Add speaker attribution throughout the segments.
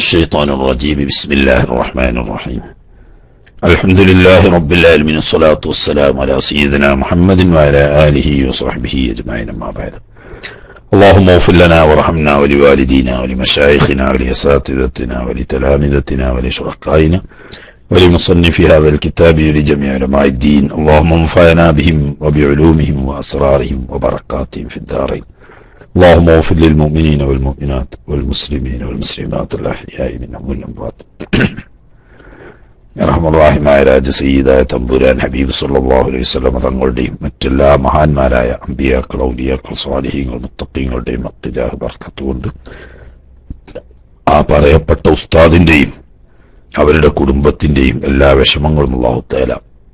Speaker 1: الشيطان الرجيم بسم الله الرحمن الرحيم الحمد لله رب العالمين الصلاة والسلام على سيدنا محمد وعلى آله وصحبه أجمعين أما بعد اللهم اغفر لنا وارحمنا ولوالدينا ولمشايخنا ولأساتذتنا ولتلامذتنا ولشركائنا ولمصنف هذا الكتاب ولجميع علماء الدين اللهم انفعنا بهم وبعلومهم وأسرارهم وبركاتهم في الدارين اللهم اغفر للمؤمنين والمؤمنات والمسلمين والمسلمات الأحياء منهم والأموات റഹ്മുറാഹിമായ രാജസീതായ തമ്പുരാൻ ഹബീബ് സല്ലല്ലാഹു അലൈഹി വസല്ലം തങ്ങളുടെയും മറ്റെല്ലാ മഹാന്മാരായ അമ്പിയാക്കൾ ഔലിയാക്കൾ സ്വാലിഹീങ്ങൾ മുത്തഖീങ്ങളുടെയും അത്തിജാഹ് ബർക്കത്തുകൊണ്ട് ആ പറയപ്പെട്ട ഉസ്താദിന്റെയും അവരുടെ കുടുംബത്തിന്റെയും എല്ലാ വിഷമങ്ങളും അള്ളാഹു തേല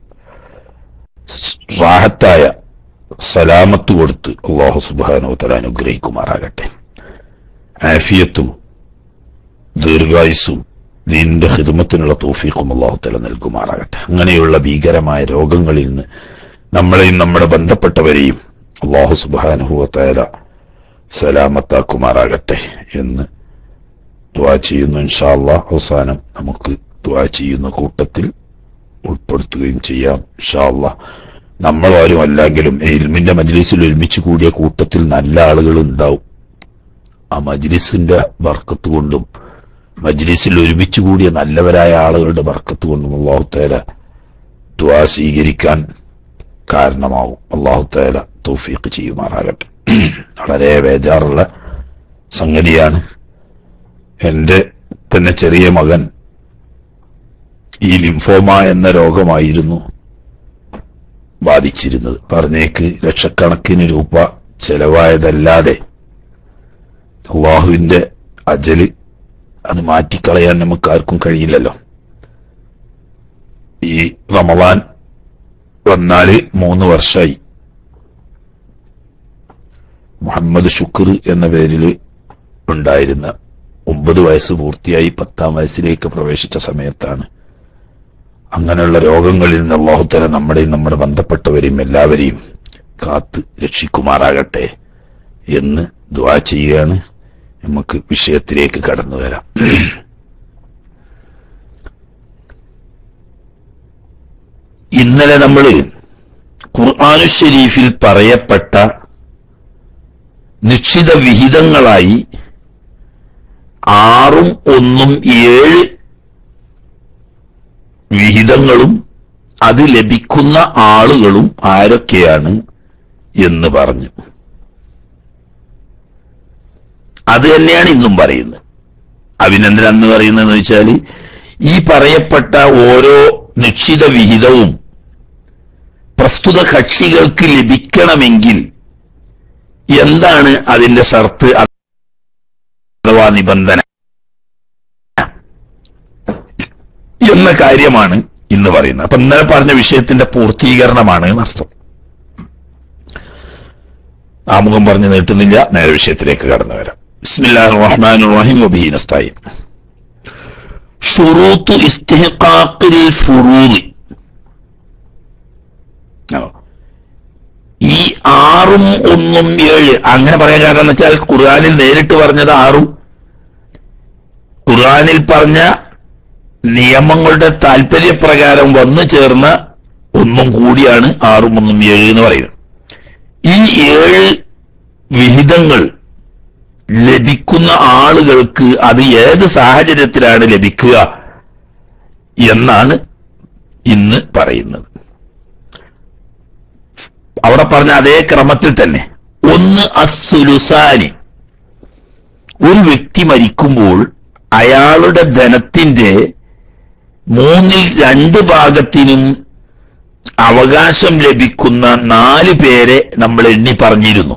Speaker 1: റാഹത്തായ സലാമത്ത് കൊടുത്ത് അള്ളാഹു സുബാനോ തല അനുഗ്രഹിക്കുമാറാകട്ടെ ആഫിയത്തും ദീർഘായുസും ദീനിന്റെ ഹിദമത്തിനുള്ള തോഫീഖും അള്ളാഹു തല നൽകുമാറാകട്ടെ അങ്ങനെയുള്ള ഭീകരമായ രോഗങ്ങളിൽ നിന്ന് നമ്മളെയും നമ്മുടെ ബന്ധപ്പെട്ടവരെയും അള്ളാഹു സുബാനുഹുവത്തേല സലാമത്താക്കുമാറാകട്ടെ എന്ന് ദ്വാ ചെയ്യുന്നു ഇൻഷാല്ല അവസാനം നമുക്ക് ദ്വാ ചെയ്യുന്ന കൂട്ടത്തിൽ ഉൾപ്പെടുത്തുകയും ചെയ്യാം ഇൻഷാല്ല നമ്മളാരും അല്ലെങ്കിലും ഇൽമിന്റെ മജ്ലിസിൽ ഒരുമിച്ച് കൂടിയ കൂട്ടത്തിൽ നല്ല ആളുകൾ ഉണ്ടാവും ആ മജ്ലിസിന്റെ ബർക്കത്ത് കൊണ്ടും മജ്ലിസിൽ ഒരുമിച്ച് കൂടിയ നല്ലവരായ ആളുകളുടെ ബർക്കത്ത് കൊണ്ടും അള്ളാഹു തേല ദ്വാ സ്വീകരിക്കാൻ കാരണമാവും അള്ളാഹു തേല തൗഫീഖ് ചെയ്യുമാറാകട്ടെ വളരെ ബേജാറുള്ള സംഗതിയാണ് എൻ്റെ തന്നെ ചെറിയ മകൻ ഈ ലിംഫോമ എന്ന രോഗമായിരുന്നു ബാധിച്ചിരുന്നത് പറഞ്ഞേക്ക് ലക്ഷക്കണക്കിന് രൂപ ചെലവായതല്ലാതെ അള്ളാഹുവിന്റെ അജല് അത് മാറ്റിക്കളയാൻ നമുക്ക് ആർക്കും കഴിയില്ലല്ലോ ഈ റമദാൻ വന്നാല് മൂന്ന് വർഷമായി മുഹമ്മദ് ശുക്ർ എന്ന പേരിൽ ഉണ്ടായിരുന്ന ഒമ്പത് വയസ്സ് പൂർത്തിയായി പത്താം വയസ്സിലേക്ക് പ്രവേശിച്ച സമയത്താണ് അങ്ങനെയുള്ള രോഗങ്ങളിൽ നിന്ന് അള്ളാഹുത്തല നമ്മുടെയും നമ്മുടെ ബന്ധപ്പെട്ടവരെയും എല്ലാവരെയും കാത്ത് രക്ഷിക്കുമാറാകട്ടെ എന്ന് ദ്വാ ചെയ്യുകയാണ് നമുക്ക് വിഷയത്തിലേക്ക് കടന്നു വരാം ഇന്നലെ നമ്മൾ ഖുർആാനു ഷരീഫിൽ പറയപ്പെട്ട നിശ്ചിത വിഹിതങ്ങളായി ആറും ഒന്നും ഏഴ് വിഹിതങ്ങളും അത് ലഭിക്കുന്ന ആളുകളും ആരൊക്കെയാണ് എന്ന് പറഞ്ഞു അത് തന്നെയാണ് ഇന്നും പറയുന്നത് അഭിനന്ദൻ എന്ന് പറയുന്നതെന്ന് വെച്ചാൽ ഈ പറയപ്പെട്ട ഓരോ നിശ്ചിത വിഹിതവും പ്രസ്തുത കക്ഷികൾക്ക് ലഭിക്കണമെങ്കിൽ എന്താണ് അതിന്റെ ഷർത്ത് അഥവാ നിബന്ധന എന്ന കാര്യമാണ് ഇന്ന് പറയുന്നത് അപ്പൊ ഇന്നലെ പറഞ്ഞ വിഷയത്തിന്റെ പൂർത്തീകരണമാണ് എന്നർത്ഥം ആമുഖം പറഞ്ഞു നീട്ടുന്നില്ല നേരെ വിഷയത്തിലേക്ക് കടന്നു വരാം ബിസ്മില്ലാഹിർ റഹ്മാനിർ റഹീം വബിഹി നസ്തഈൻ ഷുറൂത്തു ഇസ്തിഹ്ഖാഖിൽ ഫുറൂദി ഈ ആറും ഒന്നും ഏഴ് അങ്ങനെ പറയാൻ കാരണം എന്ന് വെച്ചാൽ ഖുർആനിൽ നേരിട്ട് പറഞ്ഞത് ആറും ഖുർആനിൽ പറഞ്ഞ നിയമങ്ങളുടെ താല്പര്യപ്രകാരം വന്നു ചേർന്ന ഒന്നും കൂടിയാണ് ആറും ഒന്നും ഏഴ് എന്ന് പറയുന്നത് ഈ ഏഴ് വിഹിതങ്ങൾ ലഭിക്കുന്ന ആളുകൾക്ക് അത് ഏത് സാഹചര്യത്തിലാണ് ലഭിക്കുക എന്നാണ് ഇന്ന് പറയുന്നത് അവിടെ പറഞ്ഞ അതേ ക്രമത്തിൽ തന്നെ ഒന്ന് അസുലുസാനി ഒരു വ്യക്തി മരിക്കുമ്പോൾ അയാളുടെ ധനത്തിന്റെ മൂന്നിൽ രണ്ട് ഭാഗത്തിനും അവകാശം ലഭിക്കുന്ന നാല് പേരെ നമ്മൾ എണ്ണി പറഞ്ഞിരുന്നു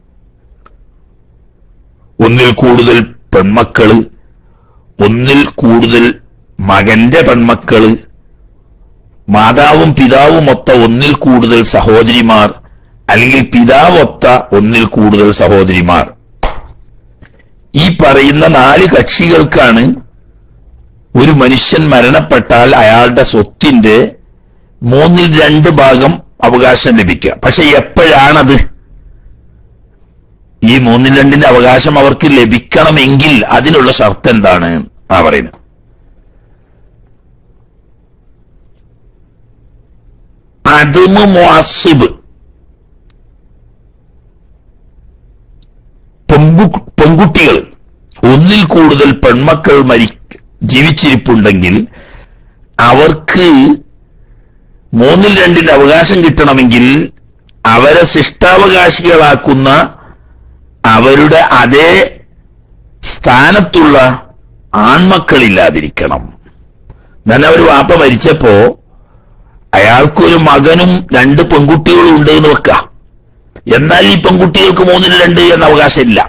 Speaker 1: ഒന്നിൽ കൂടുതൽ പെൺമക്കള് ഒന്നിൽ കൂടുതൽ മകന്റെ പെൺമക്കള് മാതാവും പിതാവും ഒത്ത ഒന്നിൽ കൂടുതൽ സഹോദരിമാർ അല്ലെങ്കിൽ പിതാവൊത്ത ഒന്നിൽ കൂടുതൽ സഹോദരിമാർ ഈ പറയുന്ന നാല് കക്ഷികൾക്കാണ് ഒരു മനുഷ്യൻ മരണപ്പെട്ടാൽ അയാളുടെ സ്വത്തിന്റെ മൂന്നിൽ രണ്ട് ഭാഗം അവകാശം ലഭിക്കുക പക്ഷെ എപ്പോഴാണത് ഈ മൂന്നിൽ രണ്ടിന്റെ അവകാശം അവർക്ക് ലഭിക്കണമെങ്കിൽ അതിനുള്ള ഷർത്ത് എന്താണ് ആ പറയുന്നു അതുമു മുഅസ്സിബ് പെൺകു- പെൺകുട്ടികൾ ഒന്നിൽ കൂടുതൽ പെൺമക്കൾ മരി ജീവിച്ചിരിപ്പുണ്ടെങ്കിൽ അവർക്ക് മൂന്നിൽ രണ്ടിന്റെ അവകാശം കിട്ടണമെങ്കിൽ അവരെ ശിഷ്ടാവകാശികളാക്കുന്ന അവരുടെ അതേ സ്ഥാനത്തുള്ള ആൺമക്കളില്ലാതിരിക്കണം ഞാൻ ഒരു വാപ്പ മരിച്ചപ്പോ അയാൾക്കൊരു മകനും രണ്ട് പെൺകുട്ടികളും ഉണ്ട് എന്ന് വെക്കാം എന്നാൽ ഈ പെൺകുട്ടികൾക്ക് മൂന്നിന് രണ്ട് എന്ന അവകാശമില്ല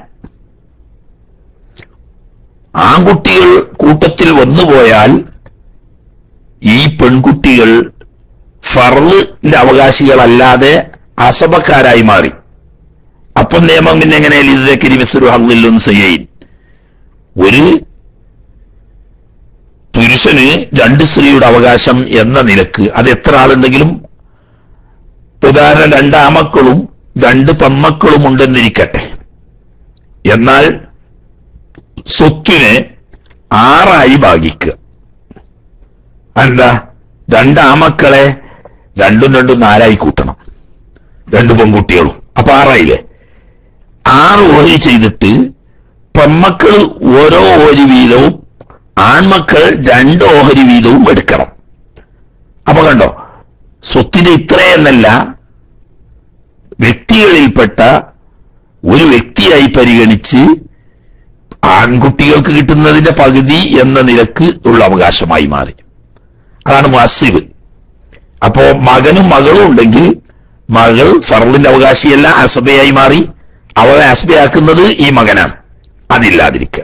Speaker 1: ആൺകുട്ടികൾ കൂട്ടത്തിൽ വന്നുപോയാൽ ഈ പെൺകുട്ടികൾ ഫർളിന്റെ അവകാശികളല്ലാതെ അസഭക്കാരായി മാറി അപ്പം നിയമം പിന്നെ എങ്ങനെ ലിതക്കരി മിസ്രു ഹള്ളിലും സയ്യയിൻ ഒരു പുരുഷന് രണ്ട് സ്ത്രീയുടെ അവകാശം എന്ന നിലക്ക് അത് എത്ര ആളുണ്ടെങ്കിലും ഉദാഹരണം രണ്ട് ആമക്കളും രണ്ട് പെൺമക്കളും ഉണ്ടെന്നിരിക്കട്ടെ എന്നാൽ സ്വത്തിനെ ആറായി ഭാഗിക്കുക എന്താ രണ്ട് ആമക്കളെ രണ്ടും രണ്ടും നാലായി കൂട്ടണം രണ്ട് പെൺകുട്ടികളും അപ്പൊ ആറായില്ലേ ആറ് ഓരി ചെയ്തിട്ട് പെൺമക്കൾ ഓരോ ഓരി വീതവും ആൺമക്കൾ രണ്ട് ഓഹരി വീതവും എടുക്കണം അപ്പൊ കണ്ടോ സ്വത്തിന് ഇത്രയെന്നല്ല വ്യക്തികളിൽപ്പെട്ട ഒരു വ്യക്തിയായി പരിഗണിച്ച് ആൺകുട്ടികൾക്ക് കിട്ടുന്നതിന്റെ പകുതി എന്ന നിലക്ക് ഉള്ള അവകാശമായി മാറി അതാണ് മസിബ് അപ്പോ മകനും മകളും ഉണ്ടെങ്കിൽ മകൾ ഫറലിന്റെ അവകാശിയല്ല അസബയായി മാറി അവളെ അസബയാക്കുന്നത് ഈ മകനാണ് അതില്ലാതിരിക്കുക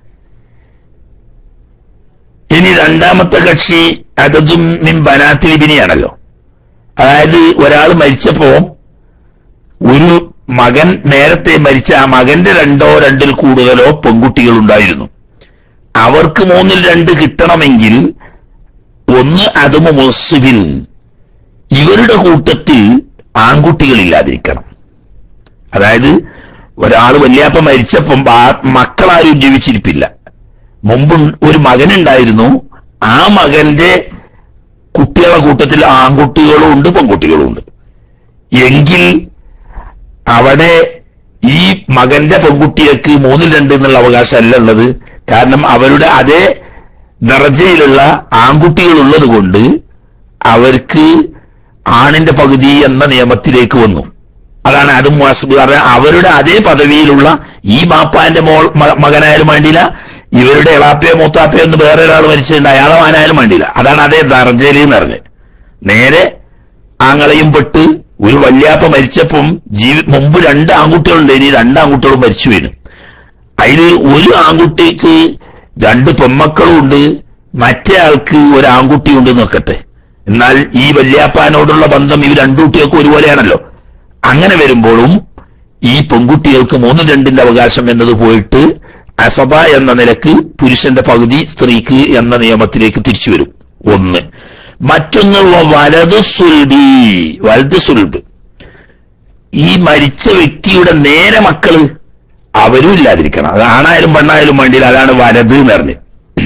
Speaker 1: ഇനി രണ്ടാമത്തെ കക്ഷി അതതും മിൻ ബനാത്തിലിബിനിയാണല്ലോ അതായത് ഒരാൾ മരിച്ചപ്പോ ഒരു മകൻ നേരത്തെ മരിച്ച ആ മകന്റെ രണ്ടോ രണ്ടിൽ കൂടുതലോ പെൺകുട്ടികൾ ഉണ്ടായിരുന്നു അവർക്ക് മൂന്നിൽ രണ്ട് കിട്ടണമെങ്കിൽ ഒന്ന് അതുമ മുസിബിൽ ഇവരുടെ കൂട്ടത്തിൽ ആൺകുട്ടികളില്ലാതിരിക്കണം അതായത് ഒരാൾ വല്യാപ്പ മരിച്ചപ്പം ആ- മക്കളാരും ജീവിച്ചിരിപ്പില്ല മുമ്പ് ഒരു മകനുണ്ടായിരുന്നു ആ മകന്റെ കുട്ടികളുടെ കൂട്ടത്തിൽ ആൺകുട്ടികളും ഉണ്ട് പെൺകുട്ടികളും ഉണ്ട് എങ്കിൽ അവിടെ ഈ മകന്റെ പെൺകുട്ടികൾക്ക് മൂന്നിൽ രണ്ട് എന്നുള്ള അവകാശമല്ല ഉള്ളത് കാരണം അവരുടെ അതേ ദർജയിലുള്ള ആൺകുട്ടികൾ ഉള്ളത് കൊണ്ട് അവർക്ക് ആണിന്റെ പകുതി എന്ന നിയമത്തിലേക്ക് വന്നു അതാണ് അതും വാസുബ് കാരണം അവരുടെ അതേ പദവിയിലുള്ള ഈ മാപ്പാന്റെ മോൾ മ- മകനായാലും വേണ്ടിയില്ല ഇവരുടെ എളാപ്പയോ മൂത്താപ്പയോ എന്ന് വേറെ ഒരാൾ മരിച്ചിട്ടുണ്ട് അയാളെ മാനായാലും വേണ്ടിയില്ല അതാണ് അതേ ദർജയിൽ എന്ന് പറഞ്ഞത് നേരെ ആങ്ങളെയും പെട്ട് ഒരു വല്യാപ്പ മരിച്ചപ്പം ജീവി മുമ്പ് രണ്ട് ആൺകുട്ടികളുണ്ട് ഇനി രണ്ട് ആൺകുട്ടികളും മരിച്ചു വീണു അതിൽ ഒരു ആൺകുട്ടിക്ക് രണ്ട് പെൺമക്കളും ഉണ്ട് മറ്റേ ആൾക്ക് ഒരു ആൺകുട്ടി ഉണ്ട് നോക്കട്ടെ എന്നാൽ ഈ വല്യാപ്പാനോടുള്ള ബന്ധം ഈ രണ്ടു കുട്ടികൾക്കും ഒരുപോലെയാണല്ലോ അങ്ങനെ വരുമ്പോഴും ഈ പെൺകുട്ടികൾക്ക് മൂന്ന് രണ്ടിന്റെ അവകാശം എന്നത് പോയിട്ട് അസബ എന്ന നിലക്ക് പുരുഷന്റെ പകുതി സ്ത്രീക്ക് എന്ന നിയമത്തിലേക്ക് തിരിച്ചു വരും ഒന്ന് മറ്റൊന്ന് വലത് സുൽബി വലത് സുൽബ് ഈ മരിച്ച വ്യക്തിയുടെ നേരെ മക്കള് അവരും ഇല്ലാതിരിക്കണം അത് ആണായാലും പെണ്ണായാലും വേണ്ടിയില്ല അതാണ് വലത് എന്ന് പറഞ്ഞ്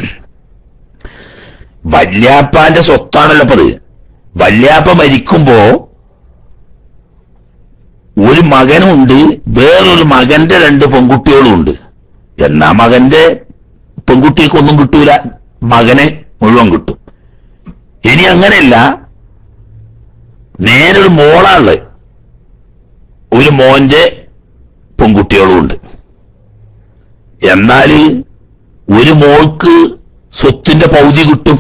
Speaker 1: വല്യാപ്പാന്റെ സ്വത്താണല്ലോ അപ്പത് വല്യാപ്പ മരിക്കുമ്പോ ഒരു മകനുണ്ട് വേറൊരു മകന്റെ രണ്ട് പെൺകുട്ടികളും ഉണ്ട് എന്നാ മകന്റെ പെൺകുട്ടിക്കൊന്നും കിട്ടൂല മകനെ മുഴുവൻ കിട്ടും ഇനി അങ്ങനെയല്ല നേരൊരു മോളാള് ഒരു മോന്റെ പെൺകുട്ടികളും ഉണ്ട് എന്നാല് ഒരു മോൾക്ക് സ്വത്തിന്റെ പൗതി കിട്ടും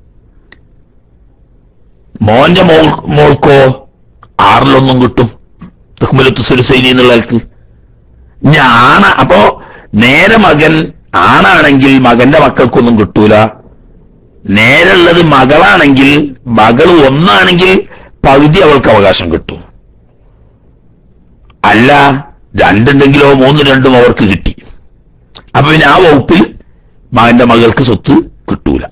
Speaker 1: മോന്റെ മോൾ മോൾക്കോ ആറിലൊന്നും കിട്ടും തെക്കുമ്പലത്ത് സുരസൈനി എന്നുള്ള ആൾക്ക് ഞാണ അപ്പോ നേരെ മകൻ ആണാണെങ്കിൽ മകന്റെ മക്കൾക്കൊന്നും കിട്ടൂല നേരുള്ളത് മകളാണെങ്കിൽ മകൾ ഒന്നാണെങ്കിൽ പകുതി അവൾക്ക് അവകാശം കിട്ടും അല്ല രണ്ടുണ്ടെങ്കിലോ മൂന്ന് രണ്ടും അവർക്ക് കിട്ടി അപ്പൊ പിന്നെ ആ വകുപ്പിൽ മകന്റെ മകൾക്ക് സ്വത്ത് കിട്ടൂല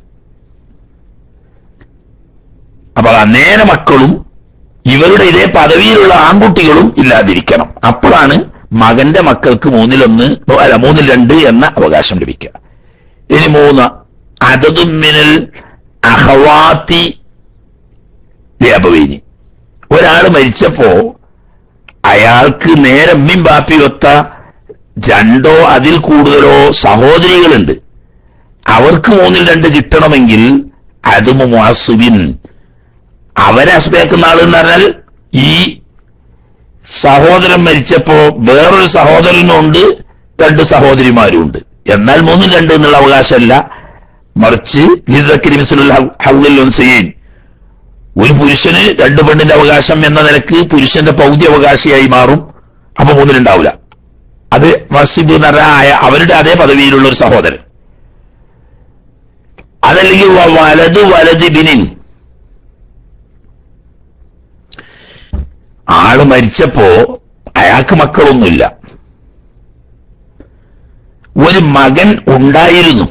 Speaker 1: അപ്പൊ ആ നേരെ മക്കളും ഇവരുടെ ഇതേ പദവിയിലുള്ള ആൺകുട്ടികളും ഇല്ലാതിരിക്കണം അപ്പോഴാണ് മകന്റെ മക്കൾക്ക് മൂന്നിലൊന്ന് അല്ല മൂന്നിൽ രണ്ട് എന്ന അവകാശം ലഭിക്കുക ഇനി മൂന്ന് അതതും മിനൽ അഹവാത്തി ലേപവേനി ഒരാൾ മരിച്ചപ്പോ അയാൾക്ക് നേരെ അമ്മയും ബാപ്പിയും ഒത്ത രണ്ടോ അതിൽ കൂടുതലോ സഹോദരികളുണ്ട് അവർക്ക് മൂന്നിൽ രണ്ട് കിട്ടണമെങ്കിൽ അതും മുഅസുബിൻ അവരെ അസ്ബേക്കുന്ന ആള് എന്ന് പറഞ്ഞാൽ ഈ സഹോദരൻ മരിച്ചപ്പോ വേറൊരു സഹോദരനുണ്ട് രണ്ട് സഹോദരിമാരും ഉണ്ട് എന്നാൽ മൂന്നിൽ രണ്ട് എന്നുള്ള അവകാശമല്ല മറിച്ച് ഹൗലിൽ ഒരു പുരുഷന് രണ്ട് പെണ്ണിന്റെ അവകാശം എന്ന നിലക്ക് പുരുഷന്റെ പൗതി അവകാശിയായി മാറും അപ്പൊ മൂന്നിലുണ്ടാവില്ല അത് മസിബ് എന്ന് പറഞ്ഞ ആയ അവരുടെ അതേ പദവിയിലുള്ള ഒരു സഹോദരൻ അതല്ലെങ്കിൽ വ- വലത് വലത് ബിനിൻ ആള് മരിച്ചപ്പോ അയാൾക്ക് മക്കളൊന്നുമില്ല ഒരു മകൻ ഉണ്ടായിരുന്നു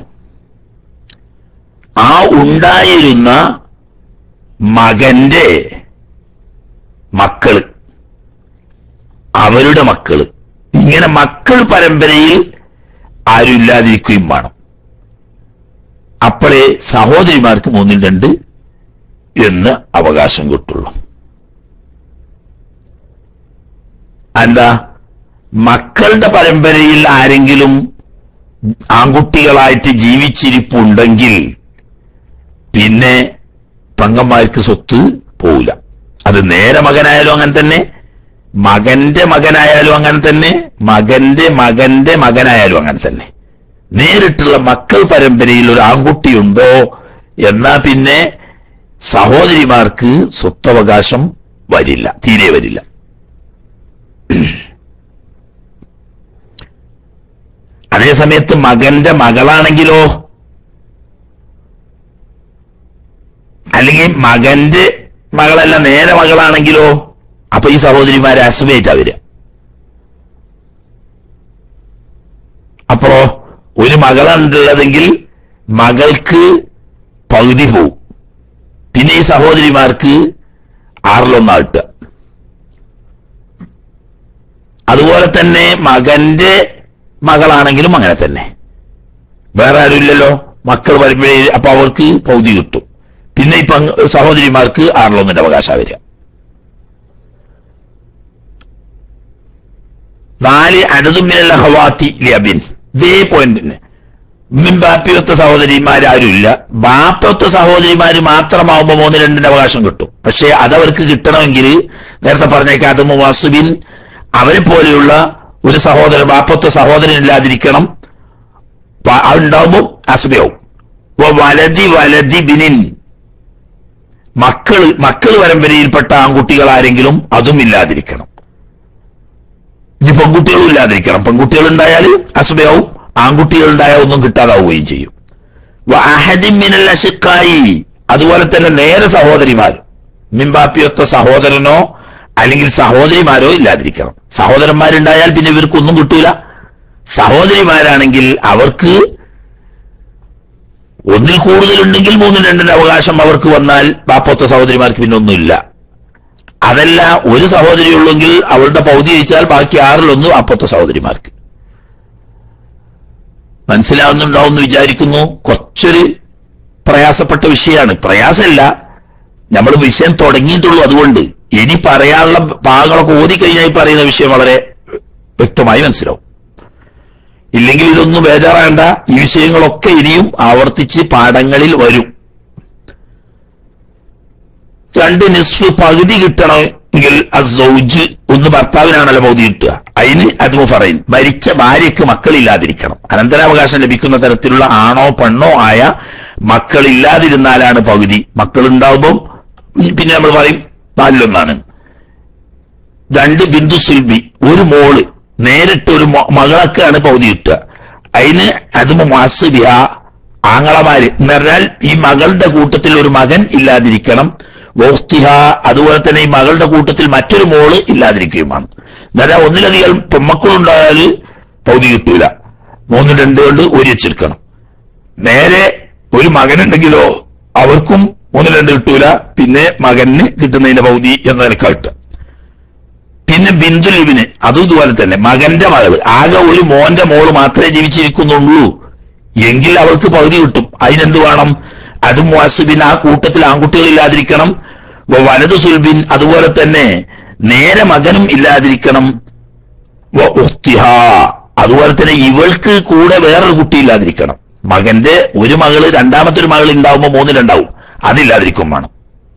Speaker 1: ആ ഉണ്ടായിരുന്ന മകന്റെ മക്കള് അവരുടെ മക്കള് ഇങ്ങനെ മക്കൾ പരമ്പരയിൽ ആരുമില്ലാതിരിക്കുകയും വേണം അപ്പോഴേ സഹോദരിമാർക്ക് മൂന്നിൽ രണ്ട് എന്ന് അവകാശം കിട്ടുള്ളൂ എന്താ മക്കളുടെ പരമ്പരയിൽ ആരെങ്കിലും ആൺകുട്ടികളായിട്ട് ജീവിച്ചിരിപ്പുണ്ടെങ്കിൽ പിന്നെ പെങ്ങന്മാർക്ക് സ്വത്ത് പോവില്ല അത് നേരെ മകനായാലും അങ്ങനെ തന്നെ മകന്റെ മകനായാലും അങ്ങനെ തന്നെ മകന്റെ മകന്റെ മകനായാലും അങ്ങനെ തന്നെ നേരിട്ടുള്ള മക്കൾ പരമ്പരയിൽ ഒരു ആൺകുട്ടിയുണ്ടോ എന്നാ പിന്നെ സഹോദരിമാർക്ക് സ്വത്തവകാശം വരില്ല തീരെ വരില്ല അതേ സമയത്ത് മകന്റെ മകളാണെങ്കിലോ അല്ലെങ്കിൽ മകന്റെ മകളല്ല നേരെ മകളാണെങ്കിലോ അപ്പൊ ഈ സഹോദരിമാരെ അസുഖമായിട്ടാ വരിക അപ്പോ ഒരു മകളാണുള്ളതെങ്കിൽ മകൾക്ക് പകുതി പോവും പിന്നെ ഈ സഹോദരിമാർക്ക് ആറിലൊന്നാട്ടുക അതുപോലെ തന്നെ മകന്റെ മകളാണെങ്കിലും അങ്ങനെ തന്നെ വേറെ ആരുമില്ലല്ലോ മക്കൾ വരുമ്പോഴേ അപ്പൊ അവർക്ക് പൗതി കിട്ടും പിന്നെ ഇപ്പൊ സഹോദരിമാർക്ക് ആറിലൊന്നിന്റെ അവകാശം വരിക നാല് അനതുമിനുള്ള ഹവാത്തി ലബിൻ ഇതേ പോയിന്റിന് ഉമ്മിൻ ബാപ്പിയൊത്ത സഹോദരിമാരാരുമില്ല ബാപ്പയൊത്ത സഹോദരിമാര് മാത്രമാവുമ്പോ മൂന്ന് രണ്ടിന്റെ അവകാശം കിട്ടും പക്ഷെ അതവർക്ക് കിട്ടണമെങ്കിൽ നേരത്തെ പറഞ്ഞേക്കാത്ത മുവാസുബിൻ അവരെ പോലെയുള്ള ഒരു സഹോദരൻ ബാപ്പത്വ സഹോദരൻ ഇല്ലാതിരിക്കണം പ- അതുണ്ടാവുമ്പോ അസുബയാവും വലതി വലതി ബിനിൻ മക്കള് മക്കൾ പരമ്പരയിൽപ്പെട്ട ആൺകുട്ടികൾ ആരെങ്കിലും അതും ഇല്ലാതിരിക്കണം ഇനി പെൺകുട്ടികളും ഇല്ലാതിരിക്കണം പെൺകുട്ടികൾ ഉണ്ടായാൽ അസുബയാവും ആൺകുട്ടികൾ ഉണ്ടായാൽ ഒന്നും കിട്ടാതാവുകയും ചെയ്യും വ അഹദിൻ മിനൽ അശിക്കായി അതുപോലെ തന്നെ നേരെ സഹോദരിമാർ മിമ്പാപ്പിയൊത്ത സഹോദരനോ അല്ലെങ്കിൽ സഹോദരിമാരോ ഇല്ലാതിരിക്കണം സഹോദരന്മാരുണ്ടായാൽ പിന്നെ ഇവർക്കൊന്നും കിട്ടൂല സഹോദരിമാരാണെങ്കിൽ അവർക്ക് ഒന്നിൽ കൂടുതലുണ്ടെങ്കിൽ മൂന്നിൽ രണ്ടിന്റെ അവകാശം അവർക്ക് വന്നാൽ ബാപ്പത്തെ സഹോദരിമാർക്ക് പിന്നെ ഒന്നുമില്ല അതല്ല ഒരു സഹോദരി ഉള്ളെങ്കിൽ അവളുടെ പൗതി ജയിച്ചാൽ ബാക്കി ആറിലൊന്ന് അപ്പത്തെ സഹോദരിമാർക്ക് മനസ്സിലാവുന്നുണ്ടാവും എന്ന് വിചാരിക്കുന്നു കുറച്ചൊരു പ്രയാസപ്പെട്ട വിഷയമാണ് പ്രയാസമല്ല നമ്മൾ വിഷയം തുടങ്ങിയിട്ടുള്ളൂ അതുകൊണ്ട് ഇനി പറയാനുള്ള ഭാഗങ്ങളൊക്കെ ഓതിക്കഴിഞ്ഞാൽ ഈ പറയുന്ന വിഷയം വളരെ വ്യക്തമായി മനസ്സിലാവും ഇല്ലെങ്കിൽ ഇതൊന്നും ബേജാറാകണ്ട ഈ വിഷയങ്ങളൊക്കെ ഇനിയും ആവർത്തിച്ച് പാഠങ്ങളിൽ വരും രണ്ട് നിസ്ഫ് പകുതി കിട്ടണമെങ്കിൽ അസൗജ് ഒന്ന് ഭർത്താവിനാണല്ലോ പകുതി കിട്ടുക അതിന് അത് പറയും മരിച്ച ഭാര്യയ്ക്ക് മക്കളില്ലാതിരിക്കണം അനന്തരാവകാശം ലഭിക്കുന്ന തരത്തിലുള്ള ആണോ പെണ്ണോ ആയ മക്കളില്ലാതിരുന്നാലാണ് പകുതി മക്കളുണ്ടാവുമ്പം പിന്നെ നമ്മൾ പറയും നാലിലൊന്നാണ് രണ്ട് ബിന്ദു സുൽബി ഒരു മോള് നേരിട്ട് ഒരു മ- മകളൊക്കെയാണ് പൗതി കിട്ടുക അതിന് അത് മാസുബിയ ആങ്ങളമാര് എന്ന് പറഞ്ഞാൽ ഈ മകളുടെ കൂട്ടത്തിൽ ഒരു മകൻ ഇല്ലാതിരിക്കണം വോസ്തിഹ അതുപോലെ തന്നെ ഈ മകളുടെ കൂട്ടത്തിൽ മറ്റൊരു മോള് ഇല്ലാതിരിക്കുകയുമാണ് എന്ന് പറഞ്ഞാൽ ഒന്നിലധികം പെമ്മക്കളുണ്ടായാൽ പൗതി കിട്ടൂല മൂന്ന് രണ്ട് കൊണ്ട് ഒരു വെച്ചെടുക്കണം നേരെ ഒരു മകനുണ്ടെങ്കിലോ അവർക്കും മൂന്ന് രണ്ട് കിട്ടൂല പിന്നെ മകന് കിട്ടുന്നതിന്റെ പൗതി എന്ന നിലക്കാ കിട്ടുക പിന്നെ ബിന്ദുലിബിന് അതും ഇതുപോലെ തന്നെ മകന്റെ മകള് ആകെ ഒരു മോന്റെ മോള് മാത്രമേ ജീവിച്ചിരിക്കുന്നുള്ളൂ എങ്കിൽ അവൾക്ക് പകുതി കിട്ടും അതിനെന്ത് വേണം അത് മുഅസിബിൻ ആ കൂട്ടത്തിൽ ആൺകുട്ടികൾ ഇല്ലാതിരിക്കണം വ വലതു സുൽബിൻ അതുപോലെ തന്നെ നേരെ മകനും ഇല്ലാതിരിക്കണം വ ഉഖ്തിഹ. അതുപോലെ തന്നെ ഇവൾക്ക് കൂടെ വേറൊരു കുട്ടി ഇല്ലാതിരിക്കണം മകന്റെ ഒരു മകള് രണ്ടാമത്തെ ഒരു മകൾ ഉണ്ടാവുമ്പോ മൂന്നിലുണ്ടാവും അതില്ലാതിരിക്കും വേണം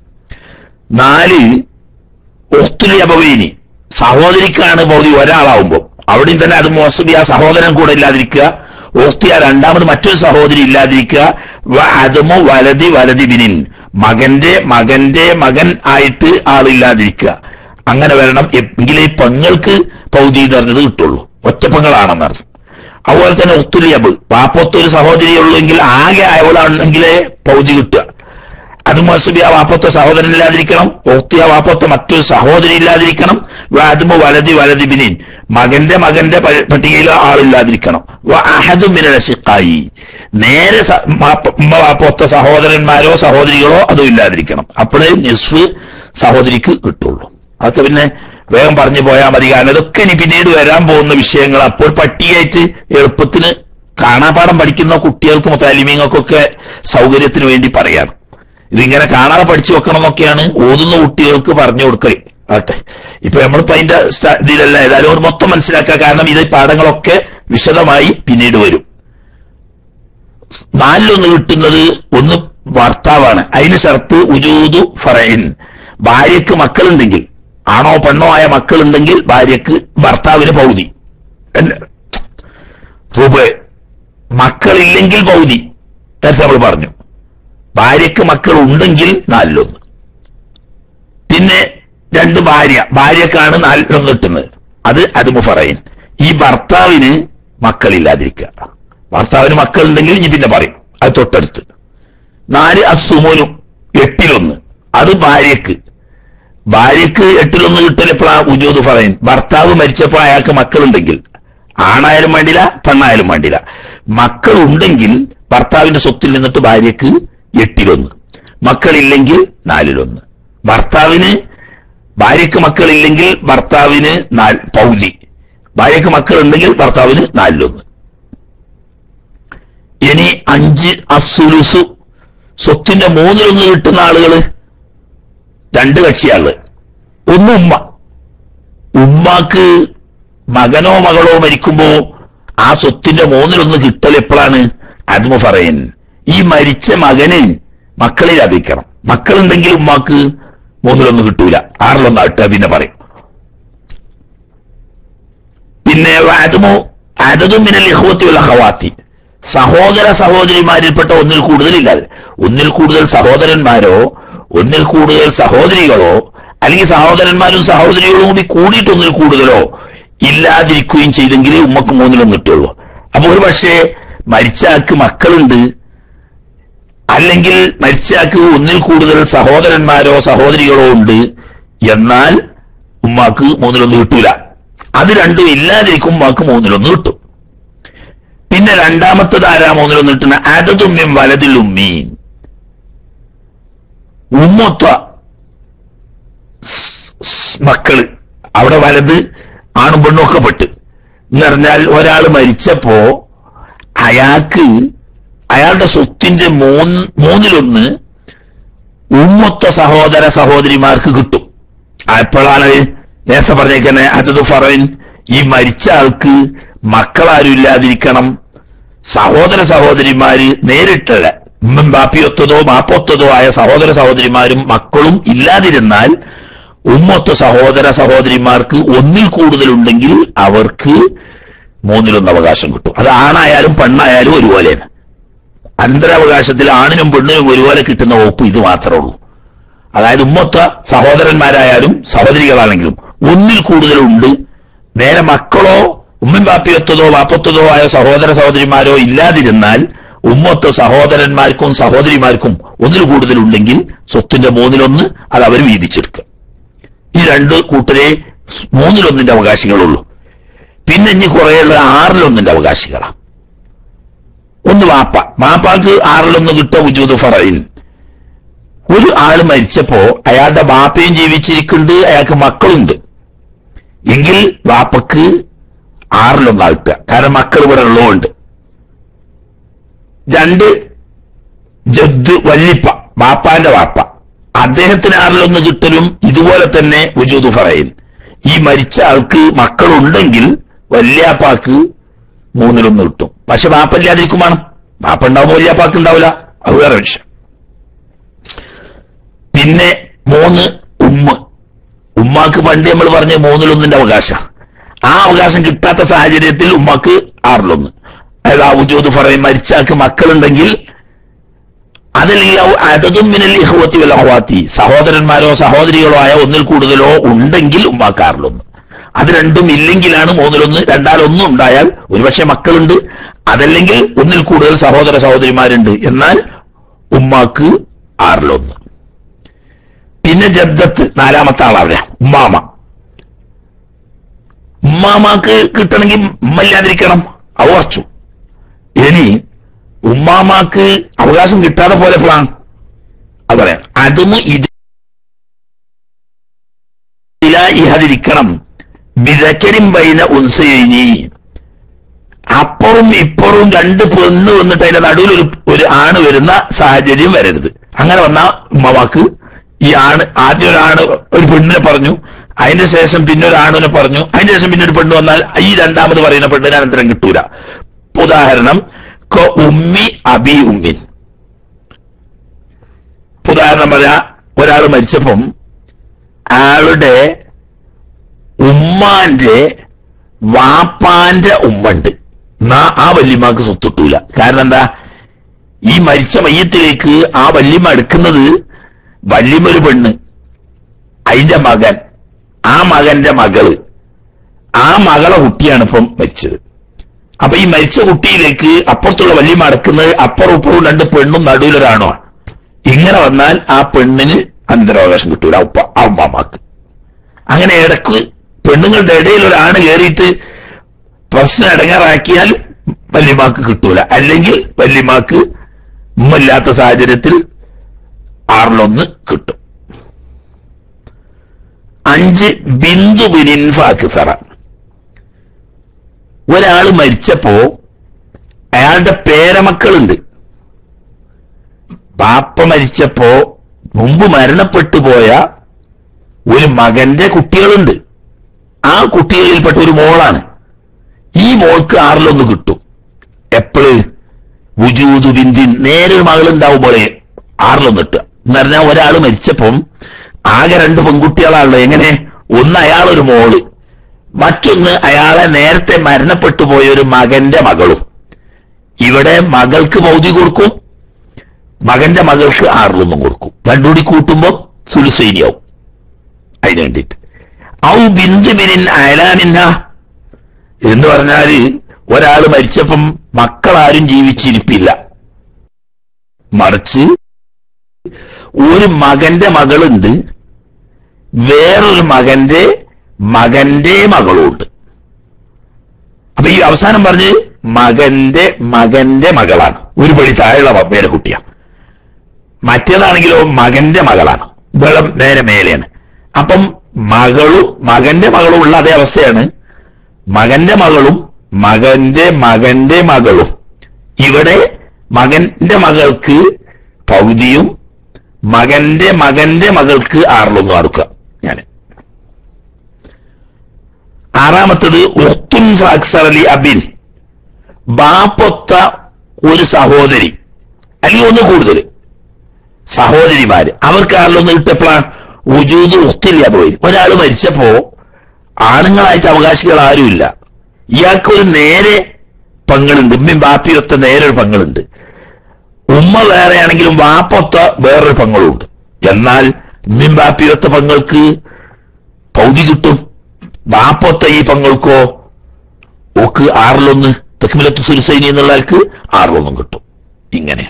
Speaker 1: നാല് ഒത്തുലി അപവീനി സഹോദരിക്കാണ് പൗതി ഒരാളാവുമ്പോ അവിടെയും തന്നെ അത് മോസബി ആ സഹോദരൻ കൂടെ ഇല്ലാതിരിക്കുക ഓസ്തി ആ രണ്ടാമത് മറ്റൊരു സഹോദരി ഇല്ലാതിരിക്കുക വ അതമോ വലതി വലതി ബിനിൻ മകന്റെ മകന്റെ മകൻ ആയിട്ട് ആളില്ലാതിരിക്കുക അങ്ങനെ വരണം എങ്കിലേ പെങ്ങൾക്ക് പൗതി എന്ന് പറഞ്ഞത് കിട്ടുള്ളൂ ഒറ്റപ്പെങ്ങളാണെന്നർത്ഥം അതുപോലെ തന്നെ ഒത്തുലിയബ് പാപ്പത്തൊരു സഹോദരി ഉള്ളെങ്കിൽ ആകെ അയവളാണെങ്കിലേ പൗതി കിട്ടുക അത് മസുബി ആ വാപ്പത്തെ സഹോദരൻ ഇല്ലാതിരിക്കണം ഓത്തി ആ വാപ്പത്തെ മറ്റൊരു സഹോദരി ഇല്ലാതിരിക്കണം വാദമു വലതി വലതി ബിനിൻ മകന്റെ മകന്റെ പ- പട്ടികയിൽ ആളില്ലാതിരിക്കണം അഹദുമിനഷിക്കായി നേരെ സ- മാപ്പ- ഉമ്മ വാപ്പത്തെ സഹോദരന്മാരോ സഹോദരികളോ അതും ഇല്ലാതിരിക്കണം അപ്പോഴേ നിസ്ഫ് സഹോദരിക്ക് കിട്ടുള്ളൂ അതൊക്കെ പിന്നെ വേഗം പറഞ്ഞു പോയാൽ മതി കാരണം ഇതൊക്കെ ഇനി പിന്നീട് വരാൻ പോകുന്ന വിഷയങ്ങൾ അപ്പോൾ പട്ടികയായിട്ട് എളുപ്പത്തിന് കാണാപാഠം പഠിക്കുന്ന കുട്ടികൾക്കും താലിമീങ്ങൾക്കൊക്കെ സൗകര്യത്തിന് വേണ്ടി പറയാണ് ഇതിങ്ങനെ കാണാതെ പഠിച്ചു വെക്കണം എന്നൊക്കെയാണ് ഓതുന്ന കുട്ടികൾക്ക് പറഞ്ഞു കൊടുക്കൽ ആട്ടെ ഇപ്പൊ നമ്മളിപ്പോ അതിന്റെ സ്റ്റ- ഇതിലല്ല ഏതായാലും ഒരു മൊത്തം മനസ്സിലാക്കുക കാരണം ഇത് പാഠങ്ങളൊക്കെ വിശദമായി പിന്നീട് വരും നാലിലൊന്ന് കിട്ടുന്നത് ഒന്ന് ഭർത്താവാണ് അതിന് ഷർത്ത് ഉജൂദു ഫറയിൻ ഭാര്യക്ക് മക്കളുണ്ടെങ്കിൽ ആണോ പെണ്ണോ ആയ മക്കളുണ്ടെങ്കിൽ ഭാര്യക്ക് ഭർത്താവിന് പൗതി അല്ല, റുബ് മക്കളില്ലെങ്കിൽ പൗതി നേരത്തെ നമ്മൾ പറഞ്ഞു ഭാര്യക്ക് മക്കൾ ഉണ്ടെങ്കിൽ നാലിലൊന്ന് പിന്നെ രണ്ട് ഭാര്യ ഭാര്യക്കാണ് നാലിലൊന്ന് കിട്ടുന്നത് അത് അത് മുഫറയിൻ ഈ ഭർത്താവിന് മക്കളില്ലാതിരിക്കുക ഭർത്താവിന് മക്കളുണ്ടെങ്കിൽ ഇനി പിന്നെ പറയും അത് തൊട്ടടുത്ത് നാല് അസുമോനും എട്ടിലൊന്ന് അത് ഭാര്യക്ക് ഭാര്യക്ക് എട്ടിലൊന്ന് കിട്ടൽ എപ്പോഴാ ഉജൂദ് ഫറയിൻ ഭർത്താവ് മരിച്ചപ്പോൾ അയാൾക്ക് മക്കളുണ്ടെങ്കിൽ ആണായാലും വേണ്ടില്ല പെണ്ണായാലും വേണ്ടില്ല മക്കൾ ഉണ്ടെങ്കിൽ ഭർത്താവിന്റെ സ്വത്തിൽ നിന്നിട്ട് ഭാര്യക്ക് എട്ടിലൊന്ന് മക്കളില്ലെങ്കിൽ നാലിലൊന്ന് ഭർത്താവിന് ഭാര്യക്ക് മക്കളില്ലെങ്കിൽ ഭർത്താവിന് നാല് പൗതി ഭാര്യക്ക് മക്കളുണ്ടെങ്കിൽ ഭർത്താവിന് നാലിലൊന്ന് ഇനി അഞ്ച് അസുലുസു സ്വത്തിന്റെ മൂന്നിലൊന്ന് കിട്ടുന്ന ആളുകള് രണ്ട് കക്ഷിയാള് ഒന്ന് ഉമ്മ ഉമ്മാക്ക് മകനോ മകളോ മരിക്കുമ്പോ ആ സ്വത്തിന്റെ മൂന്നിലൊന്ന് കിട്ടൽ എപ്പോഴാണ് ആത്മ പറയൻ ഈ മരിച്ച മകന് മക്കളില്ലാതിരിക്കണം മക്കളുണ്ടെങ്കിൽ ഉമ്മാക്ക് മൂന്നിലൊന്ന് കിട്ടൂല ആറിലൊന്ന് കിട്ടുക പിന്നെ പറയും പിന്നെ ആദമോ അതതും മിനൽ ഇഹ്വത്തി വൽ അഖവാത്തി സഹോദര സഹോദരിമാരിൽപ്പെട്ട ഒന്നിൽ കൂടുതലില്ലാതെ ഒന്നിൽ കൂടുതൽ സഹോദരന്മാരോ ഒന്നിൽ കൂടുതൽ സഹോദരികളോ അല്ലെങ്കിൽ സഹോദരന്മാരും സഹോദരികളും കൂടി കൂടിയിട്ട് ഒന്നിൽ കൂടുതലോ ഇല്ലാതിരിക്കുകയും ചെയ്തെങ്കിലേ ഉമ്മക്ക് മൂന്നിലൊന്നും കിട്ടുള്ളൂ അപ്പൊ ഒരു പക്ഷേ മരിച്ച ആൾക്ക് മക്കളുണ്ട് അല്ലെങ്കിൽ മരിച്ച ആൾക്ക് ഒന്നിൽ കൂടുതൽ സഹോദരന്മാരോ സഹോദരികളോ ഉണ്ട് എന്നാൽ ഉമ്മാക്ക് മൂന്നിലൊന്ന് കിട്ടൂല അത് രണ്ടും ഇല്ലാതിരിക്കും ഉമ്മാക്ക് മൂന്നിലൊന്ന് കിട്ടും പിന്നെ രണ്ടാമത്തത് ആരാ മൂന്നിലൊന്ന് കിട്ടുന്ന അതതുമ്യം വലതിൽ ഉമ്മീൻ ഉമ്മൊത്ത സ് സ് മക്കള് അവിടെ വലത് ആണും പെണ്ണും ഒക്കെ പെട്ട് എന്ന് പറഞ്ഞാൽ ഒരാൾ മരിച്ചപ്പോ അയാൾക്ക് അയാളുടെ സ്വത്തിന്റെ മൂന്ന് മൂന്നിലൊന്ന് ഉമ്മൊത്ത സഹോദര സഹോദരിമാർക്ക് കിട്ടും എപ്പോഴാണ് നേരത്തെ പറഞ്ഞേക്കുന്നത് അതത് ഫറൻ ഈ മരിച്ച ആൾക്ക് മക്കളാരും ഇല്ലാതിരിക്കണം സഹോദര സഹോദരിമാര് നേരിട്ടല്ല ഉമ്മൻ ബാപ്പിയൊത്തതോ മാപ്പൊത്തതോ ആയ സഹോദര സഹോദരിമാരും മക്കളും ഇല്ലാതിരുന്നാൽ ഉമ്മൊത്ത സഹോദര സഹോദരിമാർക്ക് ഒന്നിൽ കൂടുതലുണ്ടെങ്കിൽ അവർക്ക് മൂന്നിലൊന്ന് അവകാശം കിട്ടും അത് ആണായാലും പെണ്ണായാലും ഒരുപോലെയാണ് അനന്തരാവകാശത്തിൽ ആണിനും പെണ്ണിനും ഒരുപോലെ കിട്ടുന്ന വകുപ്പ് ഇത് മാത്രമേ ഉള്ളൂ അതായത് ഉമ്മൊത്ത സഹോദരന്മാരായാലും സഹോദരികളാണെങ്കിലും ഒന്നിൽ കൂടുതലുണ്ട് നേരെ മക്കളോ ഉമ്മൻ ബാപ്പിയൊത്തതോ വാപ്പത്തതോ ആയ സഹോദര സഹോദരിമാരോ ഇല്ലാതിരുന്നാൽ ഉമ്മൊത്ത സഹോദരന്മാർക്കും സഹോദരിമാർക്കും ഒന്നിൽ കൂടുതലുണ്ടെങ്കിൽ സ്വത്തിന്റെ മൂന്നിലൊന്ന് അത് അവർ വീതിച്ചെടുക്കുക ഈ രണ്ട് കൂട്ടരെ മൂന്നിലൊന്നിന്റെ അവകാശികളുള്ളൂ പിന്നെ ഇനി കുറേയുള്ള ആറിലൊന്നിന്റെ അവകാശികളാണ് ഒന്ന് വാപ്പ വാപ്പാക്ക് ആറിലൊന്ന് കിട്ടുക ഉജൂദ് ഫറയിൽ ഒരു ആള് മരിച്ചപ്പോ അയാളുടെ ബാപ്പയും ജീവിച്ചിരിക്കുന്നുണ്ട് അയാൾക്ക് മക്കളുണ്ട് എങ്കിൽ വാപ്പക്ക് ആറിലൊന്നാ കിട്ടുക കാരണം മക്കൾ ഇവിടെ ഉള്ളതുകൊണ്ട് രണ്ട് ജദ് വല്ലിപ്പ ബാപ്പാന്റെ വാപ്പ അദ്ദേഹത്തിന് ആറിലൊന്ന് കിട്ടലും ഇതുപോലെ തന്നെ ഉജൂദ് ഫറയിൻ ഈ മരിച്ച ആൾക്ക് മക്കളുണ്ടെങ്കിൽ വല്യാപ്പാക്ക് മൂന്നിലൊന്ന് കിട്ടും പക്ഷെ വാപ്പല്ലാതിരിക്കും വേണം വാപ്പ ഉണ്ടാവുമ്പോ വല്യാപ്പാക്ക് ഉണ്ടാവില്ല അത് വേറെ വിഷയം പിന്നെ മൂന്ന് ഉമ്മ ഉമ്മാക്ക് പണ്ട് നമ്മൾ പറഞ്ഞ മൂന്നിലൊന്നിന്റെ അവകാശം ആ അവകാശം കിട്ടാത്ത സാഹചര്യത്തിൽ ഉമ്മാക്ക് ആറിലൊന്ന് അതായത് ആ ഉജൂദ് ഫറയിൻ മരിച്ചാൾക്ക് മക്കളുണ്ടെങ്കിൽ അതല്ലെങ്കിൽ അതതും മിനൽ ഇഹ്വത്തി വൽ അഹ്വാത്തി സഹോദരന്മാരോ സഹോദരികളോ ആയ ഒന്നിൽ കൂടുതലോ ഉണ്ടെങ്കിൽ ഉമ്മാക്കാറിലൊന്ന് അത് രണ്ടും ഇല്ലെങ്കിലാണ് മൂന്നിലൊന്ന് രണ്ടാലൊന്നും ഉണ്ടായാൽ ഒരുപക്ഷെ മക്കളുണ്ട് അതല്ലെങ്കിൽ ഒന്നിൽ കൂടുതൽ സഹോദര സഹോദരിമാരുണ്ട് എന്നാൽ ഉമ്മാക്ക് ആറിലൊന്ന് പിന്നെ ജദ്ദത്ത് നാലാമത്തെ ആളാവില്ല ഉമ്മാമ ഉമ്മാമാക്ക് കിട്ടണമെങ്കിൽ ഉമ്മല്ലാതിരിക്കണം അത് ഉറച്ചു ഇനി ഉമ്മാമാക്ക് അവകാശം കിട്ടാതെ പോയപ്പോഴാണ് അത് പറയാം അതും ഇത് ഇഹാതിരിക്കണം ബിതക്കരിം ബൈന ഉൻസയിനി അപ്പുറം ഇപ്പുറവും രണ്ട് പെണ്ണ് വന്നിട്ട് അതിന്റെ നടുവിൽ ഒരു ഒരു ആണ് വരുന്ന സാഹചര്യം വരരുത് അങ്ങനെ വന്ന ഉമ്മവാക്ക് ഈ ആണ് ആദ്യം ഒരാണ് ഒരു പെണ്ണിനെ പറഞ്ഞു അതിന്റെ ശേഷം പിന്നെ ഒരു ആണിനെ പറഞ്ഞു അതിന്റെ ശേഷം പിന്നെ ഒരു പെണ്ണ് വന്നാൽ ഈ രണ്ടാമത് പറയുന്ന പെണ്ണിന് അനന്തരം കിട്ടൂല ഉദാഹരണം കൊ ഉമ്മി അബി ഉമ്മിൻ ഉദാഹരണം പറയാ ഒരാൾ മരിച്ചപ്പം ആളുടെ ഉമ്മാന്റെ വാപ്പാന്റെ ഉമ്മണ്ട് എന്നാ ആ വല്യമ്മക്ക് സ്വത്തിട്ടൂല കാരണം എന്താ ഈ മരിച്ച മയ്യത്തിലേക്ക് ആ വല്യമ്മ എടുക്കുന്നത് വല്യമ്മ ഒരു പെണ്ണ് അതിന്റെ മകൻ ആ മകന്റെ മകള് ആ മകളെ കുട്ടിയാണ് ഇപ്പം മരിച്ചത് അപ്പൊ ഈ മരിച്ച കുട്ടിയിലേക്ക് അപ്പുറത്തുള്ള വല്യമ്മ അടക്കുന്നത് അപ്പുറം ഇപ്പുറവും രണ്ട് പെണ്ണും നടുവിലൊരാണോ ഇങ്ങനെ വന്നാൽ ആ പെണ്ണിന് അനന്തരാവകാശം കിട്ടൂല ഉപ്പ ആ ഉമ്മാമാക്ക് അങ്ങനെ ഇടക്ക് പെണ്ണുങ്ങളുടെ ഇടയിൽ ഒരാണ് കയറിയിട്ട് പ്രശ്നം ഇടങ്ങാറാക്കിയാൽ വല്യമാക്ക് കിട്ടൂല അല്ലെങ്കിൽ വല്യമാക്ക് ഉമ്മല്ലാത്ത സാഹചര്യത്തിൽ ആറിലൊന്ന് കിട്ടും അഞ്ച് ബിന്ദു ബിനിൻഫാക്ക് സറ ഒരാൾ മരിച്ചപ്പോ അയാളുടെ പേരമക്കളുണ്ട് ബാപ്പ മരിച്ചപ്പോ മുമ്പ് മരണപ്പെട്ടു പോയ ഒരു മകന്റെ കുട്ടികളുണ്ട് ആ കുട്ടികളിൽപ്പെട്ട ഒരു മോളാണ് ഈ മോൾക്ക് ആറിലൊന്ന് കിട്ടും എപ്പോഴ് വുജൂദു ബിന്ദിൻ നേരെ ഒരു മകളുണ്ടാവുമ്പോഴേ ആറിലൊന്ന് കിട്ടുക എന്ന് പറഞ്ഞാൽ ഒരാൾ മരിച്ചപ്പം ആകെ രണ്ട് പെൺകുട്ടികളാണല്ലോ എങ്ങനെ ഒന്ന് അയാളൊരു മോള് മറ്റൊന്ന് അയാളെ നേരത്തെ മരണപ്പെട്ടു പോയ ഒരു മകന്റെ മകളും ഇവിടെ മകൾക്ക് മൗതി കൊടുക്കും മകന്റെ മകൾക്ക് ആറിലൊന്നും കൊടുക്കും രണ്ടുകൂടി കൂട്ടുമ്പോൾ സുലുസൈനിയാവും അതിന് വേണ്ടിയിട്ട് ഔ ബിന്ദു ബിനിൻ അയലാനിന്ന എന്ന് പറഞ്ഞാല് ഒരാൾ മരിച്ചപ്പം മക്കളാരും ജീവിച്ചിരിപ്പില്ല മറിച്ച് ഒരു മകന്റെ മകളുണ്ട് വേറൊരു മകന്റെ മകന്റെ മകളുണ്ട് അപ്പൊ ഈ അവസാനം പറഞ്ഞ് മകന്റെ മകന്റെ മകളാണ് ഒരു പടി താഴെയുള്ള പേരെ കുട്ടിയാ മറ്റേതാണെങ്കിലോ മകന്റെ മകളാണ് വെള്ളം നേരെ മേലെയാണ് അപ്പം മകളും മകന്റെ മകളും ഉള്ള അതേ അവസ്ഥയാണ് മകന്റെ മകളും മകന്റെ മകന്റെ മകളും ഇവിടെ മകന്റെ മകൾക്ക് പൗതിയും മകന്റെ മകന്റെ മകൾക്ക് ആറിലൊന്നും അടുക്കുക ഞാൻ ആറാമത്തത് ഉഖ്തുൻ ഫാക്സറലി അബിൻ ബാപ്പൊത്ത ഒരു സഹോദരി അല്ലെങ്കിൽ ഒന്ന് കൂടുതൽ സഹോദരിമാര് അവർക്ക് ആരിലൊന്ന് കിട്ടപ്പോഴാണ് ഉജൂദ് ഉഖ്തില്ല പോയി ഒരാൾ മരിച്ചപ്പോ ആണുങ്ങളായിട്ട് അവകാശികൾ ആരുമില്ല ഇയാൾക്ക് ഒരു നേരെ പങ്ങളുണ്ട് ഉമ്മയും ബാപ്പിയൊത്ത നേരെ ഒരു പങ്ങളുണ്ട് ഉമ്മ വേറെയാണെങ്കിലും വാപ്പൊത്ത വേറൊരു പങ്ങളുണ്ട് എന്നാൽ ഉമ്മയും ബാപ്പിയൊത്ത പങ്ങൾക്ക് പൗതി കിട്ടും വാപ്പൊത്ത ഈ പങ്ങൾക്കോ ഓക്ക് ആറിലൊന്ന് തെക്കുമിലത്ത് സുരുസൈനി എന്നുള്ള ആൾക്ക് ആറിലൊന്നും കിട്ടും ഇങ്ങനെ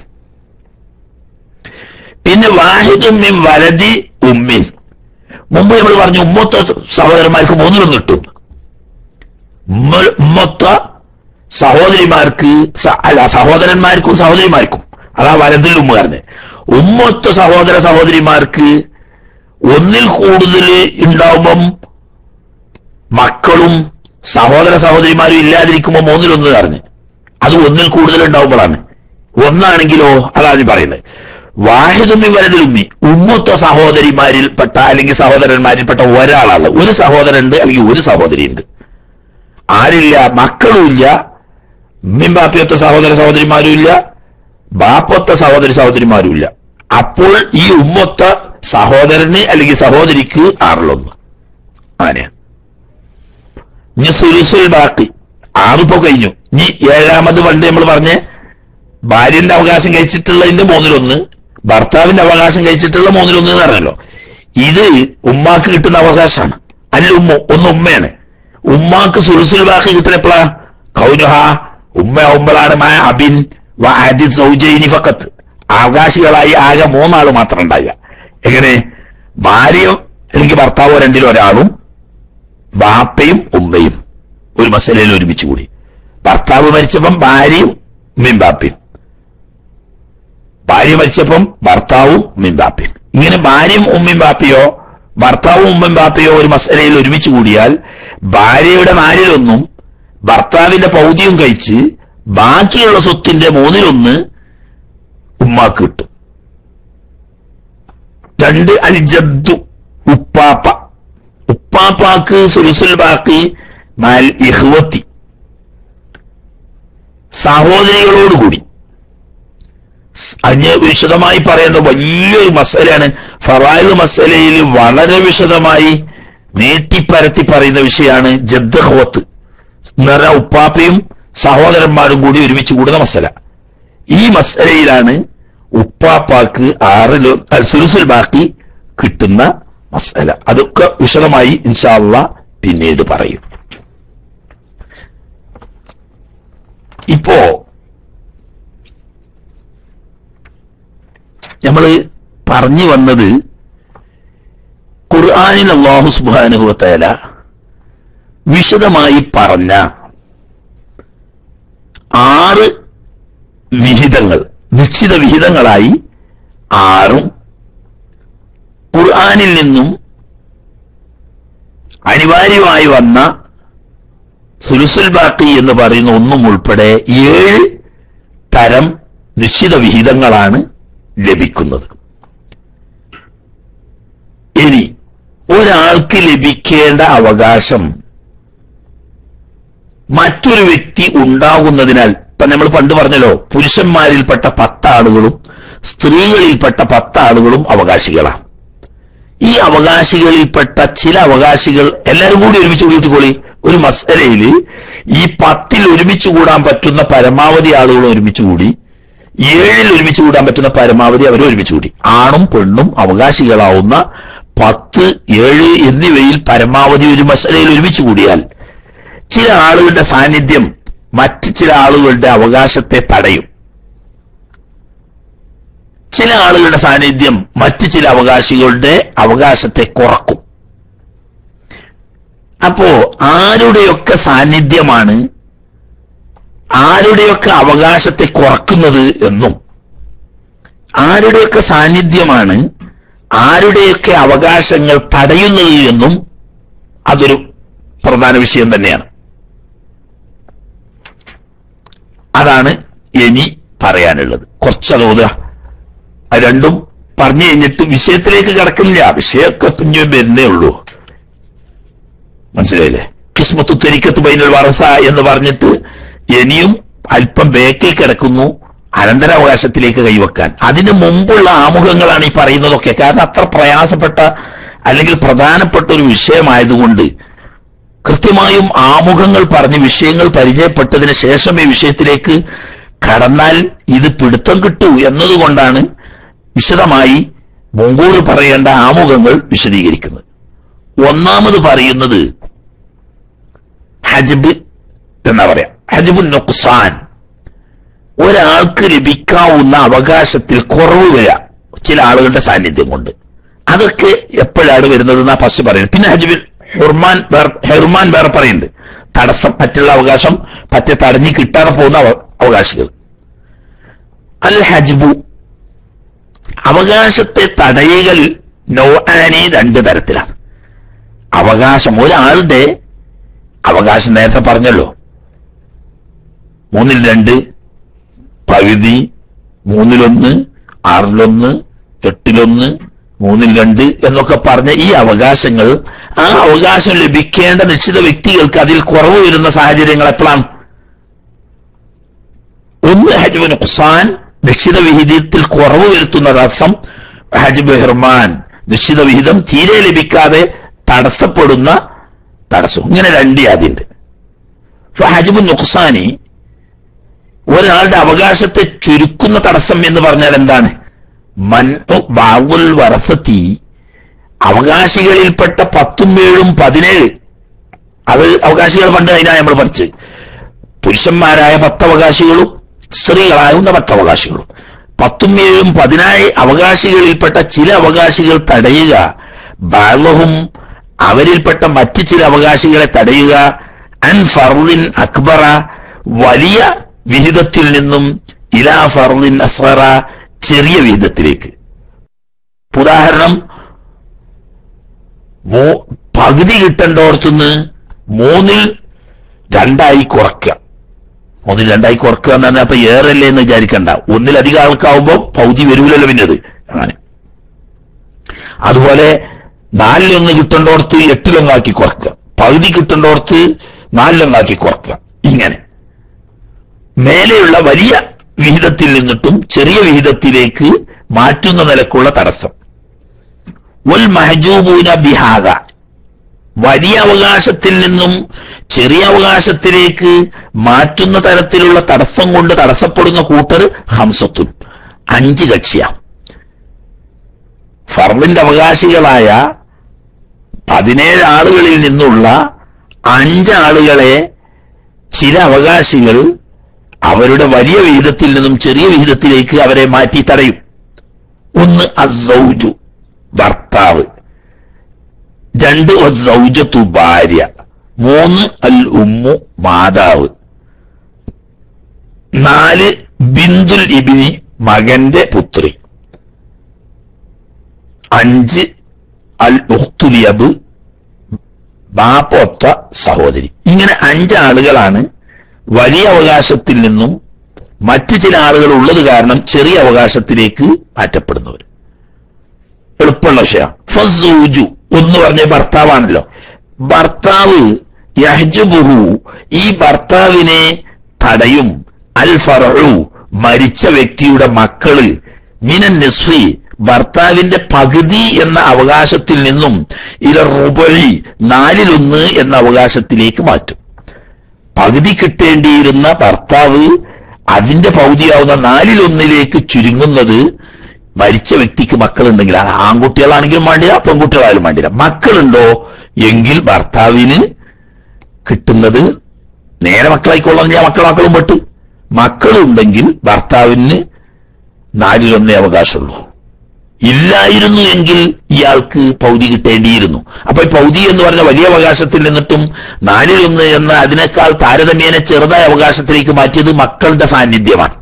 Speaker 1: പിന്നെ വാഹിദും മിൻ വലതി ഉമ്മിൻ മുമ്പ് നമ്മൾ പറഞ്ഞു ഉമ്മത്ത സഹോദരന്മാർക്ക് മൂന്നിലൊന്നും കിട്ടും ഉമ്മ- ഉമ്മത്ത സഹോദരിമാർക്ക് സ- അല്ല സഹോദരന്മാർക്കും സഹോദരിമാർക്കും അതാ വലതിൽ ഉമ്മ പറഞ്ഞത് ഉമ്മത്ത സഹോദര സഹോദരിമാർക്ക് ഒന്നിൽ കൂടുതൽ ഉണ്ടാവുമ്പം മക്കളും സഹോദര സഹോദരിമാരും ഇല്ലാതിരിക്കുമ്പോൾ മൂന്നിലൊന്ന് പറഞ്ഞ് അത് ഒന്നിൽ കൂടുതൽ ഉണ്ടാവുമ്പോഴാണ് ഒന്നാണെങ്കിലോ അതാണ് ഈ പറയുന്നത് വാഹിദുമ്മി വലതുമ്മി ഉമ്മത്ത സഹോദരിമാരിൽപ്പെട്ട അല്ലെങ്കിൽ സഹോദരന്മാരിൽപ്പെട്ട ഒരാളാണ് ഒരു സഹോദരനുണ്ട് അല്ലെങ്കിൽ ഒരു സഹോദരിയുണ്ട് ആരില്ല മക്കളുമില്ല ഉമ്മയും ബാപ്പയൊത്ത സഹോദര സഹോദരിമാരും ഇല്ല ബാപ്പൊത്ത സഹോദരി സഹോദരിമാരും ഇല്ല അപ്പോൾ ഈ ഉമ്മൊത്ത സഹോദരന് അല്ലെങ്കിൽ സഹോദരിക്ക് ആറിലൊന്ന് ആനയാണ് ഇനി സുലുസുൽ ബാക്കി ആറിപ്പോ കഴിഞ്ഞു ഇനി ഏഴാമത് പണ്ട് നമ്മൾ പറഞ്ഞ് ഭാര്യന്റെ അവകാശം കഴിച്ചിട്ടുള്ളതിന്റെ മൂന്നിലൊന്ന് ഭർത്താവിന്റെ അവകാശം കഴിച്ചിട്ടുള്ള മൂന്നിലൊന്ന് എന്ന് പറഞ്ഞല്ലോ ഇത് ഉമ്മാക്ക് കിട്ടുന്ന അവകാശമാണ് അല്ല ഉമ്മ ഒന്ന് ഉമ്മയാണ് ഉമ്മാക്ക് സുലുസുൽ ബാക്കി കിട്ടുന്ന എപ്പോഴാ കൗനുഹ ഉമ്മ ഉമ്മളാണ് മാ അബിൻ വ അദി സൗജൈനി ഫക്കത്ത് അവകാശികളായി ആകെ മൂന്നാള് മാത്രം ഉണ്ടാകുക എങ്ങനെ ഭാര്യയോ അല്ലെങ്കിൽ ഭർത്താവോ രണ്ടിലും ഒരാളും ബാപ്പയും ഉമ്മയും ഒരു മസലയിൽ ഒരുമിച്ച് കൂടി ഭർത്താവ് മരിച്ചപ്പം ഭാര്യയും ഉമ്മയും ബാപ്പയും ഭാര്യ മരിച്ചപ്പം ഭർത്താവും ഉമ്മയും ബാപ്പയും ഇങ്ങനെ ഭാര്യയും ഉമ്മയും ബാപ്പയോ ഭർത്താവും ഉമ്മയും ബാപ്പയോ ഒരു മസലയിൽ ഒരുമിച്ച് കൂടിയാൽ ഭാര്യയുടെ നാലിലൊന്നും ഭർത്താവിന്റെ പൗതിയും കഴിച്ച് ബാക്കിയുള്ള സ്വത്തിന്റെ മൂന്നിലൊന്ന് ഉമ്മാക്ക് കിട്ടും രണ്ട് അൽ ജദ്ദു ഉപ്പാപ്പ ഉപ്പാപ്പാക്ക് സുലുസുൽ ബാക്കി മാൽ ഇഹ്വത്തി സഹോദരികളോടുകൂടി അതിന് വിശദമായി പറയേണ്ട വലിയൊരു മസലയാണ് ഫറായിദ് മസലയിൽ വളരെ വിശദമായി നീട്ടിപ്പരത്തി പറയുന്ന വിഷയമാണ് ജദ്ദഹ്വത്ത് എന്ന് പറഞ്ഞാൽ ഉപ്പാപ്പയും സഹോദരന്മാരും കൂടി ഒരുമിച്ച് കൂടുന്ന മസല ഈ മസലയിലാണ് ഉപ്പാപ്പാക്ക് ആറിലോ സുലുസുൽ ബാക്കി കിട്ടുന്ന മസല അതൊക്കെ വിശദമായി ഇൻഷാല്ല പിന്നീട് പറയും ഇപ്പോ നമ്മൾ പറഞ്ഞു വന്നത് ഖുർആാനിൽ അള്ളാഹു സുബാനുഭവത്തേല വിശദമായി പറഞ്ഞ ആറ് വിഹിതങ്ങൾ നിശ്ചിത വിഹിതങ്ങളായി ആറും ഖുർആാനിൽ നിന്നും അനിവാര്യമായി വന്ന സുലുസുൽ ബാക്കി എന്ന് പറയുന്ന ഒന്നും ഉൾപ്പെടെ ഏഴ് തരം നിശ്ചിത വിഹിതങ്ങളാണ് ലഭിക്കുന്നത് ഇനി ഒരാൾക്ക് ലഭിക്കേണ്ട അവകാശം മറ്റൊരു വ്യക്തി ഉണ്ടാകുന്നതിനാൽ ഇപ്പൊ നമ്മൾ പണ്ട് പറഞ്ഞല്ലോ പുരുഷന്മാരിൽപ്പെട്ട പത്താളുകളും സ്ത്രീകളിൽപ്പെട്ട പത്താളുകളും അവകാശികളാണ് ഈ അവകാശികളിൽപ്പെട്ട ചില അവകാശികൾ എല്ലാവരും കൂടി ഒരുമിച്ച് കൂടിയിട്ടിക്കോളി ഒരു മസലയിൽ ഈ പത്തിൽ ഒരുമിച്ച് കൂടാൻ പറ്റുന്ന പരമാവധി ആളുകൾ ഒരുമിച്ച് കൂടി ഏഴിൽ ഒരുമിച്ച് കൂടാൻ പറ്റുന്ന പരമാവധി അവർ ഒരുമിച്ച് കൂടി ആണും പെണ്ണും അവകാശികളാവുന്ന പത്ത് ഏഴ് എന്നിവയിൽ പരമാവധി ഒരു മസലയിൽ ഒരുമിച്ച് കൂടിയാൽ ചില ആളുകളുടെ സാന്നിധ്യം മറ്റ് ചില ആളുകളുടെ അവകാശത്തെ തടയും ചില ആളുകളുടെ സാന്നിധ്യം മറ്റ് ചില അവകാശികളുടെ അവകാശത്തെ കുറക്കും അപ്പോ ആരുടെയൊക്കെ സാന്നിധ്യമാണ് ആരുടെയൊക്കെ അവകാശത്തെ കുറക്കുന്നത് എന്നും ആരുടെയൊക്കെ സാന്നിധ്യമാണ് ആരുടെയൊക്കെ അവകാശങ്ങൾ തടയുന്നത് എന്നും അതൊരു പ്രധാന വിഷയം തന്നെയാണ് അതാണ് ഇനി പറയാനുള്ളത് കുറച്ചതോതുക അത് രണ്ടും പറഞ്ഞു കഴിഞ്ഞിട്ട് വിഷയത്തിലേക്ക് കിടക്കുന്നില്ല വിഷയമൊക്കെ കുഞ്ഞു വരുന്നേ ഉള്ളൂ മനസ്സിലായില്ലേ കിസ്മത്തു തെരിക്കത്ത് ബൈനൽ വറസ എന്ന് പറഞ്ഞിട്ട് ഇനിയും അല്പം ബേക്കിൽ കിടക്കുന്നു അനന്തരാവകാശത്തിലേക്ക് കൈവെക്കാൻ അതിന് മുമ്പുള്ള ആമുഖങ്ങളാണ് ഈ പറയുന്നതൊക്കെ കാരണം അത്ര പ്രയാസപ്പെട്ട അല്ലെങ്കിൽ പ്രധാനപ്പെട്ട ഒരു വിഷയമായതുകൊണ്ട് കൃത്യമായും ആമുഖങ്ങൾ പറഞ്ഞ് വിഷയങ്ങൾ പരിചയപ്പെട്ടതിന് ശേഷം ഈ വിഷയത്തിലേക്ക് കടന്നാൽ ഇത് പിടുത്തം കിട്ടൂ എന്നതുകൊണ്ടാണ് വിശദമായി മുമ്പൂർ പറയേണ്ട ആമുഖങ്ങൾ വിശദീകരിക്കുന്നത് ഒന്നാമത് പറയുന്നത് ഹജ്ബ് എന്നാ പറയാ ഹജ്ബു നുക്സാൻ ഒരാൾക്ക് ലഭിക്കാവുന്ന അവകാശത്തിൽ കുറവ് വരാം ചില ആളുകളുടെ സാന്നിധ്യം കൊണ്ട് അതൊക്കെ എപ്പോഴാണ് വരുന്നത് എന്നാ ഫസ്റ്റ് പറയുന്നത് പിന്നെ ഹജ്ബിൽ ഹുർമാൻ വേറെ- ഹെർമാൻ വേറെ പറയുന്നുണ്ട് തടസ്സം മറ്റുള്ള അവകാശം പറ്റ തടഞ്ഞു കിട്ടാതെ പോകുന്ന അവ- അവകാശികൾ അൽ ഹജ്ബു അവകാശത്തെ തടയുകൾ നോആനി രണ്ട് തരത്തിലാണ് അവകാശം ഒരാളുടെ അവകാശം നേരത്തെ പറഞ്ഞല്ലോ മൂന്നിൽ രണ്ട് പകുതി മൂന്നിലൊന്ന് ആറിലൊന്ന് എട്ടിലൊന്ന് മൂന്നിൽ രണ്ട് എന്നൊക്കെ പറഞ്ഞ ഈ അവകാശങ്ങൾ ആ അവകാശം ലഭിക്കേണ്ട നിശ്ചിത വ്യക്തികൾക്ക് അതിൽ കുറവ് വരുന്ന സാഹചര്യങ്ങൾ എപ്പോഴാണ് ഒന്ന് ഹജ്ബ് നുഖ്സാൻ നിശ്ചിത വിഹിതത്തിൽ കുറവ് വരുത്തുന്ന തടസ്സം ഹജ്ബ് ഹിർമാൻ നിശ്ചിത വിഹിതം തീരെ ലഭിക്കാതെ തടസ്സപ്പെടുന്ന തടസ്സം ഇങ്ങനെ രണ്ട് യാതിണ്ട് ഹജ്ബ് നുഖ്സാനി ഒരാളുടെ അവകാശത്തെ ചുരുക്കുന്ന തടസ്സം എന്ന് പറഞ്ഞാൽ എന്താണ് മൻഉ ബാവുൽ വറസത്തി അവകാശികളിൽപ്പെട്ട പത്തും ഏഴും പതിനേഴ് അത് അവകാശികൾ പണ്ട് അതിനാണ് നമ്മൾ പഠിച്ച് പുരുഷന്മാരായ പത്തവകാശികളും സ്ത്രീകളാകുന്ന പത്തവകാശികളും പത്തും ഏഴും പതിനാറ് അവകാശികളിൽപ്പെട്ട ചില അവകാശികൾ തടയുക ബാലഹും അവരിൽപ്പെട്ട മറ്റ് ചില അവകാശികളെ തടയുക അൻ ഫർദിൻ അക്ബറ വലിയ വിഹിതത്തിൽ നിന്നും ഇലാ ഫർദിൻ അസ്ററ ചെറിയ വിഹിതത്തിലേക്ക് ഉദാഹരണം മൂ- പകുതി കിട്ടേണ്ടോർത്തുനിന്ന് മൂന്നിൽ രണ്ടായി കുറയ്ക്കുക ഒന്നിൽ രണ്ടായി കുറക്കുക എന്ന് പറഞ്ഞാൽ അപ്പൊ ഏറല്ലേ എന്ന് വിചാരിക്കണ്ട ഒന്നിലധികം ആൾക്കാവുമ്പോ പൗതി വരൂലല്ലോ പിന്നത് അങ്ങനെ അതുപോലെ നാലിലൊന്ന് കിട്ടേണ്ടോർത്ത് എട്ടിലൊന്നാക്കി കുറക്കുക പകുതി കിട്ടേണ്ടോർത്ത് നാലിലൊന്നാക്കി കുറക്കുക ഇങ്ങനെ മേലെയുള്ള വലിയ വിഹിതത്തിൽ നിന്നിട്ടും ചെറിയ വിഹിതത്തിലേക്ക് മാറ്റുന്ന നിലക്കുള്ള തടസ്സം വൽ മഹജൂബൂന ബിഹാദ വലിയ അവകാശത്തിൽ നിന്നും ചെറിയ അവകാശത്തിലേക്ക് മാറ്റുന്ന തരത്തിലുള്ള തടസ്സം കൊണ്ട് തടസ്സപ്പെടുന്ന കൂട്ടർ ഹംസത്തുൻ അഞ്ച് കക്ഷിയാ ഫർമിന്റെ അവകാശികളായ പതിനേഴ് ആളുകളിൽ നിന്നുള്ള അഞ്ചാളുകളെ ചില അവകാശികൾ അവരുടെ വലിയ വിഹിതത്തിൽ നിന്നും ചെറിയ വിഹിതത്തിലേക്ക് അവരെ മാറ്റി തടയും ഒന്ന് അസൗജു ഭർത്താവ് രണ്ട് സൗജത്തു ഭാര്യ മൂന്ന് അൽ ഉമ്മു മാതാവ് നാല് ബിന്ദുൽ ഇബിനി മകന്റെ പുത്രി അഞ്ച് അൽ ഉഖ്തുലിയബ് ബാപ്പൊത്ത സഹോദരി ഇങ്ങനെ അഞ്ചാളുകളാണ് വലിയ അവകാശത്തിൽ നിന്നും മറ്റു ചില ആളുകൾ ഉള്ളത് കാരണം ചെറിയ അവകാശത്തിലേക്ക് മാറ്റപ്പെടുന്നവർ എളുപ്പമുള്ള വിഷയം ഫസൂജു ഒന്ന് പറഞ്ഞ ഭർത്താവാണല്ലോ ഭർത്താവ് യഹ്ജുബുഹു ഈ ഭർത്താവിനെ തടയും അൽ ഫറു മരിച്ച വ്യക്തിയുടെ മക്കള് മിനൻ നിസ്ഫി ഭർത്താവിന്റെ പകുതി എന്ന അവകാശത്തിൽ നിന്നും ഇല റുബഴി നാലിലൊന്ന് എന്ന അവകാശത്തിലേക്ക് മാറ്റും പകുതി കിട്ടേണ്ടിയിരുന്ന ഭർത്താവ് അതിന്റെ പകുതിയാവുന്ന നാലിലൊന്നിലേക്ക് ചുരുങ്ങുന്നത് മരിച്ച വ്യക്തിക്ക് മക്കളുണ്ടെങ്കിൽ അത് ആൺകുട്ടികളാണെങ്കിലും വേണ്ടില്ല പെൺകുട്ടികളായാലും വേണ്ടില്ല മക്കളുണ്ടോ എങ്കിൽ ഭർത്താവിന് കിട്ടുന്നത് നേരെ മക്കളായിക്കൊള്ളാൻ ഞാൻ മക്കൾ മക്കളും പെട്ട് മക്കളുണ്ടെങ്കിൽ ഭർത്താവിന് നാലിലൊന്നേ അവകാശമുള്ളൂ ഇല്ലായിരുന്നു എങ്കിൽ ഇയാൾക്ക് പൗതി കിട്ടേണ്ടിയിരുന്നു അപ്പൊ ഈ പൗതി എന്ന് പറഞ്ഞ വലിയ അവകാശത്തിൽ നിന്നിട്ടും നാലിലൊന്ന് എന്ന അതിനേക്കാൾ താരതമ്യേന ചെറുതായ അവകാശത്തിലേക്ക് മാറ്റിയത് മക്കളുടെ സാന്നിധ്യമാണ്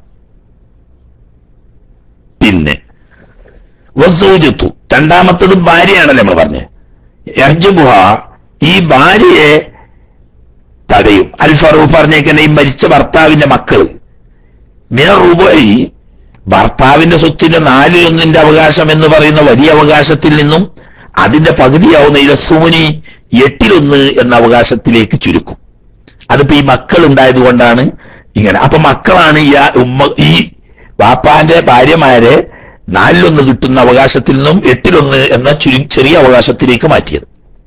Speaker 1: പിന്നെ വസൂജത്തു രണ്ടാമത്തത് ഭാര്യയാണല്ലോ നമ്മൾ പറഞ്ഞത് യർജുബുഹ ഈ ഭാര്യയെ തടയും അൽ ഫറൂഖ് പറഞ്ഞേക്കന്നെ ഈ മരിച്ച ഭർത്താവിന്റെ മക്കള് മിന റുബൈ ഭർത്താവിന്റെ സ്വത്തിന്റെ നാലിലൊന്നിന്റെ അവകാശം എന്ന് പറയുന്ന വലിയ അവകാശത്തിൽ നിന്നും അതിന്റെ പകുതിയാവുന്ന ഇലസൂനി എട്ടിലൊന്ന് എന്ന അവകാശത്തിലേക്ക് ചുരുക്കും അതിപ്പോ ഈ മക്കൾ ഉണ്ടായത് കൊണ്ടാണ് ഇങ്ങനെ അപ്പൊ മക്കളാണ് ഈ ആ ഉമ്മ ഈ വാപ്പാന്റെ ഭാര്യമാരെ നാലിലൊന്ന് കിട്ടുന്ന അവകാശത്തിൽ നിന്നും എട്ടിലൊന്ന് എന്ന ചുരു ചെറിയ അവകാശത്തിലേക്ക് മാറ്റിയത്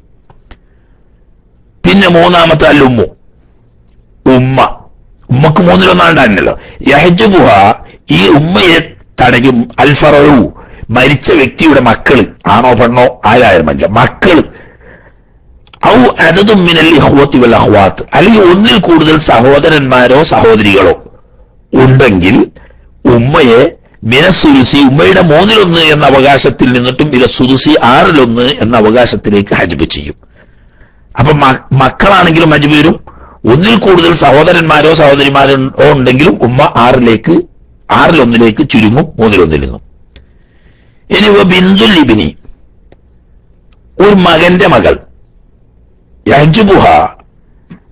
Speaker 1: പിന്നെ മൂന്നാമത്തെ അല്ല ഉമ്മു ഉമ്മ ഉമ്മക്ക് മൂന്നിലൊന്നാണ്ടായിരുന്നല്ലോ യഹജുബുഹ ഈ ഉമ്മയെ തടയും അൽഫറു മരിച്ച വ്യക്തിയുടെ മക്കള് ആണോ പെണ്ണോ ആരായാലും മനുഷ്യ മക്കള് ഔ അതതും മിനൽ ഇഹ്വത്തി വൽ അഹ്വാത്ത് അല്ലെങ്കിൽ ഒന്നിൽ കൂടുതൽ സഹോദരന്മാരോ സഹോദരികളോ ഉണ്ടെങ്കിൽ ഉമ്മയെ മിനസുലുസി ഉമ്മയുടെ മൂന്നിലൊന്ന് എന്ന അവകാശത്തിൽ നിന്നിട്ടും ഇല സുലുസി ആറിലൊന്ന് എന്ന അവകാശത്തിലേക്ക് ഹജ്ബ് ചെയ്യും അപ്പൊ മ- മക്കളാണെങ്കിലും ഹജ്ബ് വരും ഒന്നിൽ കൂടുതൽ സഹോദരന്മാരോ സഹോദരിമാരോ ഉണ്ടെങ്കിലും ഉമ്മ ആറിലേക്ക് ആറിലൊന്നിലേക്ക് ചുരുങ്ങും മൂന്നിലൊന്നിൽ നിന്നും ഇനി വ ബിന്ദുൽ ലിബിനി ഒരു മകന്റെ മകൾ യഹ്ജുബുഹ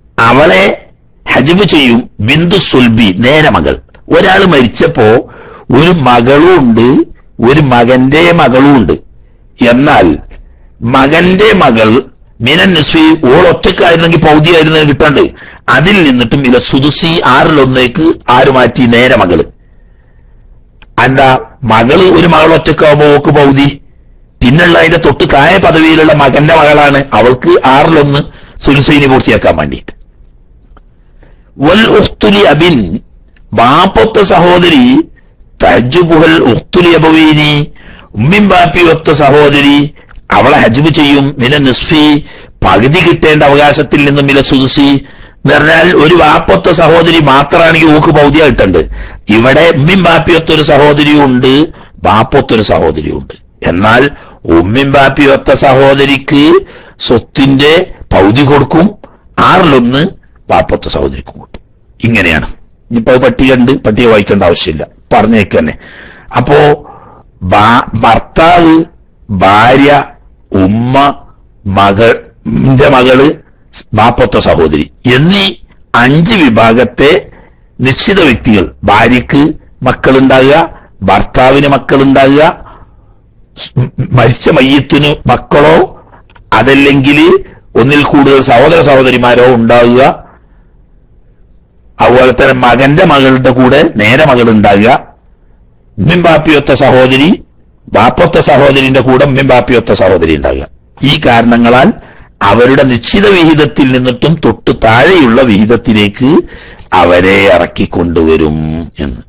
Speaker 1: അവളെ ഹജ്ബ് ചെയ്യും ബിന്ദു സുൽബി നേരെ മകൾ ഒരാൾ മരിച്ചപ്പോ ഒരു മകളും ഉണ്ട് ഒരു മകന്റെ മകളും ഉണ്ട് എന്നാൽ മകന്റെ മകൾ മിനൻ നിസ്വി ഓൾ ഒറ്റക്കായിരുന്നെങ്കിൽ പൗതി ആയിരുന്നു കിട്ടണ്ട് അതിൽ നിന്നിട്ടും ഇല്ല സുദുസി ആറിലൊന്നേക്ക് ആര് മാറ്റി നേരെ മകള് എന്താ മകള് ഒരു മകൾ ഒറ്റക്കാവുമ്പോ ഓക്ക് പൗതി പിന്നുള്ള അതിന്റെ തൊട്ട് താഴെ പദവിയിലുള്ള മകന്റെ മകളാണ് അവൾക്ക് ആറിലൊന്ന് സുലുസൈനി പൂർത്തിയാക്കാൻ വേണ്ടിയിട്ട് വൽ ഉഖ്തുലി അബിൻ ബാപ്പൊത്ത സഹോദരി തജ്ജുബുഹൽ ഉഖ്തുലി അബവീനി ഉമ്മിൻ ബാപ്പി ഒത്ത സഹോദരി അവളെ ഹജ്ബ് ചെയ്യും മിന നിസ്ഫി പകുതി കിട്ടേണ്ട അവകാശത്തിൽ നിന്നും മില സുദുസി എന്ന് പറഞ്ഞാൽ ഒരു വാപ്പൊത്ത സഹോദരി മാത്രമാണെങ്കിൽ ഊക്ക് പൗതിയ കിട്ടണ്ട് ഇവിടെ ഉമ്മിൻ ബാപ്പിയൊത്ത ഒരു സഹോദരിയും ഉണ്ട് ബാപ്പൊത്തൊരു സഹോദരിയും ഉണ്ട് എന്നാൽ ഉമ്മിൻ ബാപ്പിയൊത്ത സഹോദരിക്ക് സ്വത്തിന്റെ പൗതി കൊടുക്കും ആറിലൊന്ന് ബാപ്പൊത്ത സഹോദരിക്കും കൊടുക്കും ഇങ്ങനെയാണ് ഇനിയിപ്പോ അത് പട്ടിക ഉണ്ട് പട്ടിക വായിക്കേണ്ട ആവശ്യമില്ല പറഞ്ഞേക്ക് തന്നെ അപ്പോ ബാ- ഭർത്താവ് ഭാര്യ ഉമ്മ മകളുടെ മകള് ബാപ്പൊത്ത സഹോദരി എന്നീ അഞ്ച് വിഭാഗത്തെ നിശ്ചിത വ്യക്തികൾ ഭാര്യക്ക് മക്കളുണ്ടാകുക ഭർത്താവിന് മക്കളുണ്ടാകുക സ്- മരിച്ച മയ്യത്തിന് മക്കളോ അതല്ലെങ്കിൽ ഒന്നിൽ കൂടുതൽ സഹോദര സഹോദരിമാരോ ഉണ്ടാകുക അതുപോലെ തന്നെ മകന്റെ മകളുടെ കൂടെ നേരെ മകൾ ഉണ്ടാകുക ഉമ്മിൻ ബാപ്പിയൊത്ത സഹോദരി ബാപ്പൊത്ത സഹോദരിന്റെ കൂടെ ഉമ്മിൻ ബാപ്പിയൊത്ത സഹോദരി ഉണ്ടാകുക ഈ കാരണങ്ങളാൽ അവരുടെ നിശ്ചിത വിഹിതത്തിൽ നിന്നിട്ടും തൊട്ട് താഴെയുള്ള വിഹിതത്തിലേക്ക് അവരെ ഇറക്കിക്കൊണ്ടുവരും എന്ന്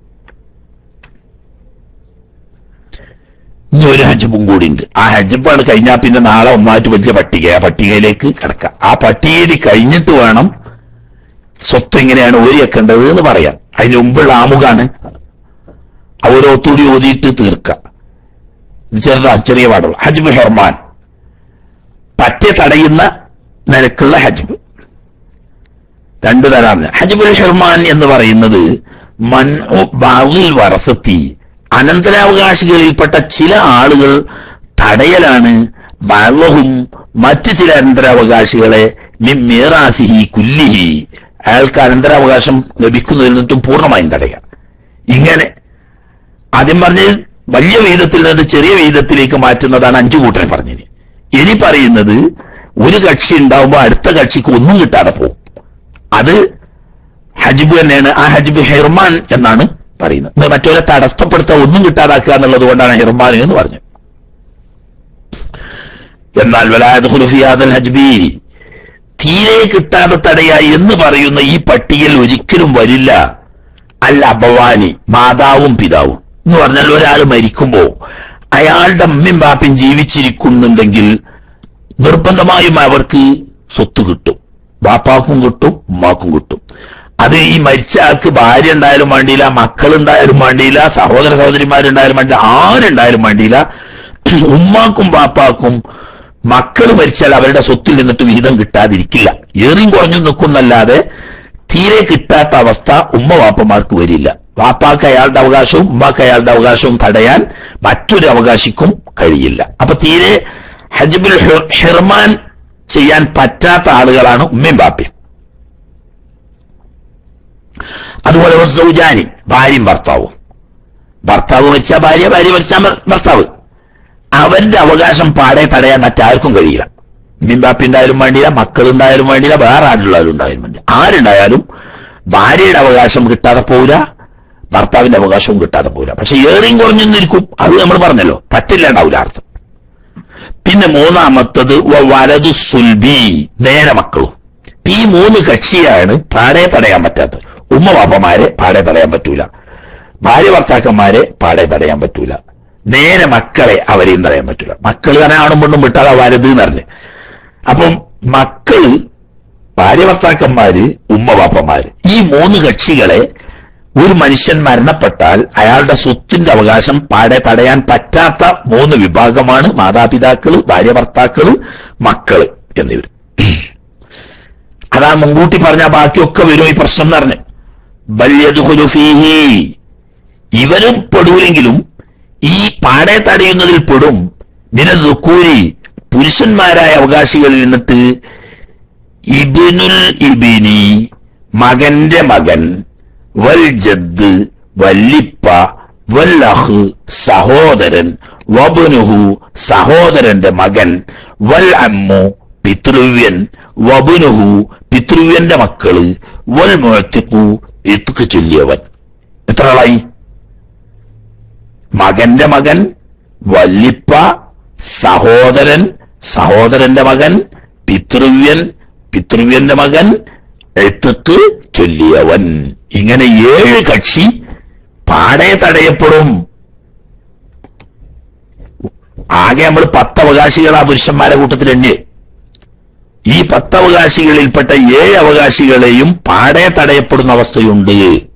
Speaker 1: ഇനി ഒരു ഹജ്ജബും കൂടി ഉണ്ട് ആ ഹജ്ജബാണ് കഴിഞ്ഞാൽ പിന്നെ നാളെ ഒന്നായിട്ട് വലിയ പട്ടിക ആ പട്ടികയിലേക്ക് കിടക്കാം ആ പട്ടികയിൽ കഴിഞ്ഞിട്ട് വേണം സ്വത്ത് എങ്ങനെയാണ് ഓരിയേക്കേണ്ടത് എന്ന് പറയാം അതിന് മുമ്പുള്ള ആമുഖാണ് അവരോത്തുകൂടി ഓതിയിട്ട് തീർക്കാം ഇത് ചെറുതാ ചെറിയ പാടുള്ളൂ ഹജ്ബ് ഹെർമാൻ പറ്റെ തടയുന്ന നിരക്കുള്ള ഹജ്ബ് രണ്ടു തരാണ് ഹജ്ബുൽ ഹെർമാൻ എന്ന് പറയുന്നത് മൻ ബാവിൽ വറസത്തി അനന്തരാവകാശികളിൽപ്പെട്ട ചില ആളുകൾ തടയലാണ് ബലഹും മറ്റ് ചില അനന്തരാവകാശികളെ മിമ്മേറാസിഹി കുല്ലിഹി അയാൾക്ക് അനന്തരാവകാശം ലഭിക്കുന്നതിൽ നിന്നും പൂർണ്ണമായും തടയാം ഇങ്ങനെ ആദ്യം പറഞ്ഞ് വലിയ വിഹിതത്തിൽ നിന്ന് ചെറിയ വിഹിതത്തിലേക്ക് മാറ്റുന്നതാണ് അഞ്ചു കൂട്ടരെ പറഞ്ഞത് ഇനി പറയുന്നത് ഒരു കക്ഷി ഉണ്ടാവുമ്പോൾ അടുത്ത കക്ഷിക്ക് ഒന്നും കിട്ടാതെ പോകും അത് ഹജ്ബ് തന്നെയാണ് ആ ഹജ്ബ് ഹെർമാൻ എന്നാണ് പറയുന്നത് ഇത് മറ്റൊരു തടസ്സപ്പെടുത്താൻ ഒന്നും കിട്ടാതാക്കുക എന്നുള്ളത് കൊണ്ടാണ് ഹെർമാൻ എന്ന് പറഞ്ഞത് എന്നാൽ വലായത് ഹുലുഫിയാദൽ ഹജ്ബി തീരെ കിട്ടാതെ തടയ എന്ന് പറയുന്ന ഈ പട്ടികയിൽ ഒരിക്കലും വരില്ല അല്ല അബവാനി മാതാവും പിതാവും എന്ന് പറഞ്ഞാൽ ഒരാൾ മരിക്കുമ്പോ അയാളുടെ അമ്മയും ബാപ്പയും ജീവിച്ചിരിക്കുന്നുണ്ടെങ്കിൽ നിർബന്ധമായും അവർക്ക് സ്വത്ത് കിട്ടും ബാപ്പാക്കും കിട്ടും ഉമ്മാക്കും കിട്ടും അത് ഈ മരിച്ച ആൾക്ക് ഭാര്യ ഉണ്ടായാലും വേണ്ടിയില്ല മക്കളുണ്ടായാലും വേണ്ടിയില്ല സഹോദര സഹോദരിമാരുണ്ടായാലും വേണ്ടിയില്ല ആരുണ്ടായാലും വേണ്ടിയില്ല ഉമ്മാക്കും ബാപ്പാക്കും മക്കൾ മരിച്ചാൽ അവരുടെ സ്വത്തിൽ നിന്നിട്ട് വിഹിതം കിട്ടാതിരിക്കില്ല ഏറിയും കുറഞ്ഞു നിൽക്കുന്നല്ലാതെ തീരെ കിട്ടാത്ത അവസ്ഥ ഉമ്മ വാപ്പമാർക്ക് വരില്ല വാപ്പാക്ക് അയാളുടെ അവകാശവും ഉമ്മാക്ക് അയാളുടെ അവകാശവും തടയാൻ മറ്റൊരു അവകാശിക്കും കഴിയില്ല അപ്പൊ തീരെ ഹജ്ബുൽ ഹെർ- ഹെർമാൻ ചെയ്യാൻ പറ്റാത്ത ആളുകളാണ് ഉമ്മയും ബാപ്പയും അതുപോലെ സൗജാനി ഭാര്യയും ഭർത്താവും ഭർത്താവ് മരിച്ച ഭാര്യ ഭാര്യ മരിച്ച ഭർത്താവ് അവന്റെ അവകാശം പാടെ തടയാൻ മറ്റാർക്കും കഴിയില്ല മിമ്പാപ്പി ഉണ്ടായാലും വേണ്ടിയില്ല മക്കളുണ്ടായാലും വേണ്ടിയില്ല വേറെ ആരുള്ളവരും ഉണ്ടായാലും വേണ്ടി ആരുണ്ടായാലും ഭാര്യയുടെ അവകാശം കിട്ടാതെ പോവില്ല ഭർത്താവിന്റെ അവകാശവും കിട്ടാതെ പോവില്ല പക്ഷെ ഏറിയും കുറഞ്ഞു നിൽക്കും അത് നമ്മൾ പറഞ്ഞല്ലോ പറ്റില്ലാണ്ടാവില്ല അർത്ഥം പിന്നെ മൂന്നാമത്തത് വ- വലതു സുൽബി നേരെ മക്കളും ഈ മൂന്ന് കക്ഷിയാണ് പാടെ തടയാൻ പറ്റാത്തത് ഉമ്മ പാപ്പമാരെ പാടെ തടയാൻ പറ്റൂല ഭാര്യ ഭർത്താക്കന്മാരെ പാടെ തടയാൻ പറ്റൂല നേരെ മക്കളെ അവരെയും തടയാൻ പറ്റൂല മക്കൾ തന്നെ ആണും പെണ്ണും വിട്ടാതെ വലുത് എന്നറിഞ്ഞ് അപ്പം മക്കള് ഭാര്യ ഭർത്താക്കന്മാര് ഉമ്മ പാപ്പന്മാര് ഈ മൂന്ന് കക്ഷികളെ ഒരു മനുഷ്യൻ മരണപ്പെട്ടാൽ അയാളുടെ സ്വത്തിന്റെ അവകാശം പാടെ തടയാൻ പറ്റാത്ത മൂന്ന് വിഭാഗമാണ് മാതാപിതാക്കള് ഭാര്യ ഭർത്താക്കള് മക്കള് എന്നിവർ അതാ മുൻകൂട്ടി പറഞ്ഞ ബാക്കിയൊക്കെ വരും ഈ പ്രശ്നം എന്ന് പറഞ്ഞ് ബല്യദ്ഖുലു ഫീഹി ഇവരും പെടൂലെങ്കിലും ഈ പാടെ തടയുന്നതിൽ പെടും നിനദുക്കൂരി പുരുഷന്മാരായ അവകാശികളിൽ നിന്നിട്ട് ഇബിനുൽ ഇബിനി മകന്റെ മകൻ വൽ ജദ് വല്ലിപ്പ വല്ലഹ് സഹോദരൻ വബുനുഹു സഹോദരന്റെ മകൻ വൽ അമ്മു പിതൃവ്യൻ വബുനുഹു പിതൃവ്യന്റെ മക്കള് വൽ മുഴത്തിക്കു ഇത്തുക്ക് ചൊല്ലിയവൻ എത്ര ആളായി മകന്റെ മകൻ വല്ലിപ്പ സഹോദരൻ സഹോദരന്റെ മകൻ പിതൃവ്യൻ പിതൃവ്യന്റെ മകൻ എത്തുക്ക് ചൊല്ലിയവൻ ഇങ്ങനെ ഏഴ് കക്ഷി പാടെ തടയപ്പെടും ആകെ നമ്മൾ പത്ത് അവകാശികൾ ആ പുരുഷന്മാരെ കൂട്ടത്തിൽ എണ്ണി ഈ പത്ത് അവകാശികളിൽപ്പെട്ട ഏഴ് അവകാശികളെയും പാടെ തടയപ്പെടുന്ന അവസ്ഥയുണ്ട്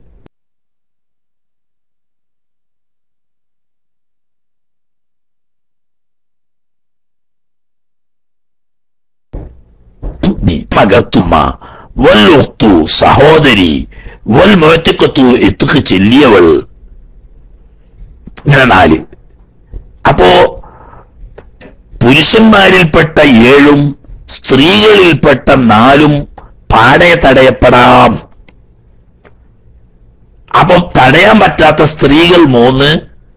Speaker 1: മകത്തുമ്മ വല്ലുത്തു സഹോദരി വൽ മുഴത്തിക്കത്തു എത്തുക്ക് ചെല്ലിയവൾ ഇങ്ങനെ നാല് അപ്പോ പുരുഷന്മാരിൽപ്പെട്ട ഏഴും സ്ത്രീകളിൽപ്പെട്ട നാലും പാടെ തടയപ്പെടാം അപ്പം തടയാൻ പറ്റാത്ത സ്ത്രീകൾ മൂന്ന്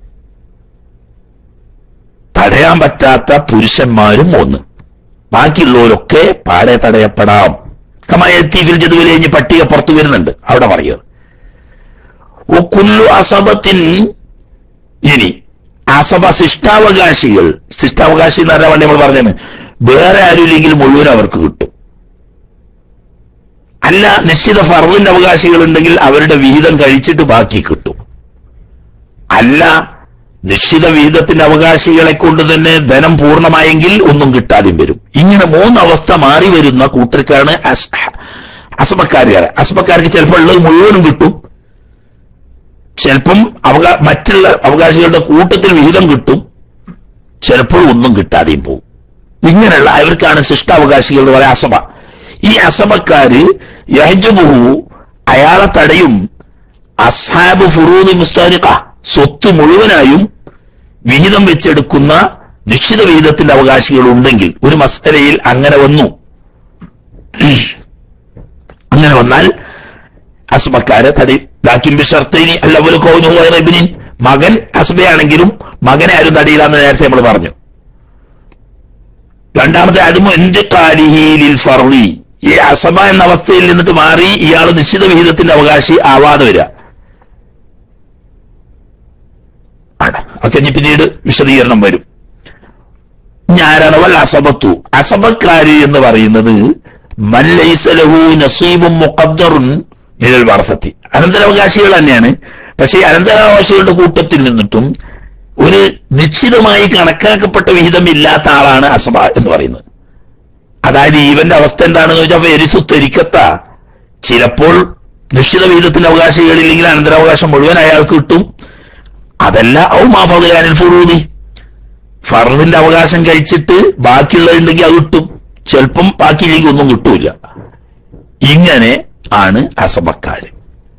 Speaker 1: തടയാൻ പറ്റാത്ത പുരുഷന്മാരും മൂന്ന് ബാക്കിയുള്ളവരൊക്കെ പാടെ തടയപ്പെടാം കമായത്തീഫിൽ ജതുവിൽ കഴിഞ്ഞ് പട്ടിക പുറത്തു വരുന്നുണ്ട് അവിടെ പറയുക ഓ കുല്ലു അസബത്തിൻ ഇനി അസഭ ശിഷ്ടാവകാശികൾ ശിഷ്ടാവകാശി എന്ന് പറഞ്ഞാൽ നമ്മൾ പറഞ്ഞാണ് വേറെ ആരുമില്ലെങ്കിൽ മുഴുവൻ അവർക്ക് കിട്ടും അല്ല നിശ്ചിത ഫർവിന്റെ അവകാശികൾ ഉണ്ടെങ്കിൽ അവരുടെ വിഹിതം കഴിച്ചിട്ട് ബാക്കി കിട്ടും അല്ല നിശ്ചിത വിഹിതത്തിന്റെ അവകാശികളെ കൊണ്ട് തന്നെ ധനം പൂർണ്ണമായെങ്കിൽ ഒന്നും കിട്ടാതെയും വരും ഇങ്ങനെ മൂന്നവസ്ഥ മാറി വരുന്ന കൂട്ടർക്കാണ് അസ് അസമക്കാരുകാരെ അസമക്കാർക്ക് ചിലപ്പോൾ ഉള്ളത് മുഴുവനും കിട്ടും ചിലപ്പം അവകാ മറ്റുള്ള അവകാശികളുടെ കൂട്ടത്തിൽ വിഹിതം കിട്ടും ചിലപ്പോൾ ഒന്നും കിട്ടാതെയും പോകും ഇങ്ങനെയുള്ള അവർക്കാണ് ശിഷ്ടാവകാശികൾ എന്ന് പറയാം അസഭ ഈ അസഭക്കാര് യഹജബുഹു അയാളെ തടയും അസ്ഹാബ് ഫുറൂദ് മുസ്താരിഖ സ്വത്ത് മുഴുവനായും വിഹിതം വെച്ചെടുക്കുന്ന നിശ്ചിത വിഹിതത്തിന്റെ അവകാശികൾ ഉണ്ടെങ്കിൽ ഒരു മസ്തരയിൽ അങ്ങനെ വന്നു അങ്ങനെ വന്നാൽ അസ്മക്കാരെ തടി ലാക്കിം ബിഷർത്തൈനി അല്ലവല് കൗനു വൈറബിനിൻ മകൻ അസ്ബയാണെങ്കിലും മകനെ ആരും തടിയിലാന്ന് നേരത്തെ നമ്മൾ പറഞ്ഞു രണ്ടാമത്തെ അടുമു എന്ത് കാലിഹീലിൽ ഫർവി ഈ അസബ എന്ന അവസ്ഥയിൽ നിന്നിട്ട് മാറി ഇയാൾ നിശ്ചിത വിഹിതത്തിന്റെ അവകാശി ആവാതെ വരിക ആണ് ഒക്കെ ഇനി പിന്നീട് വിശദീകരണം വരും ഞാനാണ് വൽ അസബത്തു അസബക്കാര് എന്ന് പറയുന്നത് മല്ലൈസലഹു നസീബും മുഖദ്ദറുൻ നിഴൽ വാർത്തത്തി അനന്തരാവകാശികൾ തന്നെയാണ് പക്ഷേ ഈ അനന്തരാവകാശികളുടെ കൂട്ടത്തിൽ നിന്നിട്ടും ഒരു നിശ്ചിതമായി കണക്കാക്കപ്പെട്ട വിഹിതം ഇല്ലാത്ത ആളാണ് അസബ എന്ന് പറയുന്നത് അതായത് ഇവന്റെ അവസ്ഥ എന്താണെന്ന് ചോദിച്ചാൽ എരിസുത്തെരിക്കത്ത ചിലപ്പോൾ നിശ്ചിത വിഹിതത്തിന്റെ അവകാശികളില്ലെങ്കിൽ അനന്തരാവകാശം മുഴുവൻ അയാൾക്ക് കിട്ടും അതല്ല ഔ മാഫിൽ ഫുറൂദി ഫർദിന്റെ അവകാശം കഴിച്ചിട്ട് ബാക്കിയുള്ളതുണ്ടെങ്കിൽ അത് കിട്ടും ചിലപ്പം ബാക്കിയില്ലെങ്കിൽ ഒന്നും കിട്ടൂല ഇങ്ങനെ ആണ് അസമക്കാര്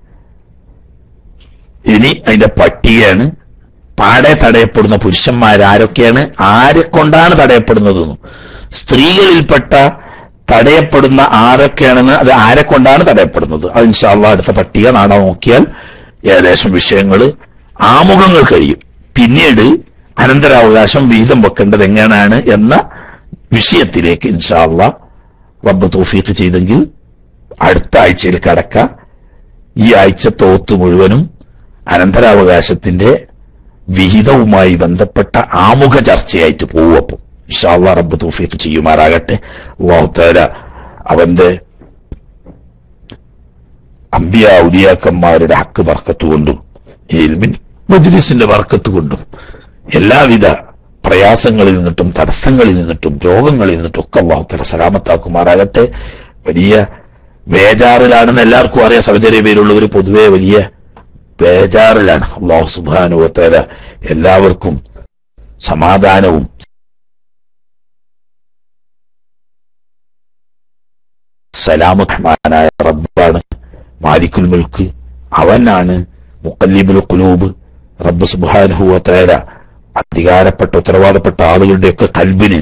Speaker 1: ഇനി അതിന്റെ പട്ടികയാണ് പാടെ തടയപ്പെടുന്ന പുരുഷന്മാർ ആരൊക്കെയാണ് ആരെ കൊണ്ടാണ് തടയപ്പെടുന്നതെന്നും സ്ത്രീകളിൽപ്പെട്ട തടയപ്പെടുന്ന ആരൊക്കെയാണെന്ന് അത് ആരെ കൊണ്ടാണ് തടയപ്പെടുന്നത് അത് ഇൻഷാല്ല അടുത്ത പട്ടിക നാളെ നോക്കിയാൽ ഏകദേശം വിഷയങ്ങൾ ആമുഖങ്ങൾ കഴിയും പിന്നീട് അനന്തരാവകാശം വീതം വെക്കേണ്ടത് എങ്ങനെയാണ് എന്ന വിഷയത്തിലേക്ക് ഇൻഷാല്ല റബ്ബ് തോഫീക്ക് ചെയ്തെങ്കിൽ അടുത്ത ആഴ്ചയിൽ കടക്ക ഈ ആഴ്ച തോത്ത് മുഴുവനും അനന്തരാവകാശത്തിന്റെ വിഹിതവുമായി ബന്ധപ്പെട്ട ആമുഖ ചർച്ചയായിട്ട് പോകും അപ്പം ഇഷാള്ള റബ്ബ് തൗഫീഖ് ചെയ്യുമാറാകട്ടെ അള്ളാഹുത്താല അവന്റെ അമ്പിയ ഔലിയാക്കന്മാരുടെ ഹക്ക് ബർക്കത്ത് കൊണ്ടും ഇൽമിൻ മജ്ലിസിന്റെ ബർക്കത്ത് കൊണ്ടും എല്ലാവിധ പ്രയാസങ്ങളിൽ നിന്നിട്ടും തടസ്സങ്ങളിൽ നിന്നിട്ടും രോഗങ്ങളിൽ നിന്നിട്ടും ഒക്കെ അള്ളാഹുത്തല സലാമത്താക്കുമാറാകട്ടെ വലിയ ബേജാറിലാണെന്ന് എല്ലാവർക്കും അറിയാം സൗദി അറേബ്യയിലുള്ളവർ പൊതുവെ വലിയ ബേജാറിലാണ് അള്ളാഹു സുബാനുവത്തേല എല്ലാവർക്കും സമാധാനവും സലാമുറഹ്മാനായ റബ്ബാണ് മാലിക്കുൽ മുൽക്ക് അവനാണ് മുക്കല്ലിബുൽ ഖുലൂബ് റബ്ബ് സുബാനുഹുവത്തേല അധികാരപ്പെട്ട ഉത്തരവാദപ്പെട്ട ആളുകളുടെയൊക്കെ കൽബിന്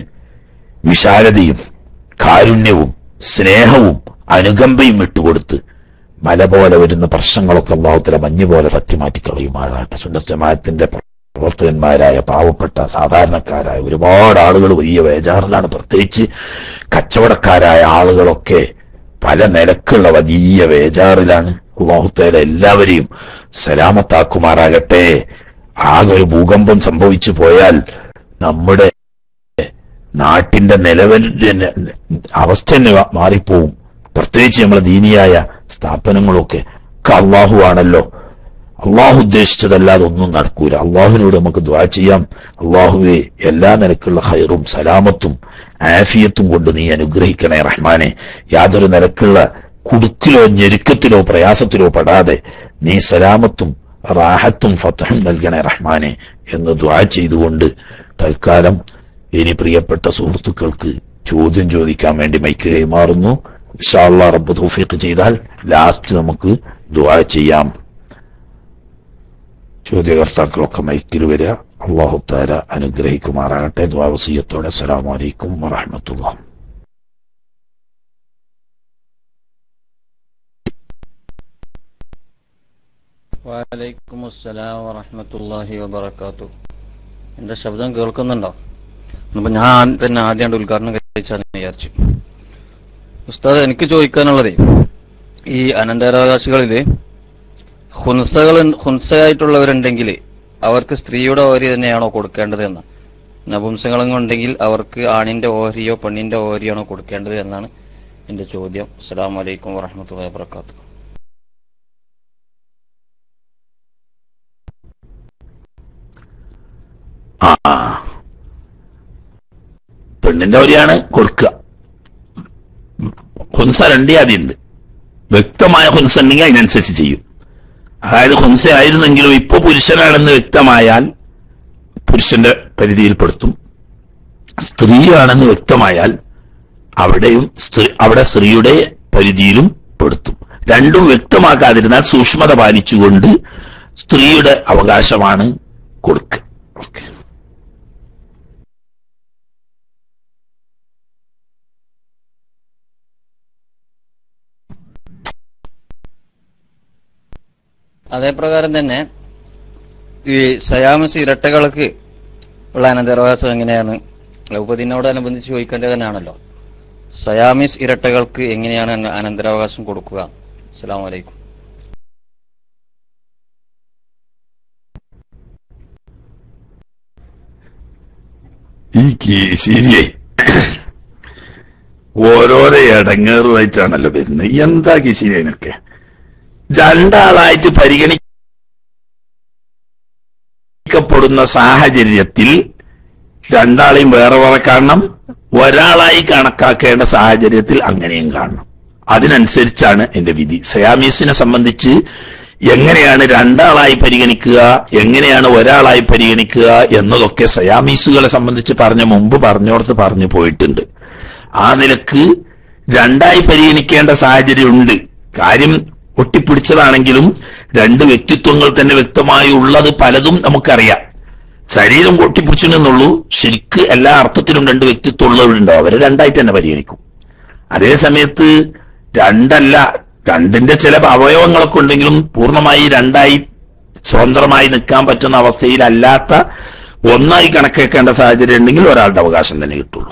Speaker 1: വിശാലതയും കാരുണ്യവും സ്നേഹവും അനുകമ്പയും ഇട്ടുകൊടുത്ത് മല പോലെ വരുന്ന പ്രശ്നങ്ങളൊക്കെ അള്ളാഹുത്തല മഞ്ഞ് പോലെ തട്ടിമാറ്റി കളയുമാറാട്ടെ സുന്നത്ത് ജമാഅത്തിന്റെ പ്രവർത്തകന്മാരായ പാവപ്പെട്ട സാധാരണക്കാരായ ഒരുപാട് ആളുകൾ വലിയ വേജാറിലാണ് പ്രത്യേകിച്ച് കച്ചവടക്കാരായ ആളുകളൊക്കെ പല നിലക്കുള്ള വലിയ വേജാറിലാണ് അള്ളാഹുത്തേല എല്ലാവരെയും സലാമത്താക്കുമാറാകട്ടെ ആകെ ഒരു ഭൂകമ്പം സംഭവിച്ചു പോയാൽ നമ്മുടെ നാട്ടിന്റെ നിലവിൽ അവസ്ഥ തന്നെ മാറിപ്പോവും പ്രത്യേകിച്ച് നമ്മളെ ദീനിയായ സ്ഥാപനങ്ങളൊക്കെ ഒക്കെ അള്ളാഹു ആണല്ലോ അള്ളാഹു ഉദ്ദേശിച്ചതല്ലാതെ ഒന്നും നടക്കൂല അള്ളാഹുവിനോട് നമുക്ക് ദ്വാ ചെയ്യാം അള്ളാഹുവെ എല്ലാ നിലക്കുള്ള ഹൈറും സലാമത്തും ആഫിയത്തും കൊണ്ട് നീ അനുഗ്രഹിക്കണേ റഹ്മാനെ യാതൊരു നിലക്കുള്ള കുടുക്കിലോ ഞെരുക്കത്തിലോ പ്രയാസത്തിലോ പെടാതെ നീ സലാമത്തും റാഹത്തും ഫത്തഹും നൽകണേ റഹ്മാനെ എന്ന് ദ്വാ ചെയ്തുകൊണ്ട് തൽക്കാലം ഇനി പ്രിയപ്പെട്ട സുഹൃത്തുക്കൾക്ക് ചോദ്യം ചോദിക്കാൻ വേണ്ടി മൈക്ക് കൈമാറുന്നു ഇൻഷാല്ലാ റബ്ബ് തൗഫീഖ് ചെയ്താൽ ലാസ്റ്റ് നമുക്ക് ദുആ ചെയ്യാം ചോദ്യകർത്താക്കളൊക്കെ മൈക്കിൽ വരിക അള്ളാഹു താര അനുഗ്രഹിക്കുമാറാകട്ടെ ദ്വാവസീയത്തോടെ അസ്സലാമു അലൈക്കും വറഹ്മത്തുള്ളാഹി
Speaker 2: വലൈക്കും അസ്സലാം വറഹമത്തല്ലാഹി വബർക്കാത്തു എന്റെ ശബ്ദം കേൾക്കുന്നുണ്ടോ അപ്പൊ ഞാൻ തന്നെ ആദ്യം ഉദ്ഘാടനം കഴിച്ചാന്ന് വിചാരിച്ചു ഉസ്താദ് എനിക്ക് ചോദിക്കാനുള്ളതേ ഈ അനന്തരാവകാശികളില് ഹുൻസകൾ ഹുൻസയായിട്ടുള്ളവരുണ്ടെങ്കിൽ അവർക്ക് സ്ത്രീയുടെ ഓഹരി തന്നെയാണോ കൊടുക്കേണ്ടത് എന്ന് നപുംസങ്ങളും ഉണ്ടെങ്കിൽ അവർക്ക് ആണിന്റെ ഓഹരിയോ പെണ്ണിന്റെ ഓഹരിയാണോ കൊടുക്കേണ്ടത് എന്നാണ് എന്റെ ചോദ്യം അസ്സലാമു അലൈക്കും വറഹമത്തല്ലാഹി വബർക്കാത്തു
Speaker 1: ആ പെണ്ണിന്റെ വരിയാണ് കൊടുക്കുക ഹുൻസ രണ്ട് ജാതിയുണ്ട് വ്യക്തമായ ഹുൻസ ഉണ്ടെങ്കിൽ അതിനനുസരിച്ച് ചെയ്യും അതായത് ഹുൻസ ആയിരുന്നെങ്കിലും ഇപ്പൊ പുരുഷനാണെന്ന് വ്യക്തമായാൽ പുരുഷന്റെ പരിധിയിൽപ്പെടുത്തും സ്ത്രീയാണെന്ന് വ്യക്തമായാൽ അവിടെയും സ്ത്രീ അവിടെ സ്ത്രീയുടെ പരിധിയിലും പെടുത്തും രണ്ടും വ്യക്തമാക്കാതിരുന്നാൽ സൂക്ഷ്മത പാലിച്ചുകൊണ്ട് സ്ത്രീയുടെ അവകാശമാണ് കൊടുക്കുക ഓക്കെ
Speaker 2: അതേപ്രകാരം തന്നെ ഈ സയാമസ് ഇരട്ടകൾക്ക് ഉള്ള അനന്തരാവകാശം എങ്ങനെയാണ് ലൗപതിനോടനുബന്ധിച്ച് ചോദിക്കേണ്ടത് തന്നെയാണല്ലോ സയാമിസ് ഇരട്ടകൾക്ക് എങ്ങനെയാണ് അങ്ങ് അനന്തരാവകാശം കൊടുക്കുക അസ്സലാമു അലൈക്കും
Speaker 1: ഈ കീശിരിയെ ഓരോരോ ഇടങ്ങേറുമായിട്ടാണല്ലോ വരുന്നത് എന്താ കീശിരി അതിനൊക്കെ രണ്ടാളായിട്ട് പരിഗണിക്കപ്പെടുന്ന സാഹചര്യത്തിൽ രണ്ടാളെയും വേറെ വേറെ കാണണം ഒരാളായി കണക്കാക്കേണ്ട സാഹചര്യത്തിൽ അങ്ങനെയും കാണണം അതിനനുസരിച്ചാണ് എന്റെ വിധി സയാമീസിനെ സംബന്ധിച്ച് എങ്ങനെയാണ് രണ്ടാളായി പരിഗണിക്കുക എങ്ങനെയാണ് ഒരാളായി പരിഗണിക്കുക എന്നതൊക്കെ സയാമീസുകളെ സംബന്ധിച്ച് പറഞ്ഞ മുമ്പ് പറഞ്ഞോടത്ത് പറഞ്ഞു പോയിട്ടുണ്ട് ആ നിലക്ക് രണ്ടായി പരിഗണിക്കേണ്ട സാഹചര്യമുണ്ട് കാര്യം ഒട്ടിപ്പിടിച്ചതാണെങ്കിലും രണ്ട് വ്യക്തിത്വങ്ങൾ തന്നെ വ്യക്തമായി ഉള്ളത് പലതും നമുക്കറിയാം ശരീരം കൊട്ടിപ്പിടിച്ചിട്ടുണ്ടെന്നുള്ളൂ ശരിക്ക് എല്ലാ അർത്ഥത്തിലും രണ്ട് വ്യക്തിത്വം ഉള്ളവരുണ്ടോ അവരെ രണ്ടായിട്ട് തന്നെ പരിഗണിക്കും അതേ സമയത്ത് രണ്ടല്ല രണ്ടിന്റെ ചില അവയവങ്ങളൊക്കെ ഉണ്ടെങ്കിലും പൂർണ്ണമായി രണ്ടായി സ്വതന്ത്രമായി നിൽക്കാൻ പറ്റുന്ന അവസ്ഥയിലല്ലാത്ത ഒന്നായി കണക്കേക്കേണ്ട സാഹചര്യം ഉണ്ടെങ്കിൽ ഒരാളുടെ അവകാശം തന്നെ കിട്ടുള്ളൂ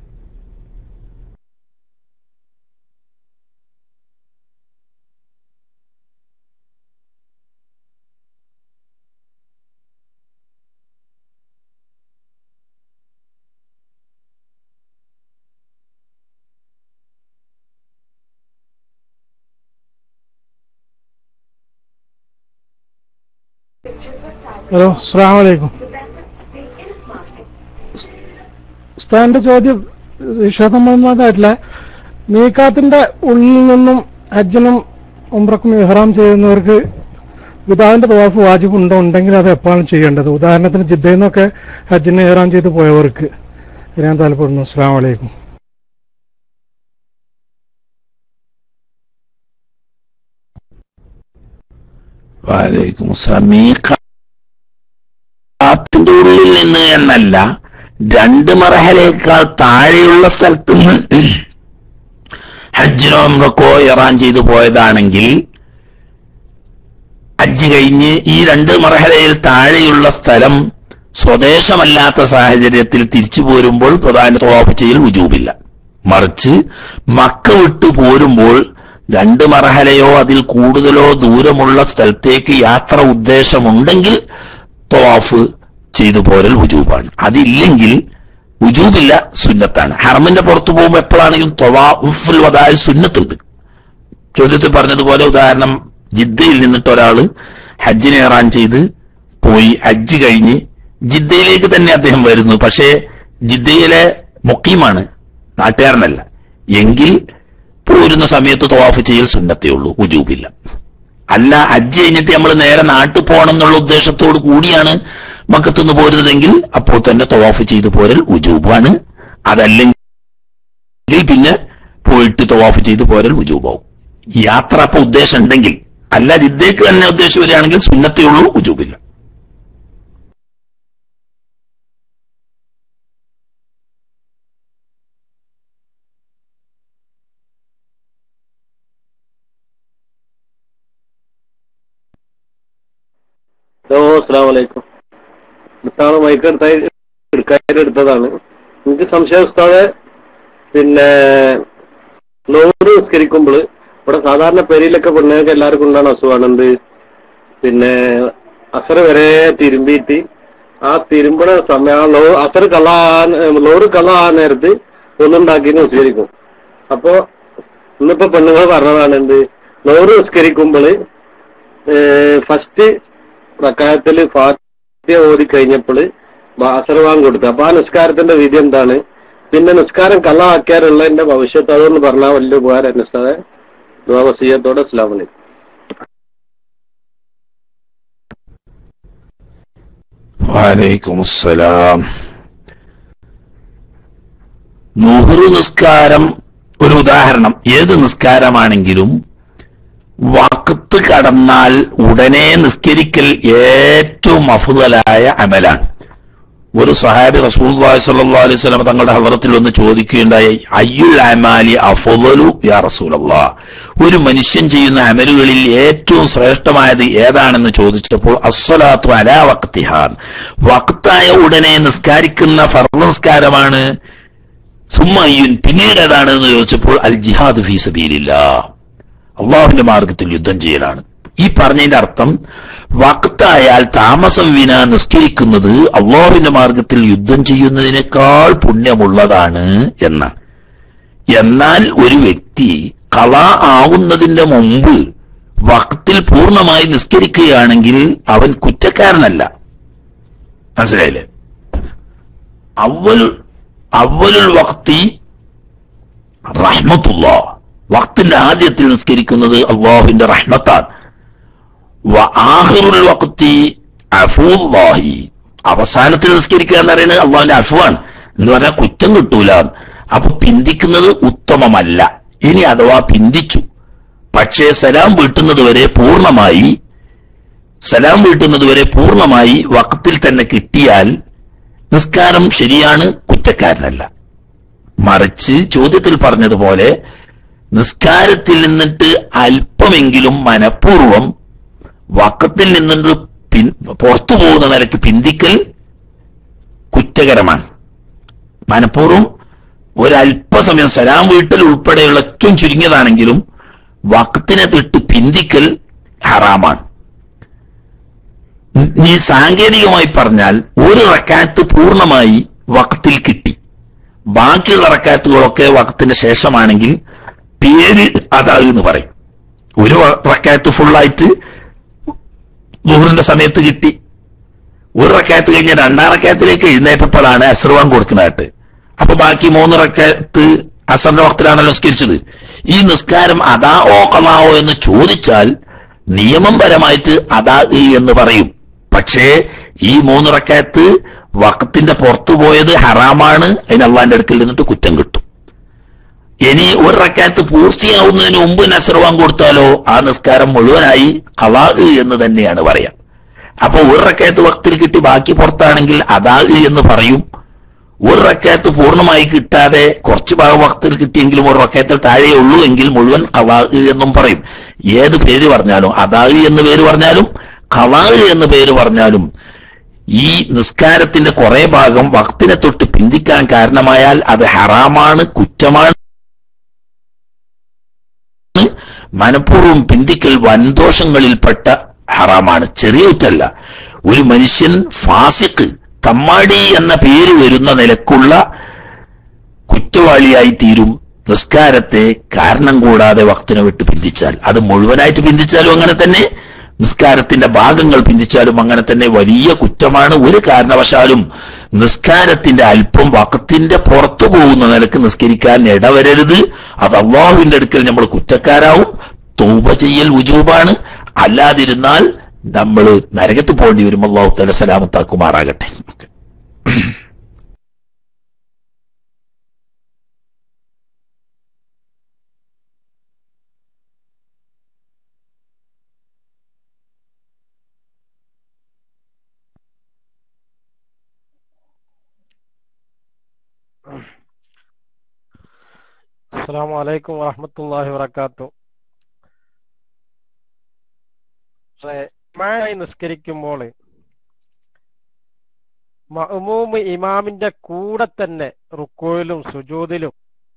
Speaker 3: ഹലോ അസ്സാം വലൈക്കും ഉസ്താദിന്റെ ചോദ്യം വിഷയസംബന്ധമായിട്ടില്ല മീക്കാത്തിന്റെ ഉള്ളിൽ നിന്നും ഹജ്ജിനും ഉംറക്കും ഇഹ്റാം ചെയ്യുന്നവർക്ക് പിതാവിന്റെ തവാഫ് വാജിബ് ഉണ്ടോ ഉണ്ടെങ്കിൽ അത് എപ്പോഴാണ് ചെയ്യേണ്ടത് ഉദാഹരണത്തിന് ജിദ്ദയിൽ നിന്നൊക്കെ ഹജ്ജിന് ഇഹ്റാം ചെയ്ത് പോയവർക്ക് അറിയാൻ താല്പര്യപ്പെടുന്നു അസ്സാം വലൈക്കും
Speaker 1: വാലൈക്കും അസ്സലാം മീഖാത്തിന്റെ ഉള്ളിൽ നിന്ന് എന്നല്ല രണ്ട് മറഹലേക്കാൾ താഴെയുള്ള സ്ഥലത്ത് നിന്ന് ഹജ്ജിനോ ഉംറക്കോ ഇറാൻ ചെയ്തു പോയതാണെങ്കിൽ ഹജ്ജ് കഴിഞ്ഞ് ഈ രണ്ട് മറഹലയിൽ താഴെയുള്ള സ്ഥലം സ്വദേശമല്ലാത്ത സാഹചര്യത്തിൽ തിരിച്ചു പോരുമ്പോൾ പ്രധാന തവാഫ് ചെയ്യൽ ഉജൂബില്ല മറിച്ച് മക്ക വിട്ടു പോരുമ്പോൾ രണ്ട് മറഹലയോ അതിൽ കൂടുതലോ ദൂരമുള്ള സ്ഥലത്തേക്ക് യാത്ര ഉദ്ദേശമുണ്ടെങ്കിൽ തവാഫ് ചെയ്തു പോരൽ ഉജൂബാണ് അതില്ലെങ്കിൽ ഉജൂബില്ല സുന്നത്താണ് ഹർമിന്റെ പുറത്തു പോകുമ്പോൾ എപ്പോഴാണെങ്കിലും തൊവാഫുൽ വതായ സുന്നത്തുണ്ട് ചോദ്യത്തിൽ പറഞ്ഞതുപോലെ ഉദാഹരണം ജിദ്ദയിൽ നിന്നിട്ട് ഒരാള് ഹജ്ജിനെ ഇറാൻ ചെയ്ത് പോയി ഹജ്ജ് കഴിഞ്ഞ് ജിദ്ദയിലേക്ക് തന്നെ അദ്ദേഹം വരുന്നു പക്ഷേ ജിദ്ദയിലെ മുക്കീമാണ് നാട്ടുകാരനല്ല എങ്കിൽ പോരുന്ന സമയത്ത് തവാഫ് ചെയ്യൽ സുന്നത്തേ ഉള്ളൂ ഉജൂബില്ല അല്ല ഹജ്ജ് കഴിഞ്ഞിട്ട് നമ്മൾ നേരെ നാട്ടിൽ പോകണം എന്നുള്ള ഉദ്ദേശത്തോട് കൂടിയാണ് മക്കത്തുനിന്ന് പോരുന്നതെങ്കിൽ അപ്പോൾ തന്നെ തവാഫ് ചെയ്തു പോരൽ ഉജൂബാണ് അതല്ലെങ്കിൽ പിന്നെ പോയിട്ട് തവാഫ് ചെയ്തു പോരൽ ഉജൂബാവും യാത്ര അപ്പൊ ഉദ്ദേശം ഉണ്ടെങ്കിൽ അല്ല ജിദ്ദയ്ക്ക് തന്നെ ഉദ്ദേശം വരികയാണെങ്കിൽ സുന്നത്തേ ഉള്ളൂ ഉജൂബില്ല
Speaker 4: ഹലോ അസ്സാം വലൈക്കും ഇതാണ് മൈക്ക് എടുത്ത എടുക്കാൻ എടുത്തതാണ് എനിക്ക് സംശയം ഉസ്താദെ പിന്നെ ലോഡ് നിസ്കരിക്കുമ്പോൾ ഇവിടെ സാധാരണ പെരിയിലൊക്കെ പെണ്ണുങ്ങൾക്ക് എല്ലാവർക്കും ഉണ്ടാണ് അസുഖമാണ് എന്ത് പിന്നെ അസർ വരെ തിരുമ്പിയിട്ട് ആ തിരുമ്പണ സമയം ആ ലോ അസർ കള്ളാൻ ലോഡ് കള്ളാൻ നേരത്ത് ഒന്നുണ്ടാക്കി നിസ്കരിക്കും അപ്പോ ഇന്നിപ്പോ പെണ്ണുങ്ങൾ പറഞ്ഞതാണ് എന്ത് ലോഡ് നിസ്കരിക്കുമ്പോൾ ഫസ്റ്റ് പ്രക്കാരത്തിൽ ഫാത്തിയ ഓതി കഴിഞ്ഞപ്പോൾ അസർവാൻ കൊടുത്തു അപ്പൊ ആ നിസ്കാരത്തിന്റെ വിധി എന്താണ് പിന്നെ നിസ്കാരം കള്ളാക്കിയാറുള്ളതിന്റെ ഭവിഷ്യത്ത് അതൊന്ന് പറഞ്ഞാൽ വലിയ ഉപകാരം ഉസ്താദെ ദുവാവസീയത്തോടെ അസ്ലാം വലൈക്കും
Speaker 1: വലൈക്കും അസ്സലാം നുഹ്റു നിസ്കാരം ഒരു ഉദാഹരണം ഏത് നിസ്കാരമാണെങ്കിലും വക്കത്ത് കടന്നാൽ ഉടനെ നിസ്കരിക്കൽ ഏറ്റവും അഫുതലായ അമലാണ് ഒരു സഹാബി റസൂൽ സല്ലല്ലാഹു അലൈഹി വസല്ലം തങ്ങളുടെ ഹലറത്തിൽ ഒന്ന് ചോദിക്കുകയുണ്ടായി അയ്യുൽ അമാലി അഫുദലു യാ റസൂലല്ലാ ഒരു മനുഷ്യൻ ചെയ്യുന്ന അമലുകളിൽ ഏറ്റവും ശ്രേഷ്ഠമായത് ഏതാണെന്ന് ചോദിച്ചപ്പോൾ അസ്സലാത്തു അലാ വക്തിഹാൻ വക്തായ ഉടനെ നിസ്കാരിക്കുന്ന ഫർദ് നിസ്കാരമാണ് സുമ്മയ്യുൻ പിന്നീട് ഏതാണ് എന്ന് ചോദിച്ചപ്പോൾ അൽ ജിഹാദ് ഫീ സബീലില്ലാ അള്ളാഹുവിന്റെ മാർഗത്തിൽ യുദ്ധം ചെയ്യലാണ് ഈ പറഞ്ഞതിന്റെ അർത്ഥം വക്തായാൽ താമസം വിന നിസ്കരിക്കുന്നത് അള്ളാഹുവിന്റെ മാർഗത്തിൽ യുദ്ധം ചെയ്യുന്നതിനേക്കാൾ പുണ്യമുള്ളതാണ് എന്നാണ് എന്നാൽ ഒരു വ്യക്തി കള ആവുന്നതിന്റെ മുമ്പ് വക്തിൽ പൂർണ്ണമായി നിസ്കരിക്കുകയാണെങ്കിൽ അവൻ കുറ്റക്കാരനല്ല മനസ്സിലായില്ലേ അവൽ അവലുൽ വക്തി റഹ്മത്തുള്ള വക്തിന്റെ ആദ്യത്തിൽ നിസ്കരിക്കുന്നത് അള്ളാഹുവിന്റെ റഹ്മത്താണ് ആഹിറുൽ വക്തി അഫൂല്ലാഹി അവസാനത്തിൽ നിസ്കരിക്കുക എന്ന് പറയുന്നത് അള്ളാഹുവിന്റെ അഫുവാണ് എന്ന് പറഞ്ഞാൽ കുറ്റം കിട്ടൂല അപ്പൊ പിന്തിക്കുന്നത് ഉത്തമമല്ല ഇനി അഥവാ പിന്തിച്ചു പക്ഷേ സലാം വീട്ടുന്നത് വരെ പൂർണ്ണമായി സലാം വീട്ടുന്നത് വരെ പൂർണ്ണമായി വക്തിൽ തന്നെ കിട്ടിയാൽ നിസ്കാരം ശരിയാണ് കുറ്റക്കാരനല്ല മറിച്ച് ചോദ്യത്തിൽ പറഞ്ഞതുപോലെ നിസ്കാരത്തിൽ നിന്നിട്ട് അല്പമെങ്കിലും മനഃപൂർവം വക്കത്തിൽ നിന്നിട്ട് പിൻ പുറത്തു പോകുന്ന നിലയ്ക്ക് പിന്തിക്കൽ കുറ്റകരമാണ് മനഃപൂർവ്വം ഒരല്പസമയം സലാം വീട്ടൽ ഉൾപ്പെടെയുള്ള ഏറ്റവും ചുരുങ്ങിയതാണെങ്കിലും വക്കത്തിനെ തൊട്ട് പിന്തിക്കൽ ഹറാമാണ് നീ സാങ്കേതികമായി പറഞ്ഞാൽ ഒരു റക്കാത്ത് പൂർണ്ണമായി വക്കത്തിൽ കിട്ടി ബാക്കിയുള്ള റക്കാത്തുകളൊക്കെ വക്കത്തിന്റെ ശേഷമാണെങ്കിൽ പേര് അതാകുന്ന് പറയും ഒരു റക്കാത്ത് ഫുള്ളായിട്ട് ദുഹറിന്റെ സമയത്ത് കിട്ടി ഒരു റക്കാത്ത് കഴിഞ്ഞ രണ്ടാം റക്കാത്തിലേക്ക് എഴുന്നേറ്റപ്പോഴാണ് അസർവാൻ കൊടുക്കുന്നതായിട്ട് അപ്പൊ ബാക്കി മൂന്ന് റക്കാത്ത് അസറിന്റെ വക്തിലാണല്ലോ നിസ്കരിച്ചത് ഈ നിസ്കാരം അതാവോ കളാവോ എന്ന് ചോദിച്ചാൽ നിയമം പരമായിട്ട് അതാ എന്ന് പറയും പക്ഷേ ഈ മൂന്ന് റക്കാത്ത് വക്കത്തിന്റെ പുറത്തു പോയത് ഹറാമാണ് അതിന് അള്ളാന്റെ അടുക്കൽ നിന്നിട്ട് കുറ്റം കിട്ടും ഇനി ഒരു റക്കാത്ത് പൂർത്തിയാവുന്നതിന് മുമ്പ് നസർവാൻ കൊടുത്താലോ ആ നിസ്കാരം മുഴുവനായി കളാ എന്ന് തന്നെയാണ് പറയാം അപ്പൊ ഒരു റക്കാത്ത് വക്തിൽ കിട്ടി ബാക്കി പുറത്താണെങ്കിൽ അതാ എന്ന് പറയും ഒരു റക്കാത്ത് പൂർണ്ണമായി കിട്ടാതെ കുറച്ച് ഭാഗം വക്തിൽ കിട്ടിയെങ്കിലും ഒരു റക്കാത്തിൽ താഴെ ഉള്ളൂ എങ്കിൽ മുഴുവൻ ഖലാഹ് എന്നും പറയും ഏത് പേര് പറഞ്ഞാലും അതാഹ് എന്ന് പേര് പറഞ്ഞാലും ഖലാഹ് എന്ന് പേര് പറഞ്ഞാലും ഈ നിസ്കാരത്തിന്റെ കുറെ ഭാഗം വക്തിനെ തൊട്ട് പിന്തിക്കാൻ കാരണമായാൽ അത് ഹറാമാണ് കുറ്റമാണ് മനഃപൂർവ്വം പിന്തിക്കൽ വൻദോഷങ്ങളിൽപ്പെട്ട ഹറാമാണ് ചെറിയ കുറ്റല്ല ഒരു മനുഷ്യൻ ഫാസിക്ക് തമ്മാടി എന്ന പേര് വരുന്ന നിലക്കുള്ള കുറ്റവാളിയായി തീരും നിസ്കാരത്തെ കാരണം കൂടാതെ വക്തിനെ വിട്ട് പിന്തിച്ചാൽ അത് മുഴുവനായിട്ട് പിന്തിച്ചാലും അങ്ങനെ തന്നെ നിസ്കാരത്തിന്റെ ഭാഗങ്ങൾ പിന്തിച്ചാലും അങ്ങനെ തന്നെ വലിയ കുറ്റമാണ് ഒരു കാരണവശാലും നിസ്കാരത്തിന്റെ അല്പം വക്കത്തിന്റെ പുറത്തു പോകുന്ന നിലക്ക് നിസ്കരിക്കാൻ ഇടവരരുത് അത് അള്ളാഹുവിന്റെ അടുക്കൽ നമ്മൾ കുറ്റക്കാരാവും തൗബ ചെയ്യൽ ഉജൂബാണ് അല്ലാതിരുന്നാൽ നമ്മൾ നരകത്ത് പോകേണ്ടി വരും അള്ളാഹു തല സലാമത്താക്കുമാറാകട്ടെ
Speaker 5: അസ്സാം വലൈക്കും വറഹമത്തല്ലാഹി വബർക്കാത്തു മഴയായി നിസ്കരിക്കുമ്പോൾ മഅ്മൂമ് ഇമാമിന്റെ കൂടെ തന്നെ റുക്കോയിലും സുജൂദിലും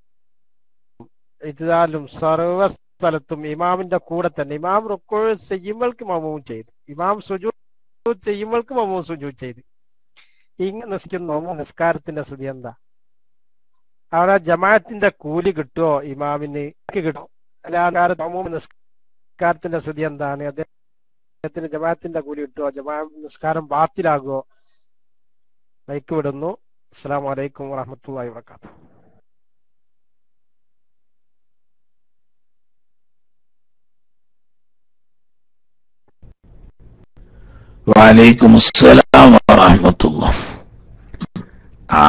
Speaker 5: ഇതിലും സർവ സ്ഥലത്തും ഇമാമിന്റെ കൂടെ തന്നെ ഇമാം റുക്കോയിൽ ചെയ്യുമ്പോൾക്ക് മമൂം ചെയ്തു ഇമാം സുജൂദ് ചെയ്യുമ്പോൾക്ക് മമൂം സുജൂദ് ചെയ്തു ഇങ്ങനെ നിസ്കരിക്കുന്ന നിസ്കാരത്തിന്റെ സ്ഥിതി എന്താ അവിടെ ജമാഅത്തിന്റെ കൂലി കിട്ടുമോ ഇമാമിന് കിട്ടും അല്ലാതെ നിസ്കാരത്തിന്റെ സ്ഥിതി എന്താണ് അദ്ദേഹത്തിന് ജമാഅത്തിന്റെ കൂലി കിട്ടുമോ ജമാ നിസ്കാരം ബാത്തിലാകുമോ മൈക്ക് വിടുന്നു അസ്സാം വലൈക്കും വാഹമത്തല്ലാഹി വാത്തു
Speaker 1: വലൈക്കും അസ്സലാം വറഹമത്തുള്ള ആ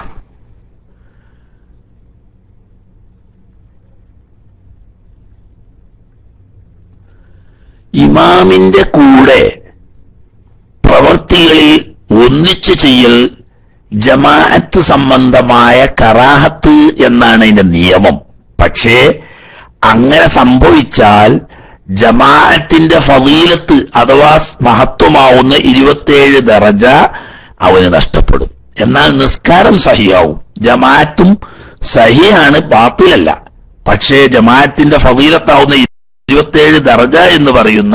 Speaker 1: ഇമാമിന്റെ കൂടെ പ്രവർത്തികളിൽ ഒന്നിച്ചു ചെയ്യൽ ജമാഅത്ത് സംബന്ധമായ കറാഹത്ത് എന്നാണ് അതിന്റെ നിയമം പക്ഷേ അങ്ങനെ സംഭവിച്ചാൽ ജമാഅത്തിന്റെ ഫവീലത്ത് അഥവാ മഹത്വമാവുന്ന ഇരുപത്തേഴ് ദറജ അവന് നഷ്ടപ്പെടും എന്നാൽ നിസ്കാരം സഹിയാവും ജമാഅത്തും സഹിയാണ് ബാത്തിലല്ല പക്ഷേ ജമാഅത്തിന്റെ ഫവീലത്താവുന്ന ഇരുപത്തേഴ് ദറജ എന്ന് പറയുന്ന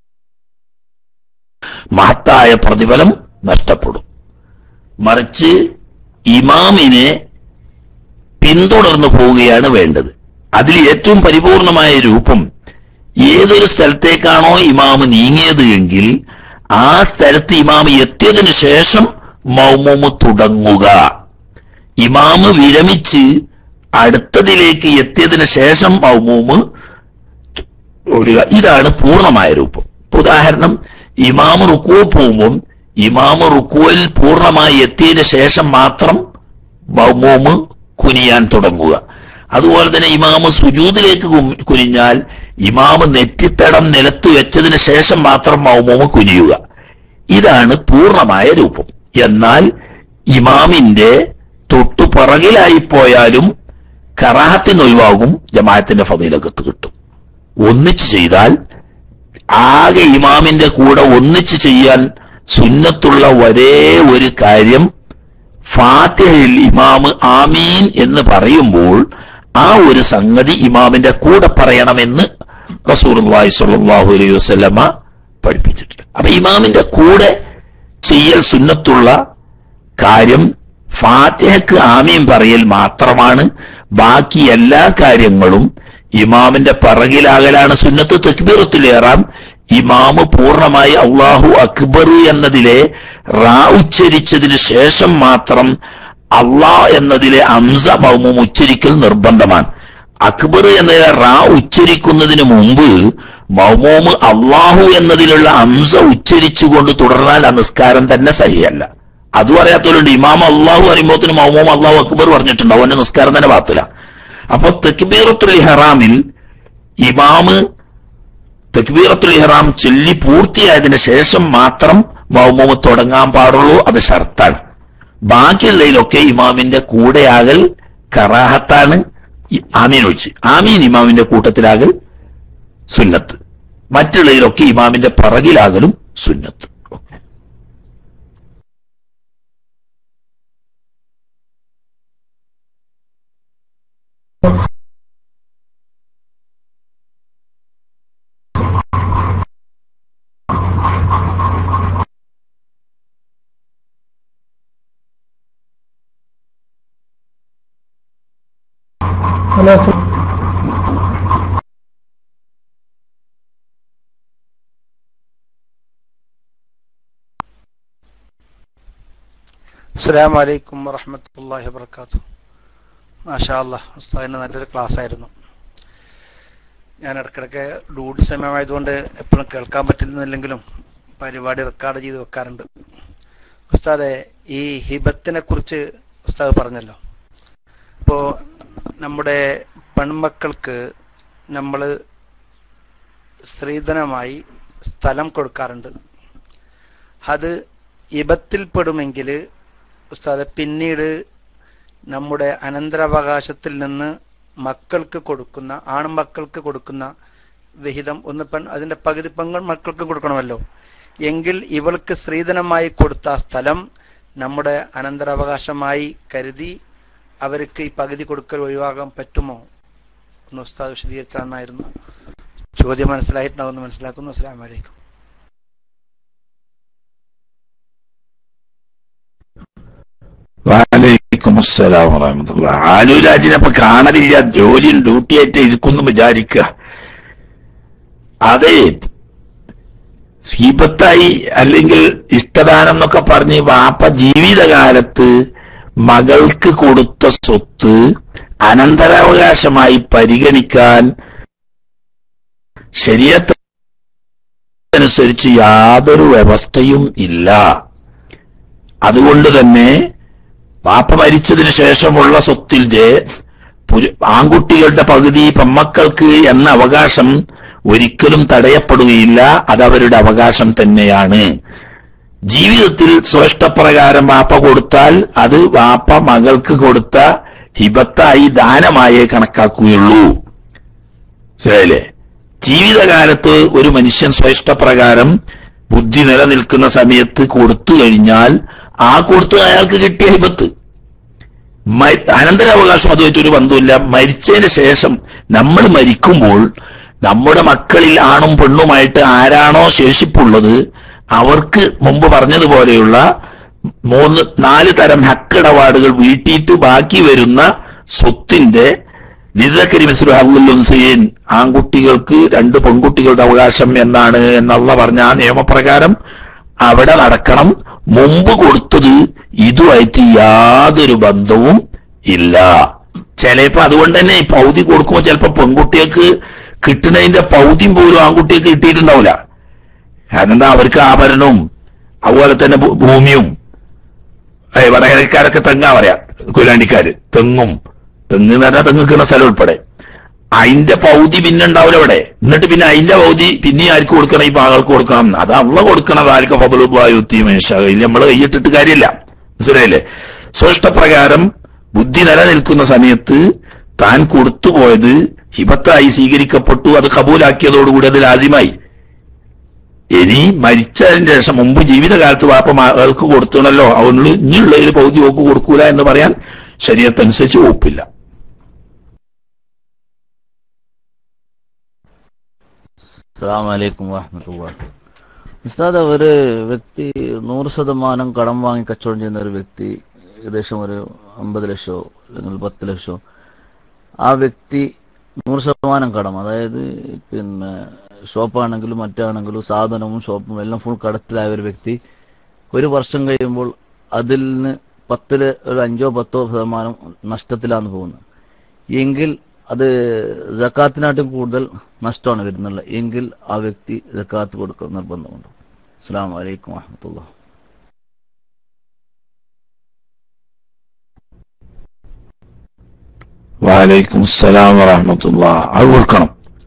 Speaker 1: മഹത്തായ പ്രതിഫലം നഷ്ടപ്പെടും മറിച്ച് ഇമാമിനെ പിന്തുടർന്നു പോവുകയാണ് വേണ്ടത് അതിൽ ഏറ്റവും പരിപൂർണമായ രൂപം ഏതൊരു സ്ഥലത്തേക്കാണോ ഇമാമ് നീങ്ങിയത് എങ്കിൽ ആ സ്ഥലത്ത് ഇമാമ് എത്തിയതിനു ശേഷം മൗമൂമ് തുടങ്ങുക ഇമാമ് വിരമിച്ച് അടുത്തതിലേക്ക് എത്തിയതിനു ശേഷം മൗമൂമ് ഓടുക ഇതാണ് പൂർണ്ണമായ രൂപം ഉദാഹരണം ഇമാമ് റുക്കു പോകുമ്പോൾ ഇമാമ് റുക്കുവിൽ പൂർണ്ണമായി എത്തിയതിനു ശേഷം മാത്രം മൗമൂമ് കുനിയാൻ തുടങ്ങുക അതുപോലെ തന്നെ ഇമാമ് സുജൂദിലേക്ക് കുനിഞ്ഞാൽ ഇമാമ് നെറ്റിത്തടം നിലത്ത് വെച്ചതിന് ശേഷം മാത്രം മൗമൂമ് കുനിയുക ഇതാണ് പൂർണ്ണമായ രൂപം എന്നാൽ ഇമാമിന്റെ തൊട്ടു പുറകിലായി പോയാലും കറാഹത്തിന് ഒഴിവാകും ജമാഅത്തിന്റെ ഫതീലകത്ത് കിട്ടും ഒന്നിച്ച് ചെയ്താൽ ആകെ ഇമാമിന്റെ കൂടെ ഒന്നിച്ച് ചെയ്യാൻ സുന്നത്തുള്ള ഒരേ ഒരു കാര്യം ഫാത്തിഹയിൽ ഇമാമ് ആമീൻ എന്ന് പറയുമ്പോൾ ആ ഒരു സംഗതി ഇമാമിന്റെ കൂടെ പറയണമെന്ന് റസൂർലായി സല്ലാഹു അലൈഹി വസ്ലമ പഠിപ്പിച്ചിട്ടുണ്ട് അപ്പൊ ഇമാമിന്റെ കൂടെ ചെയ്യൽ സുന്നത്തുള്ള കാര്യം ഫാത്തിഹക്ക് ആമീൻ പറയൽ മാത്രമാണ് ബാക്കി എല്ലാ കാര്യങ്ങളും ഇമാമിന്റെ പറകിലാകലാണ് സുന്നത്ത് തക്ബീറത്തിലേറാം ഇമാമ് പൂർണ്ണമായി അള്ളാഹു അക്ബർ എന്നതിലെ റാ ഉച്ചരിച്ചതിന് ശേഷം മാത്രം അള്ളാ എന്നതിലെ അംസ മൗമും ഉച്ചരിക്കൽ നിർബന്ധമാണ് അക്ബർ എന്നതിലെ റാ ഉച്ചരിക്കുന്നതിന് മുമ്പ് മൗമൂമ് അള്ളാഹു എന്നതിലുള്ള അംസ ഉച്ചരിച്ചുകൊണ്ട് തുടർന്നാൽ ആ നിസ്കാരം തന്നെ സഹിയല്ല അതും അറിയാത്തവരുണ്ട് ഇമാം അള്ളാഹു അറിയുമ്പോത്തിന് മൗമൂം അള്ളാഹു അക്ബർ പറഞ്ഞിട്ടുണ്ട് അവന്റെ നിസ്കാരം തന്നെ പാത്തില്ല അപ്പൊ തെക്ബീറത്തുൽ ഇഹ്റാമിൽ ഇമാമ് തെക്ബീറത്തുൽ ഇഹ്റാം ചൊല്ലി പൂർത്തിയായതിനു ശേഷം മാത്രം മൗമൂമ് തുടങ്ങാൻ പാടുള്ളൂ അത് ഷർത്താണ് ബാക്കിയുള്ളതിലൊക്കെ ഇമാമിന്റെ കൂടെയാകൽ കറാഹത്താണ് ഈ ആമീൻ ഒഴിച്ച് ആമീൻ ഇമാമിന്റെ കൂട്ടത്തിലാകൽ സുന്നത്ത് മറ്റുള്ളതിലൊക്കെ ഇമാമിന്റെ പിറകിലാകലും സുന്നത്ത് ഓക്കെ
Speaker 3: ഹലോ സർ
Speaker 6: അസ്സാം വലൈക്കും വറഹമത്തല്ലാഹി വർക്കാത്തു മാഷാ അല്ലാഹ് ഉസ്താദിന് നല്ലൊരു ക്ലാസ് ആയിരുന്നു ഞാൻ ഇടയ്ക്കിടയ്ക്ക് ഡ്യൂട്ടി സമയമായതുകൊണ്ട് എപ്പോഴും കേൾക്കാൻ പറ്റുന്നില്ലെങ്കിലും പരിപാടി റെക്കോർഡ് ചെയ്ത് വെക്കാറുണ്ട് ഉസ്താദെ ഈ ഹിബത്തിനെ കുറിച്ച് ഉസ്താദ് പറഞ്ഞല്ലോ അപ്പോൾ നമ്മുടെ പെൺമക്കൾക്ക് നമ്മൾ സ്ത്രീധനമായി സ്ഥലം കൊടുക്കാറുണ്ട് അത് ഇബത്തിൽപ്പെടുമെങ്കിൽ ഉസ്താദെ പിന്നീട് നമ്മുടെ അനന്തരാവകാശത്തിൽ നിന്ന് മക്കൾക്ക് കൊടുക്കുന്ന ആൺമക്കൾക്ക് കൊടുക്കുന്ന വിഹിതം ഒന്ന് പെൺ അതിന്റെ പകുതി പങ്ക് മക്കൾക്ക് കൊടുക്കണമല്ലോ എങ്കിൽ ഇവൾക്ക് സ്ത്രീധനമായി കൊടുത്ത ആ സ്ഥലം നമ്മുടെ അനന്തരാവകാശമായി കരുതി അവർക്ക് ഈ പകുതി കൊടുക്കൽ ഒഴിവാക്കാൻ പറ്റുമോ ഒന്ന് ഉസ്താദ് വിശദീകരിച്ചാൽ നന്നായിരുന്നു ചോദ്യം മനസ്സിലായിട്ടുണ്ടാവുമെന്ന് മനസ്സിലാക്കുന്നു അസ്സലാമു അലൈക്കും
Speaker 1: വാലൈക്കും അസ്സലാം വറഹമത്തുള്ള ആലുരാജിനെ അപ്പൊ കാണലില്ല ജോലിയും ഡ്യൂട്ടിയായിട്ട് ഇരിക്കുന്നു വിചാരിക്കുക അതെ ഹീപത്തായി അല്ലെങ്കിൽ ഇഷ്ടദാനം എന്നൊക്കെ പറഞ്ഞ് വാപ്പ ജീവിതകാലത്ത് മകൾക്ക് കൊടുത്ത സ്വത്ത് അനന്തരാവകാശമായി പരിഗണിക്കാൻ ശരീരത്തനുസരിച്ച് യാതൊരു വ്യവസ്ഥയും ഇല്ല അതുകൊണ്ട് തന്നെ വാപ്പ മരിച്ചതിന് ശേഷമുള്ള സ്വത്തിന്റെ പുരു- ആൺകുട്ടികളുടെ പകുതി പെമ്മക്കൾക്ക് എന്ന അവകാശം ഒരിക്കലും തടയപ്പെടുകയില്ല അതവരുടെ അവകാശം തന്നെയാണ് ജീവിതത്തിൽ സ്വേഷ്ടപ്രകാരം വാപ്പ കൊടുത്താൽ അത് വാപ്പ മകൾക്ക് കൊടുത്ത ഹിബത്തായി ദാനമായേ കണക്കാക്കുകയുള്ളൂ ശരിയല്ലേ ജീവിതകാലത്ത് ഒരു മനുഷ്യൻ സ്വേഷ്ടപ്രകാരം ബുദ്ധി നിലനിൽക്കുന്ന സമയത്ത് കൊടുത്തു കഴിഞ്ഞാൽ ആ കൊടുത്ത് അയാൾക്ക് കിട്ടിയ ഹിബത്ത് മ- അനന്തരാവകാശം അതുമായിട്ട് ഒരു ബന്ധമില്ല മരിച്ചതിന് ശേഷം നമ്മൾ മരിക്കുമ്പോൾ നമ്മുടെ മക്കളിൽ ആണും പെണ്ണുമായിട്ട് ആരാണോ ശേഷിപ്പുള്ളത് അവർക്ക് മുമ്പ് പറഞ്ഞതുപോലെയുള്ള മൂന്ന് നാല് തരം ഹക്കിടപാടുകൾ വീട്ടിയിട്ട് ബാക്കി വരുന്ന സ്വത്തിന്റെ ലിതക്കരി മിസ്ലുഹുസൈൻ ആൺകുട്ടികൾക്ക് രണ്ട് പെൺകുട്ടികളുടെ അവകാശം എന്നാണ് എന്നുള്ള പറഞ്ഞ ആ നിയമപ്രകാരം അവിടെ നടക്കണം മുമ്പ് കൊടുത്തത് ഇതുമായിട്ട് യാതൊരു ബന്ധവും ഇല്ല ചിലപ്പോ അതുകൊണ്ട് തന്നെ ഈ പൗതി കൊടുക്കുമ്പോൾ ചിലപ്പോ പെൺകുട്ടികൾക്ക് കിട്ടുന്നതിന്റെ പൗതിയും പോലും ആൺകുട്ടികൾക്ക് കിട്ടിയിട്ടുണ്ടാവില്ല കാരണം എന്താ അവർക്ക് ആഭരണവും അതുപോലെ തന്നെ ഭൂ- ഭൂമിയും ഏ, വടകരക്കാരൊക്കെ തെങ്ങാ പറയാ കൊയിലാണ്ടിക്കാര് തെങ്ങും തെങ്ങ് എന്ന് പറഞ്ഞാൽ തെങ്ങ് നിൽക്കുന്ന സ്ഥലം ഉൾപ്പെടെ അതിന്റെ പൗതി പിന്നെ ഉണ്ടാവില്ല ഇവിടെ എന്നിട്ട് പിന്നെ അതിന്റെ പൗതി പിന്നെ ആർക്ക് കൊടുക്കണം ഈ പാകൾക്ക് കൊടുക്കണം അത് അവള കൊടുക്കണം ആർക്ക് ഫബലുദ്വായുത്തി മേശയിൽ നമ്മൾ കൈയിട്ടിട്ട് കാര്യമില്ല മനസ്സിലായില്ലേ സ്വഷ്ടപ്രകാരം ബുദ്ധി നിലനിൽക്കുന്ന സമയത്ത് താൻ കൊടുത്തുപോയത് ഹിബത്തായി സ്വീകരിക്കപ്പെട്ടു അത് കബൂലാക്കിയതോടുകൂടി അത് ലാസിമായി ഇനി മരിച്ചതിന് ശേഷം മുമ്പ് ജീവിതകാലത്ത് വാപ്പ മകൾക്ക് കൊടുത്തണല്ലോ അവനുള്ള ഇനിയുള്ളതിൽ പൗതി ഓക്ക് കൊടുക്കൂല എന്ന് പറയാൻ ശരീരത്തനുസരിച്ച് ഒപ്പില്ല
Speaker 7: അസ്സാം വലൈക്കും വാഹമത്തുള്ള ഉസ്താദ് ഒരു വ്യക്തി നൂറ് ശതമാനം കടം വാങ്ങി കച്ചവടം ചെയ്യുന്ന ഒരു വ്യക്തി ഏകദേശം ഒരു അമ്പത് ലക്ഷമോ അല്ലെങ്കിൽ പത്ത് ലക്ഷമോ ആ വ്യക്തി നൂറ് ശതമാനം കടം അതായത് പിന്നെ ഷോപ്പാണെങ്കിലും മറ്റാണെങ്കിലും സാധനവും ഷോപ്പും എല്ലാം ഫുൾ കടത്തിലായ ഒരു വ്യക്തി ഒരു വർഷം കഴിയുമ്പോൾ അതിൽ നിന്ന് പത്തില് ഒരു അഞ്ചോ പത്തോ ശതമാനം നഷ്ടത്തിലാണ് പോകുന്നത് എങ്കിൽ അത് ജക്കാത്തിനായിട്ടും കൂടുതൽ നഷ്ടമാണ് വരുന്നുള്ളത് എങ്കിൽ ആ വ്യക്തി ജക്കാത്ത് കൊടുക്കുക നിർബന്ധമുണ്ട് അസ്സാം വലൈക്കും വാഹമത്തുള്ള
Speaker 1: വാലൈക്കും അസ്സലാം വറഹമത്തുള്ള അത് കൊടുക്കണം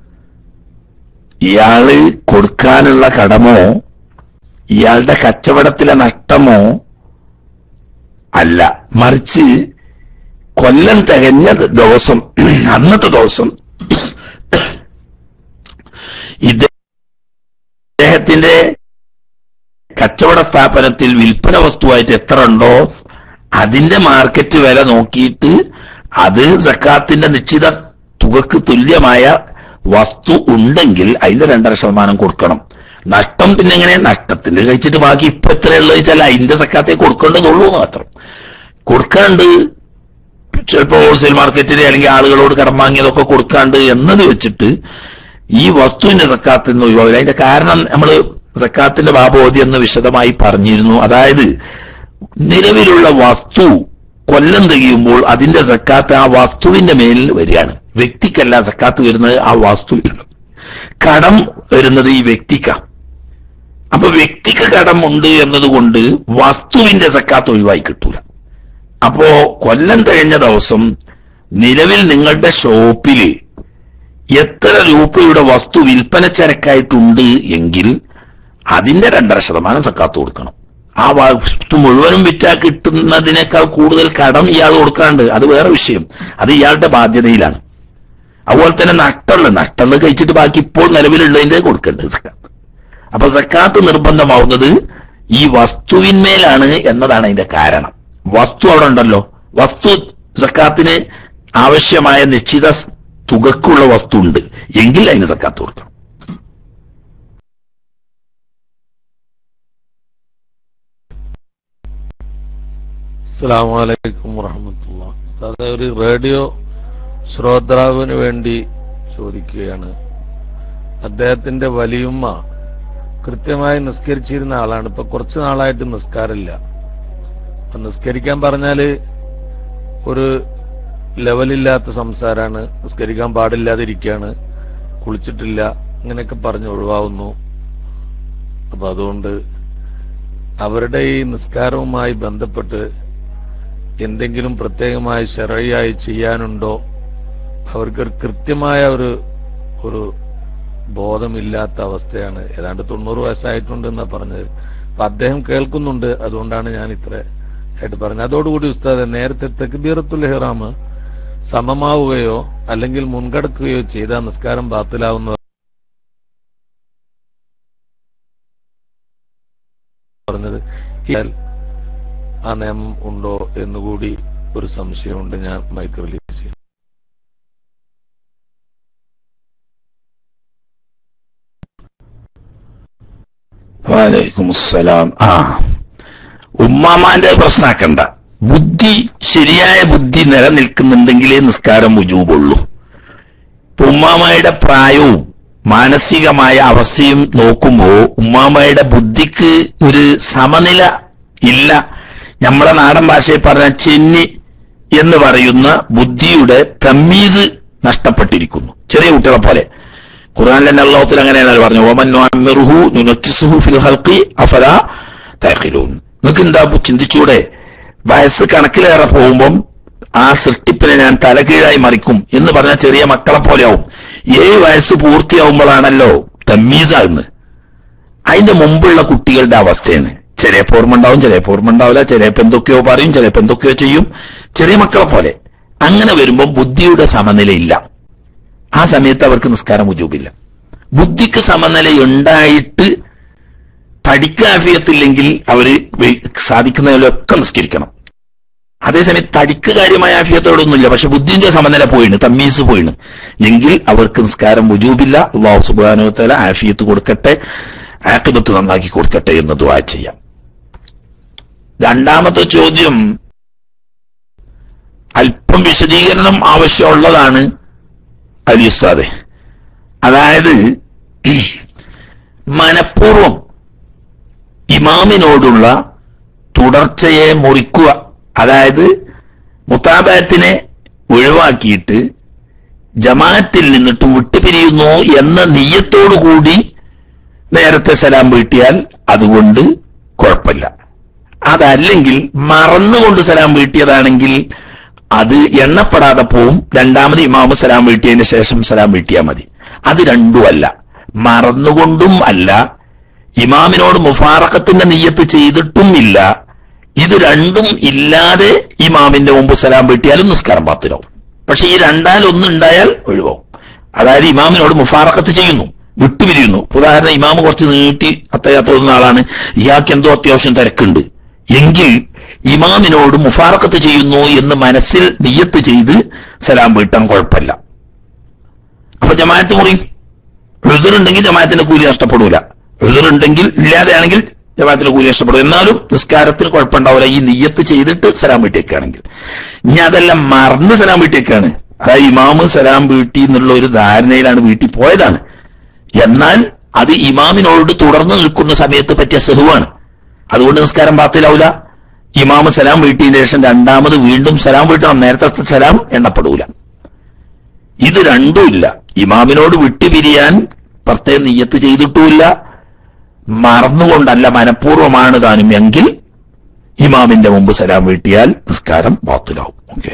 Speaker 1: ഇയാള് കൊടുക്കാനുള്ള കടമോ ഇയാളുടെ കച്ചവടത്തിലെ നഷ്ടമോ അല്ല മറിച്ച് കൊല്ലം തികഞ്ഞ ദിവസം അന്നത്തെ ദിവസം ഇദ്ദേഹത്തിന്റെ കച്ചവട സ്ഥാപനത്തിൽ വിൽപ്പന വസ്തുവായിട്ട് എത്ര ഉണ്ടോ അതിന്റെ മാർക്കറ്റ് വില നോക്കിയിട്ട് അത് സക്കാത്തിന്റെ നിശ്ചിത തുകക്ക് തുല്യമായ വസ്തു ഉണ്ടെങ്കിൽ അതിന്റെ രണ്ടര ശതമാനം കൊടുക്കണം നഷ്ടം പിന്നെ എങ്ങനെ നഷ്ടത്തിന്റെ കഴിച്ചിട്ട് ബാക്കി ഇപ്പൊ എത്രയുള്ളത് വെച്ചാൽ അതിന്റെ സക്കാത്തെ കൊടുക്കേണ്ടതുള്ളൂ എന്ന് മാത്രം കൊടുക്കാണ്ട് ചിലപ്പോ ഹോൾസെയിൽ മാർക്കറ്റിൽ അല്ലെങ്കിൽ ആളുകളോട് കടം വാങ്ങിയതൊക്കെ കൊടുക്കാണ്ട് എന്നത് വെച്ചിട്ട് ഈ വസ്തുവിന്റെ സക്കാത്തിൽ നിന്ന് ഒഴിവാവില്ല അതിന്റെ കാരണം നമ്മൾ സക്കാത്തിന്റെ ബാബോധി എന്ന് വിശദമായി പറഞ്ഞിരുന്നു അതായത് നിലവിലുള്ള വസ്തു കൊല്ലം തികയുമ്പോൾ അതിന്റെ സക്കാത്ത് ആ വസ്തുവിന്റെ മേലിൽ വരികയാണ് വ്യക്തിക്കല്ല സക്കാത്ത് വരുന്നത് ആ വസ്തു കടം വരുന്നത് ഈ വ്യക്തിക്കാണ് അപ്പൊ വ്യക്തിക്ക് കടം ഉണ്ട് എന്നതുകൊണ്ട് വസ്തുവിന്റെ സക്കാത്ത് ഒഴിവായി കിട്ടൂല അപ്പോ കൊല്ലം തികഞ്ഞ ദിവസം നിലവിൽ നിങ്ങളുടെ ഷോപ്പില് എത്ര രൂപയുടെ വസ്തു വിൽപ്പന ചരക്കായിട്ടുണ്ട് എങ്കിൽ അതിന്റെ രണ്ടര ശതമാനം സക്കാത്ത് കൊടുക്കണം ആ വസ്തു മുഴുവനും വിറ്റാ കിട്ടുന്നതിനേക്കാൾ കൂടുതൽ കടം ഇയാൾ കൊടുക്കാണ്ട് അത് വേറെ വിഷയം അത് ഇയാളുടെ ബാധ്യതയിലാണ് അതുപോലെ തന്നെ നഷ്ടമുള്ള നഷ്ടമുള്ളത് കഴിച്ചിട്ട് ബാക്കി ഇപ്പോൾ നിലവിലുള്ളതിന്റെ കൊടുക്കേണ്ടത് സക്കാത്ത് അപ്പൊ സക്കാത്ത് നിർബന്ധമാവുന്നത് ഈ വസ്തുവിന്മേലാണ് എന്നതാണ് അതിന്റെ കാരണം വസ്തു അവിടെ ഉണ്ടല്ലോ വസ്തു സക്കാത്തിന് ആവശ്യമായ നിശ്ചിത സ് തുകക്കുള്ള വസ്തു ഉണ്ട് എങ്കിൽ അതിന് സക്കാത്ത് കൊടുക്കണം
Speaker 8: അസ്സാം വലൈക്കും വറഹമത്തുള്ള ഉസ്താദെ ഒരു റേഡിയോ ശ്രോതാവിന് വേണ്ടി ചോദിക്കുകയാണ് അദ്ദേഹത്തിന്റെ വലിയുമ്മ കൃത്യമായി നിസ്കരിച്ചിരുന്ന ആളാണ് ഇപ്പൊ കുറച്ചു നാളായിട്ട് നിസ്കാരമില്ല അപ്പൊ നിസ്കരിക്കാൻ പറഞ്ഞാല് ഒരു ലെവലില്ലാത്ത സംസാരാണ് നിസ്കരിക്കാൻ പാടില്ലാതിരിക്കുകയാണ് കുളിച്ചിട്ടില്ല ഇങ്ങനെയൊക്കെ പറഞ്ഞ് ഒഴിവാവുന്നു അപ്പൊ അതുകൊണ്ട് അവരുടെ ഈ നിസ്കാരവുമായി ബന്ധപ്പെട്ട് എന്തെങ്കിലും പ്രത്യേകമായി ശരയായി ചെയ്യാനുണ്ടോ അവർക്കൊരു കൃത്യമായ ഒരു ഒരു ബോധമില്ലാത്ത അവസ്ഥയാണ് ഏതാണ്ട് തൊണ്ണൂറ് വയസ്സായിട്ടുണ്ട് എന്നാ പറഞ്ഞത് അപ്പൊ അദ്ദേഹം കേൾക്കുന്നുണ്ട് അതുകൊണ്ടാണ് ഞാൻ ഇത്ര ആയിട്ട് പറഞ്ഞത് അതോടുകൂടി ഉസ്താദ് നേരത്തെ തെക്ബീറത്തുൽ ഇഹ്റാം സമമാവുകയോ അല്ലെങ്കിൽ മുൻകടക്കുകയോ ചെയ്ത നിസ്കാരം ബാത്തിലാവുന്ന പറഞ്ഞത് ഇയാൾ ആ നിയമം ഉണ്ടോ എന്നുകൂടി ഒരു സംശയമുണ്ട് ഞാൻ മൈക്ക് റിലീസ് ചെയ്യും
Speaker 1: വാലൈക്കും അസ്സലാം ആ ഉമ്മാമാന്റെ പ്രശ്നമാക്കണ്ട ബുദ്ധി ശരിയായ ബുദ്ധി നിലനിൽക്കുന്നുണ്ടെങ്കിലേ നിസ്കാരം മുജൂബുള്ളൂ ഇപ്പൊ ഉമ്മാമയുടെ പ്രായവും മാനസികമായ അവസ്ഥയും നോക്കുമ്പോ ഉമ്മാമയുടെ ബുദ്ധിക്ക് ഒരു സമനില ഇല്ല നമ്മളെ നാടൻ ഭാഷയിൽ പറഞ്ഞ ചെന്നി എന്ന് പറയുന്ന ബുദ്ധിയുടെ തമ്മീസ് നഷ്ടപ്പെട്ടിരിക്കുന്നു ചെറിയ കുട്ടികളെ പോലെ ഖുർആനിലെ അള്ളാഹത്തിൽ അങ്ങനെയാണ് പറഞ്ഞു ഓമൻ നുഅമ്മിറുഹു നുനക്കിസുഹു ഫിൽ ഹൽഖി അഫലാ തഖിലൂൻ നിങ്ങൾക്ക് എന്താ ചിന്തിച്ചൂടെ വയസ്സ് കണക്കിലേറെ പോകുമ്പം ആ സൃഷ്ടിപ്പിനെ ഞാൻ തലകീഴായി മറിക്കും എന്ന് പറഞ്ഞ ചെറിയ മക്കളെ പോലെയാവും ഏഴ് വയസ്സ് പൂർത്തിയാവുമ്പോഴാണല്ലോ തമ്മീസാകുന്നത് അതിന്റെ മുമ്പുള്ള കുട്ടികളുടെ അവസ്ഥയാണ് ചിലപ്പോ ഓർമ്മ ഉണ്ടാവും ചിലപ്പോ ഓർമ്മ ഉണ്ടാവില്ല ചിലപ്പോ എന്തൊക്കെയോ പറയും ചിലപ്പോ എന്തൊക്കെയോ ചെയ്യും ചെറിയ മക്കളെ പോലെ അങ്ങനെ വരുമ്പോൾ ബുദ്ധിയുടെ സമനിലയില്ല ആ സമയത്ത് അവർക്ക് നിസ്കാരം ഉജൂബില്ല ബുദ്ധിക്ക് സമനില ഉണ്ടായിട്ട് തടിക്കാഫിയത്തില്ലെങ്കിൽ അവര് വെ- സാധിക്കുന്നതിലൊക്കെ നിസ്കരിക്കണം അതേസമയം തടിക്ക് കാര്യമായ ആഫിയത്തോടൊന്നുമില്ല പക്ഷെ ബുദ്ധിന്റെ സമനില പോയിണ് തമ്മീസ് പോയിണ് എങ്കിൽ അവർക്ക് നിസ്കാരം ഉജൂബില്ല അള്ളാഹു സുബാനുത്തല ആഫിയത്ത് കൊടുക്കട്ടെ ആക്കിബത്ത് നന്നാക്കി കൊടുക്കട്ടെ എന്ന് ദുആ ചെയ്യാം രണ്ടാമത്തെ ചോദ്യം അല്പം വിശദീകരണം ആവശ്യമുള്ളതാണ് അലി ഉസ്താദെ അതായത് മനഃപൂർവം ഇമാമിനോടുള്ള തുടർച്ചയെ മുറിക്കുക അതായത് മുത്താബാത്തിനെ ഒഴിവാക്കിയിട്ട് ജമാഅത്തിൽ നിന്നിട്ട് വിട്ടുപിരിയുന്നു എന്ന നീയത്തോടു കൂടി നേരത്തെ സലാം വീട്ടിയാൽ അതുകൊണ്ട് കുഴപ്പമില്ല അതല്ലെങ്കിൽ മറന്നുകൊണ്ട് സലാം വീട്ടിയതാണെങ്കിൽ അത് എണ്ണപ്പെടാതെ പോവും രണ്ടാമത് ഇമാമ് സലാം വീട്ടിയതിന് ശേഷം സലാം വീട്ടിയാൽ മതി അത് രണ്ടുമല്ല മറന്നുകൊണ്ടും അല്ല ഇമാമിനോട് മുഫാറക്കത്തിന്റെ നീയത്ത് ചെയ്തിട്ടും ഇല്ല ഇത് രണ്ടും ഇല്ലാതെ ഇമാമിന്റെ മുമ്പ് സലാം വീട്ടിയാലും നിസ്കാരം പാത്തിലാവും പക്ഷെ ഈ രണ്ടാലൊന്നും ഉണ്ടായാൽ ഒഴിവാവും അതായത് ഇമാമിനോട് മുഫാറക്കത്ത് ചെയ്യുന്നു വിട്ടുപിരിയുന്നു ഉദാഹരണം ഇമാമ് കുറച്ച് നീട്ടി അത്തയ്യാത്ത തോന്നുന്ന ആളാണ് ഇയാൾക്ക് എന്തോ അത്യാവശ്യം തിരക്കുണ്ട് എങ്കിൽ ഇമാമിനോട് മുഫാറക്കത്ത് ചെയ്യുന്നു എന്ന് മനസ്സിൽ നിയ്യത്ത് ചെയ്ത് സലാം വീട്ടാൻ കുഴപ്പമില്ല അപ്പൊ ജമാഅത്ത് മുറിയും എഴുതറുണ്ടെങ്കിൽ ജമാഅത്തിന്റെ കൂലി നഷ്ടപ്പെടൂല എഴുതറുണ്ടെങ്കിൽ ഇല്ലാതെയാണെങ്കിൽ ജമാഅത്തിന്റെ കൂലി നഷ്ടപ്പെടും എന്നാലും നിസ്കാരത്തിന് കുഴപ്പമുണ്ടാവില്ല ഈ നിയ്യത്ത് ചെയ്തിട്ട് സലാം വീട്ടിയേക്കാണെങ്കിൽ ഇനി അതെല്ലാം മറന്ന് സലാം വീട്ടിയേക്കാണ് അതായത് ഇമാമ് സലാം വീട്ടി എന്നുള്ള ഒരു ധാരണയിലാണ് വീട്ടിൽ പോയതാണ് എന്നാൽ അത് ഇമാമിനോട് തുടർന്ന് നിൽക്കുന്ന സമയത്ത് പറ്റിയ സെഹുവാണ് അതുകൊണ്ട് നിസ്കാരം ബാത്തിലാവൂല ഇമാമ് സലാം വീട്ടിയതിന് ശേഷം രണ്ടാമത് വീണ്ടും സലാം വീട്ടണം നേരത്തെ സലാം എണ്ണപ്പെടൂല ഇത് രണ്ടും ഇല്ല ഇമാമിനോട് വിട്ടുപിരിയാൻ പ്രത്യേകം നിയ്യത്ത് ചെയ്തിട്ടുമില്ല മറന്നുകൊണ്ടല്ല മനഃപൂർവ്വമാണ് താനും എങ്കിൽ ഇമാമിന്റെ മുമ്പ് സലാം വീട്ടിയാൽ നിസ്കാരം ബാത്തിലാവും ഓക്കെ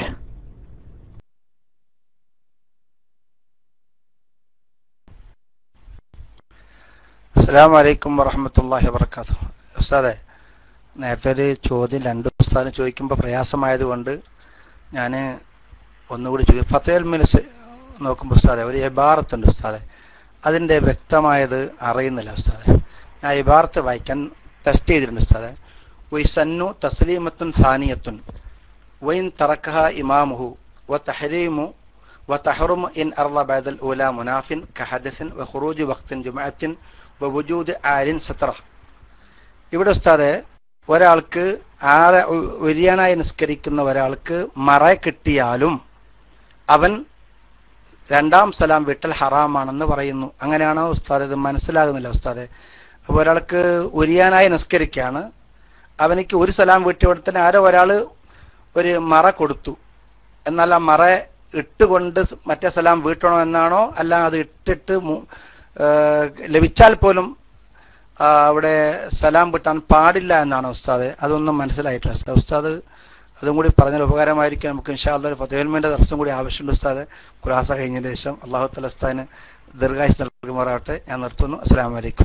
Speaker 6: അസ്സാം വലൈക്കും വറഹമത്തല്ലാഹി വർക്കാത്തു ഉസ്താദെ നേരത്തെ ഒരു ചോദ്യം രണ്ട് ഉസ്താദിന് ചോദിക്കുമ്പോൾ പ്രയാസമായതുകൊണ്ട് ഞാൻ ഒന്നുകൂടി ചോദിക്കും ഫത്തേൽ മിനിസ് നോക്കുമ്പോൾ ഉസ്താദെ ഒരു ഇബാറത്തുണ്ട് ഉസ്താദെ അതിൻ്റെ വ്യക്തമായത് അറിയുന്നില്ല ഉസ്താദെ ഞാൻ ഇബാറത്ത് വായിക്കാൻ ടെസ്റ്റ് ചെയ്തിട്ടുണ്ട് ഉസ്താദെ വൈസന്നു തസ്ലീമത്തുൻ സാനിയത്തുൻ വൈൻ തറക്കഹ ഇമാമുഹു വ തഹരീമു وتحرم إن أرضى بعد الأولى مناف كحدث وخروج وقت جمعة ووجود آل سترة ഇവിടെ ഉസ്താദെ ഒരാൾക്ക് ആരെ ഒരിയാനായി നിസ്കരിക്കുന്ന ഒരാൾക്ക് മറ കിട്ടിയാലും അവൻ രണ്ടാം സ്ഥലം വിട്ടൽ ഹറാമാണെന്ന് പറയുന്നു അങ്ങനെയാണോ ഉസ്താദ് ഇത് മനസ്സിലാകുന്നില്ല ഉസ്താദെ അപ്പോൾ ഒരാൾക്ക് ഉരിയാനായി നിസ്കരിക്കുകയാണ് അവനിക്ക് ഒരു സലാം വീട്ടിയോടത്തിന് ആരോ ഒരാൾ ഒരു മറ കൊടുത്തു എന്നാൽ ആ മറ ഇട്ടുകൊണ്ട് മറ്റേ സലാം വീട്ടണോ എന്നാണോ അല്ല അത് ഇട്ടിട്ട് മു- ആ, ലഭിച്ചാൽ പോലും ആ, അവിടെ സലാം വീട്ടാൻ പാടില്ല എന്നാണ് ഉസ്താദ് അതൊന്നും മനസ്സിലായിട്ടില്ല ഉസ്താദ് ഉസ്താദ് അതും കൂടി പറഞ്ഞാൽ ഉപകാരമായിരിക്കും നമുക്ക് ഇൻഷാല്ല ഫതേൽമിന്റെ ദർശനം കൂടി ആവശ്യമുണ്ട് ഉസ്താദ് കുറാസ കഴിഞ്ഞതിന് ശേഷം അള്ളാഹു തല ഉസ്താദിന് ദീർഘായുസ് നൽകുമാറാവട്ടെ ഞാൻ നിർത്തുന്നു അസ്സാം വലൈക്കും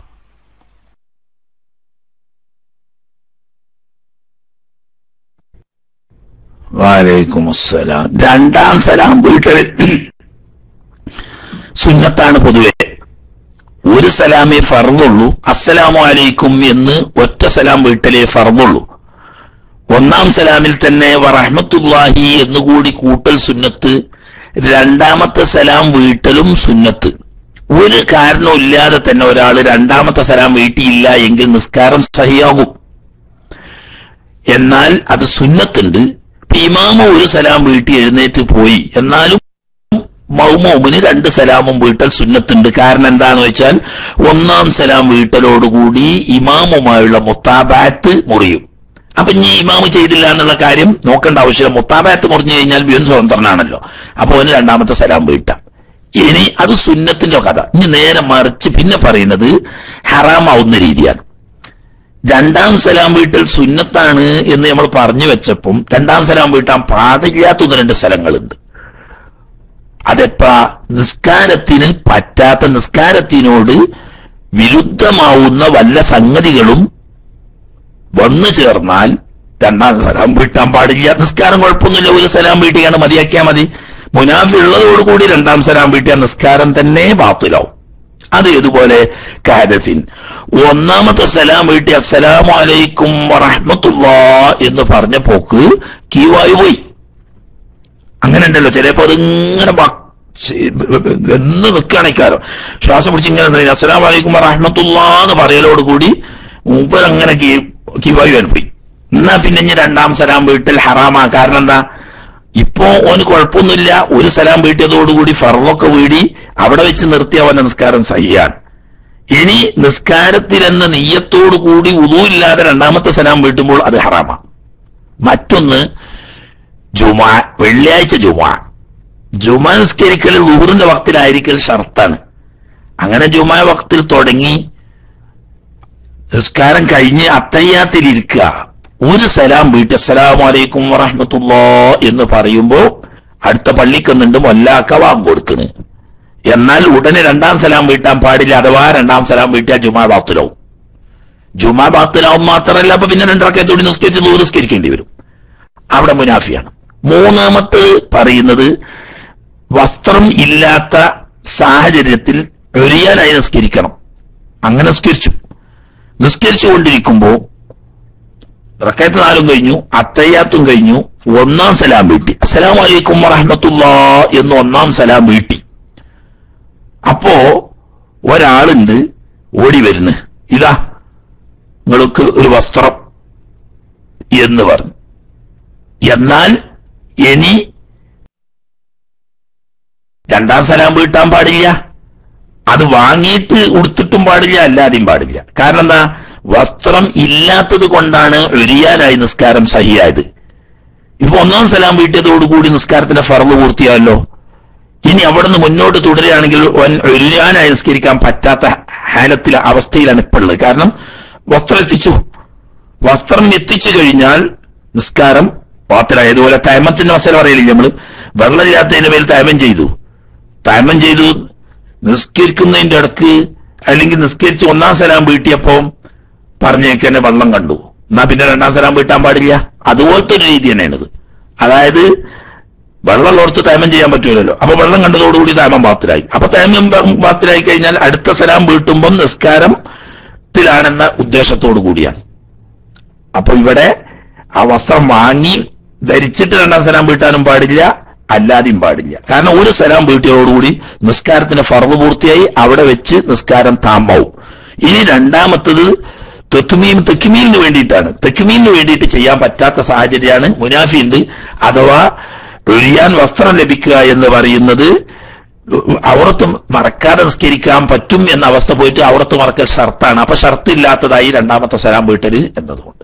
Speaker 1: വാലൈക്കും അസ്സലാം രണ്ടാം സലാം വീട്ടിൽ സുന്നത്താണ് പൊതുവെ ഒരു സലാമേ ഫർദുള്ളൂ അസ്സലാമു അലൈക്കും എന്ന് ഒറ്റ സലാം വീട്ടലേ ഫർദുള്ളൂ ഒന്നാം സലാമിൽ തന്നെ വറഹ്മത്തുള്ളാഹി എന്നുകൂടി കൂട്ടൽ സുന്നത്ത് രണ്ടാമത്തെ സലാം വീട്ടലും സുന്നത്ത് ഒരു കാരണവും ഇല്ലാതെ തന്നെ ഒരാൾ രണ്ടാമത്തെ സലാം വീട്ടിയില്ല എങ്കിൽ നിസ്കാരം സഹിയാകും എന്നാൽ അത് സുന്നത്തുണ്ട് ഇപ്പൊ ഇമാമ ഒരു സലാം വീട്ടി എഴുന്നേറ്റ് പോയി എന്നാലും മൗമോമിന് രണ്ട് സലാമും വീട്ടൽ സുന്നത്തുണ്ട് കാരണം എന്താന്ന് വെച്ചാൽ ഒന്നാം സലാം വീട്ടലോടുകൂടി ഇമാമുമായുള്ള മുത്താബാത്ത് മുറിയും അപ്പൊ ഇനി ഇമാമ് ചെയ്തില്ല എന്നുള്ള കാര്യം നോക്കേണ്ട ആവശ്യമില്ല മുത്താബാത്ത് മുറിഞ്ഞു കഴിഞ്ഞാൽ ബിയൻ സ്വതന്ത്രനാണല്ലോ അപ്പൊ അവന് രണ്ടാമത്തെ സലാം വീട്ടാം ഇനി അത് സുന്നത്തിന്റെ കഥ ഇനി നേരെ മറിച്ച് പിന്നെ പറയുന്നത് ഹറാമാവുന്ന രീതിയാണ് രണ്ടാം സലാം വീട്ടിൽ സുന്നത്താണ് എന്ന് നമ്മൾ പറഞ്ഞു വെച്ചപ്പം രണ്ടാം സലാം വീട്ടാൻ പാടില്ലാത്ത ഒന്ന് രണ്ട് സ്ഥലങ്ങളുണ്ട് അതെപ്പാ നിസ്കാരത്തിന് പറ്റാത്ത നിസ്കാരത്തിനോട് വിരുദ്ധമാവുന്ന വല്ല സംഗതികളും വന്നു ചേർന്നാൽ രണ്ടാം സലാം വീട്ടാൻ പാടില്ല നിസ്കാരം കുഴപ്പമൊന്നുമില്ല ഒരു സലാം വീട്ടിയാണ് മതിയാക്കിയാൽ മതി മുനാഫി ഉള്ളതോടുകൂടി രണ്ടാം സലാം വീട്ടിയ നിസ്കാരം തന്നെ ബാത്തിലാവും അത് ഇതുപോലെ കാദത്തിൻ ഒന്നാമത്തെ സലാം വീട്ടി അസ്സലാമു അലൈക്കും വറഹ്മത്തുള്ളാ എന്ന് പറഞ്ഞ പോക്ക് കീവായി പോയി അങ്ങനെ ഉണ്ടല്ലോ ചിലപ്പോ അതിങ്ങനെ വ- ശ- എന്ന് നിൽക്കുകയാണിക്കാരോ ശ്വാസം പിടിച്ച് ഇങ്ങനെ നിന്ന് അസ്സലാമു അലൈക്കും വറഹ്മത്തുള്ളാ എന്ന് പറയലോടുകൂടി മൂപ്പർ അങ്ങനെ കീ കീവായി പോയി എന്നാ പിന്നെ ഇനി രണ്ടാം സലാം വീട്ടിൽ ഹറാമാ കാരണം എന്താ ഇപ്പോ ഓന് കുഴപ്പമൊന്നുമില്ല ഒരു സലാം വീട്ടിയതോടുകൂടി ഫറവൊക്കെ വീടി അവിടെ വെച്ച് നിർത്തിയ അവന്റെ നിസ്കാരം സഹിയാണ് ഇനി നിസ്കാരത്തിൽ എന്ന നെയ്യത്തോടു കൂടി ഉദൂല്ലാതെ രണ്ടാമത്തെ സലാം വീട്ടുമ്പോൾ അത് ഹറാമ മറ്റൊന്ന് ജുമാ വെള്ളിയാഴ്ച ജുമാ ജുമാ നിസ്കരിക്കൽ ലുഹറിന്റെ വക്തിലായിരിക്കൽ ഷർത്താണ് അങ്ങനെ ജുമാ വക്തിൽ തുടങ്ങി നിസ്കാരം കഴിഞ്ഞ് അത്തയ്യാത്തിലിരിക്കുക ഒരു സലാം വീട്ട് അസ്സലാമു അലൈക്കും വറഹ്മത്തുള്ളാ എന്ന് പറയുമ്പോ അടുത്ത പള്ളിക്കുന്നുണ്ട് മൊല്ലാക്ക വാങ്ങ് കൊടുക്കണ് എന്നാൽ ഉടനെ രണ്ടാം സലാം വീട്ടാൻ പാടില്ല അഥവാ രണ്ടാം സലാം വീട്ടിയാൽ ജുമാ ബാത്തുലാവും ജുമാ ബാത്തിലാവും മാത്രമല്ല അപ്പൊ പിന്നെ രണ്ടറക്കത്തോടി നിസ്കരിച്ച് നൂറ് നിസ്കരിക്കേണ്ടി വരും അവിടെ മുനാഫിയാണ് മൂന്നാമത്തെ പറയുന്നത് വസ്ത്രം ഇല്ലാത്ത സാഹചര്യത്തിൽ ഒരിയാനായി നിസ്കരിക്കണം അങ്ങനെ നിസ്കരിച്ചു നിസ്കരിച്ചു കൊണ്ടിരിക്കുമ്പോ റക്കയത്ത് നാലും കഴിഞ്ഞു അത്തയ്യാത്തും കഴിഞ്ഞു ഒന്നാം സലാം വീട്ടി അസ്സലാം വലൈക്കും വറഹമത്തുള്ള എന്ന് ഒന്നാം സലാം വീട്ടി അപ്പോ ഒരാളുണ്ട് ഓടി വരുന്നു ഇതാ നിങ്ങൾക്ക് ഒരു വസ്ത്രം എന്ന് പറഞ്ഞു എന്നാൽ ഇനി രണ്ടാം സലാം വീട്ടാൻ പാടില്ല അത് വാങ്ങിയിട്ട് ഉടുത്തിട്ടും പാടില്ല അല്ലാതെയും പാടില്ല കാരണം എന്താ വസ്ത്രം ഇല്ലാത്തത് കൊണ്ടാണ് ഒരിയാനായി നിസ്കാരം സഹിയായത് ഇപ്പൊ ഒന്നാം സലാം വീട്ടിയതോടുകൂടി നിസ്കാരത്തിന്റെ ഫറവ് പൂർത്തിയായല്ലോ ഇനി അവിടുന്ന് മുന്നോട്ട് തുടരുകയാണെങ്കിൽ ഒൻ- ഒരിയാനായി നിസ്കരിക്കാൻ പറ്റാത്ത ഹാലത്തിലെ അവസ്ഥയിലാണ് ഇപ്പോൾ ഉള്ളത് കാരണം വസ്ത്രം എത്തിച്ചു വസ്ത്രം എത്തിച്ചു കഴിഞ്ഞാൽ നിസ്കാരം പാത്തിലായി അതുപോലെ തയമത്തിന്റെ മസല പറയില്ലേ നമ്മള് വെള്ളമില്ലാത്തതിന്റെ മേൽ തയമം ചെയ്തു തയമം ചെയ്തു നിസ്കരിക്കുന്നതിന്റെ ഇടക്ക് അല്ലെങ്കിൽ നിസ്കരിച്ച് ഒന്നാം സലാം വീട്ടിയപ്പോ പറഞ്ഞേക്കന്നെ വെള്ളം കണ്ടു എന്നാ പിന്നെ രണ്ടാം സലാം വീട്ടാൻ പാടില്ല അതുപോലത്തെ ഒരു രീതി തന്നെയാണിത് അതായത് വെള്ളമുള്ളടത്ത് തയമം ചെയ്യാൻ പറ്റൂലല്ലോ അപ്പൊ വെള്ളം കണ്ടതോടുകൂടി തയമം പാത്തിലായി അപ്പൊ തയമം പാത്തിലായി കഴിഞ്ഞാൽ അടുത്ത സലാം വീട്ടുമ്പം നിസ്കാരത്തിലാണെന്ന ഉദ്ദേശത്തോടു കൂടിയാണ് അപ്പൊ ഇവിടെ ആ വസ്ത്രം വാങ്ങി ധരിച്ചിട്ട് രണ്ടാം സലാം വീട്ടാനും പാടില്ല അല്ലാതെയും പാടില്ല കാരണം ഒരു സലാം വീട്ടിയോടുകൂടി നിസ്കാരത്തിന്റെ ഫറവ് പൂർത്തിയായി അവിടെ വെച്ച് നിസ്കാരം താമാവും ഇനി രണ്ടാമത്തത് തെക്കുമീൻ തെക്കുമീലിന് വേണ്ടിയിട്ടാണ് തെക്കുമീലിന് വേണ്ടിയിട്ട് ചെയ്യാൻ പറ്റാത്ത സാഹചര്യമാണ് മുനാഫിണ്ട് അഥവാ ഒഴിയാൻ വസ്ത്രം ലഭിക്കുക എന്ന് പറയുന്നത് അവർത്ത് മറക്കാതെ നിസ്കരിക്കാൻ പറ്റും എന്ന അവസ്ഥ പോയിട്ട് അവർത്ത് മറക്കൽ ഷർത്താണ് അപ്പൊ ഷർത്ത് ഇല്ലാത്തതായി രണ്ടാമത്തെ സലാം വീട്ടല് എന്നതുകൊണ്ട്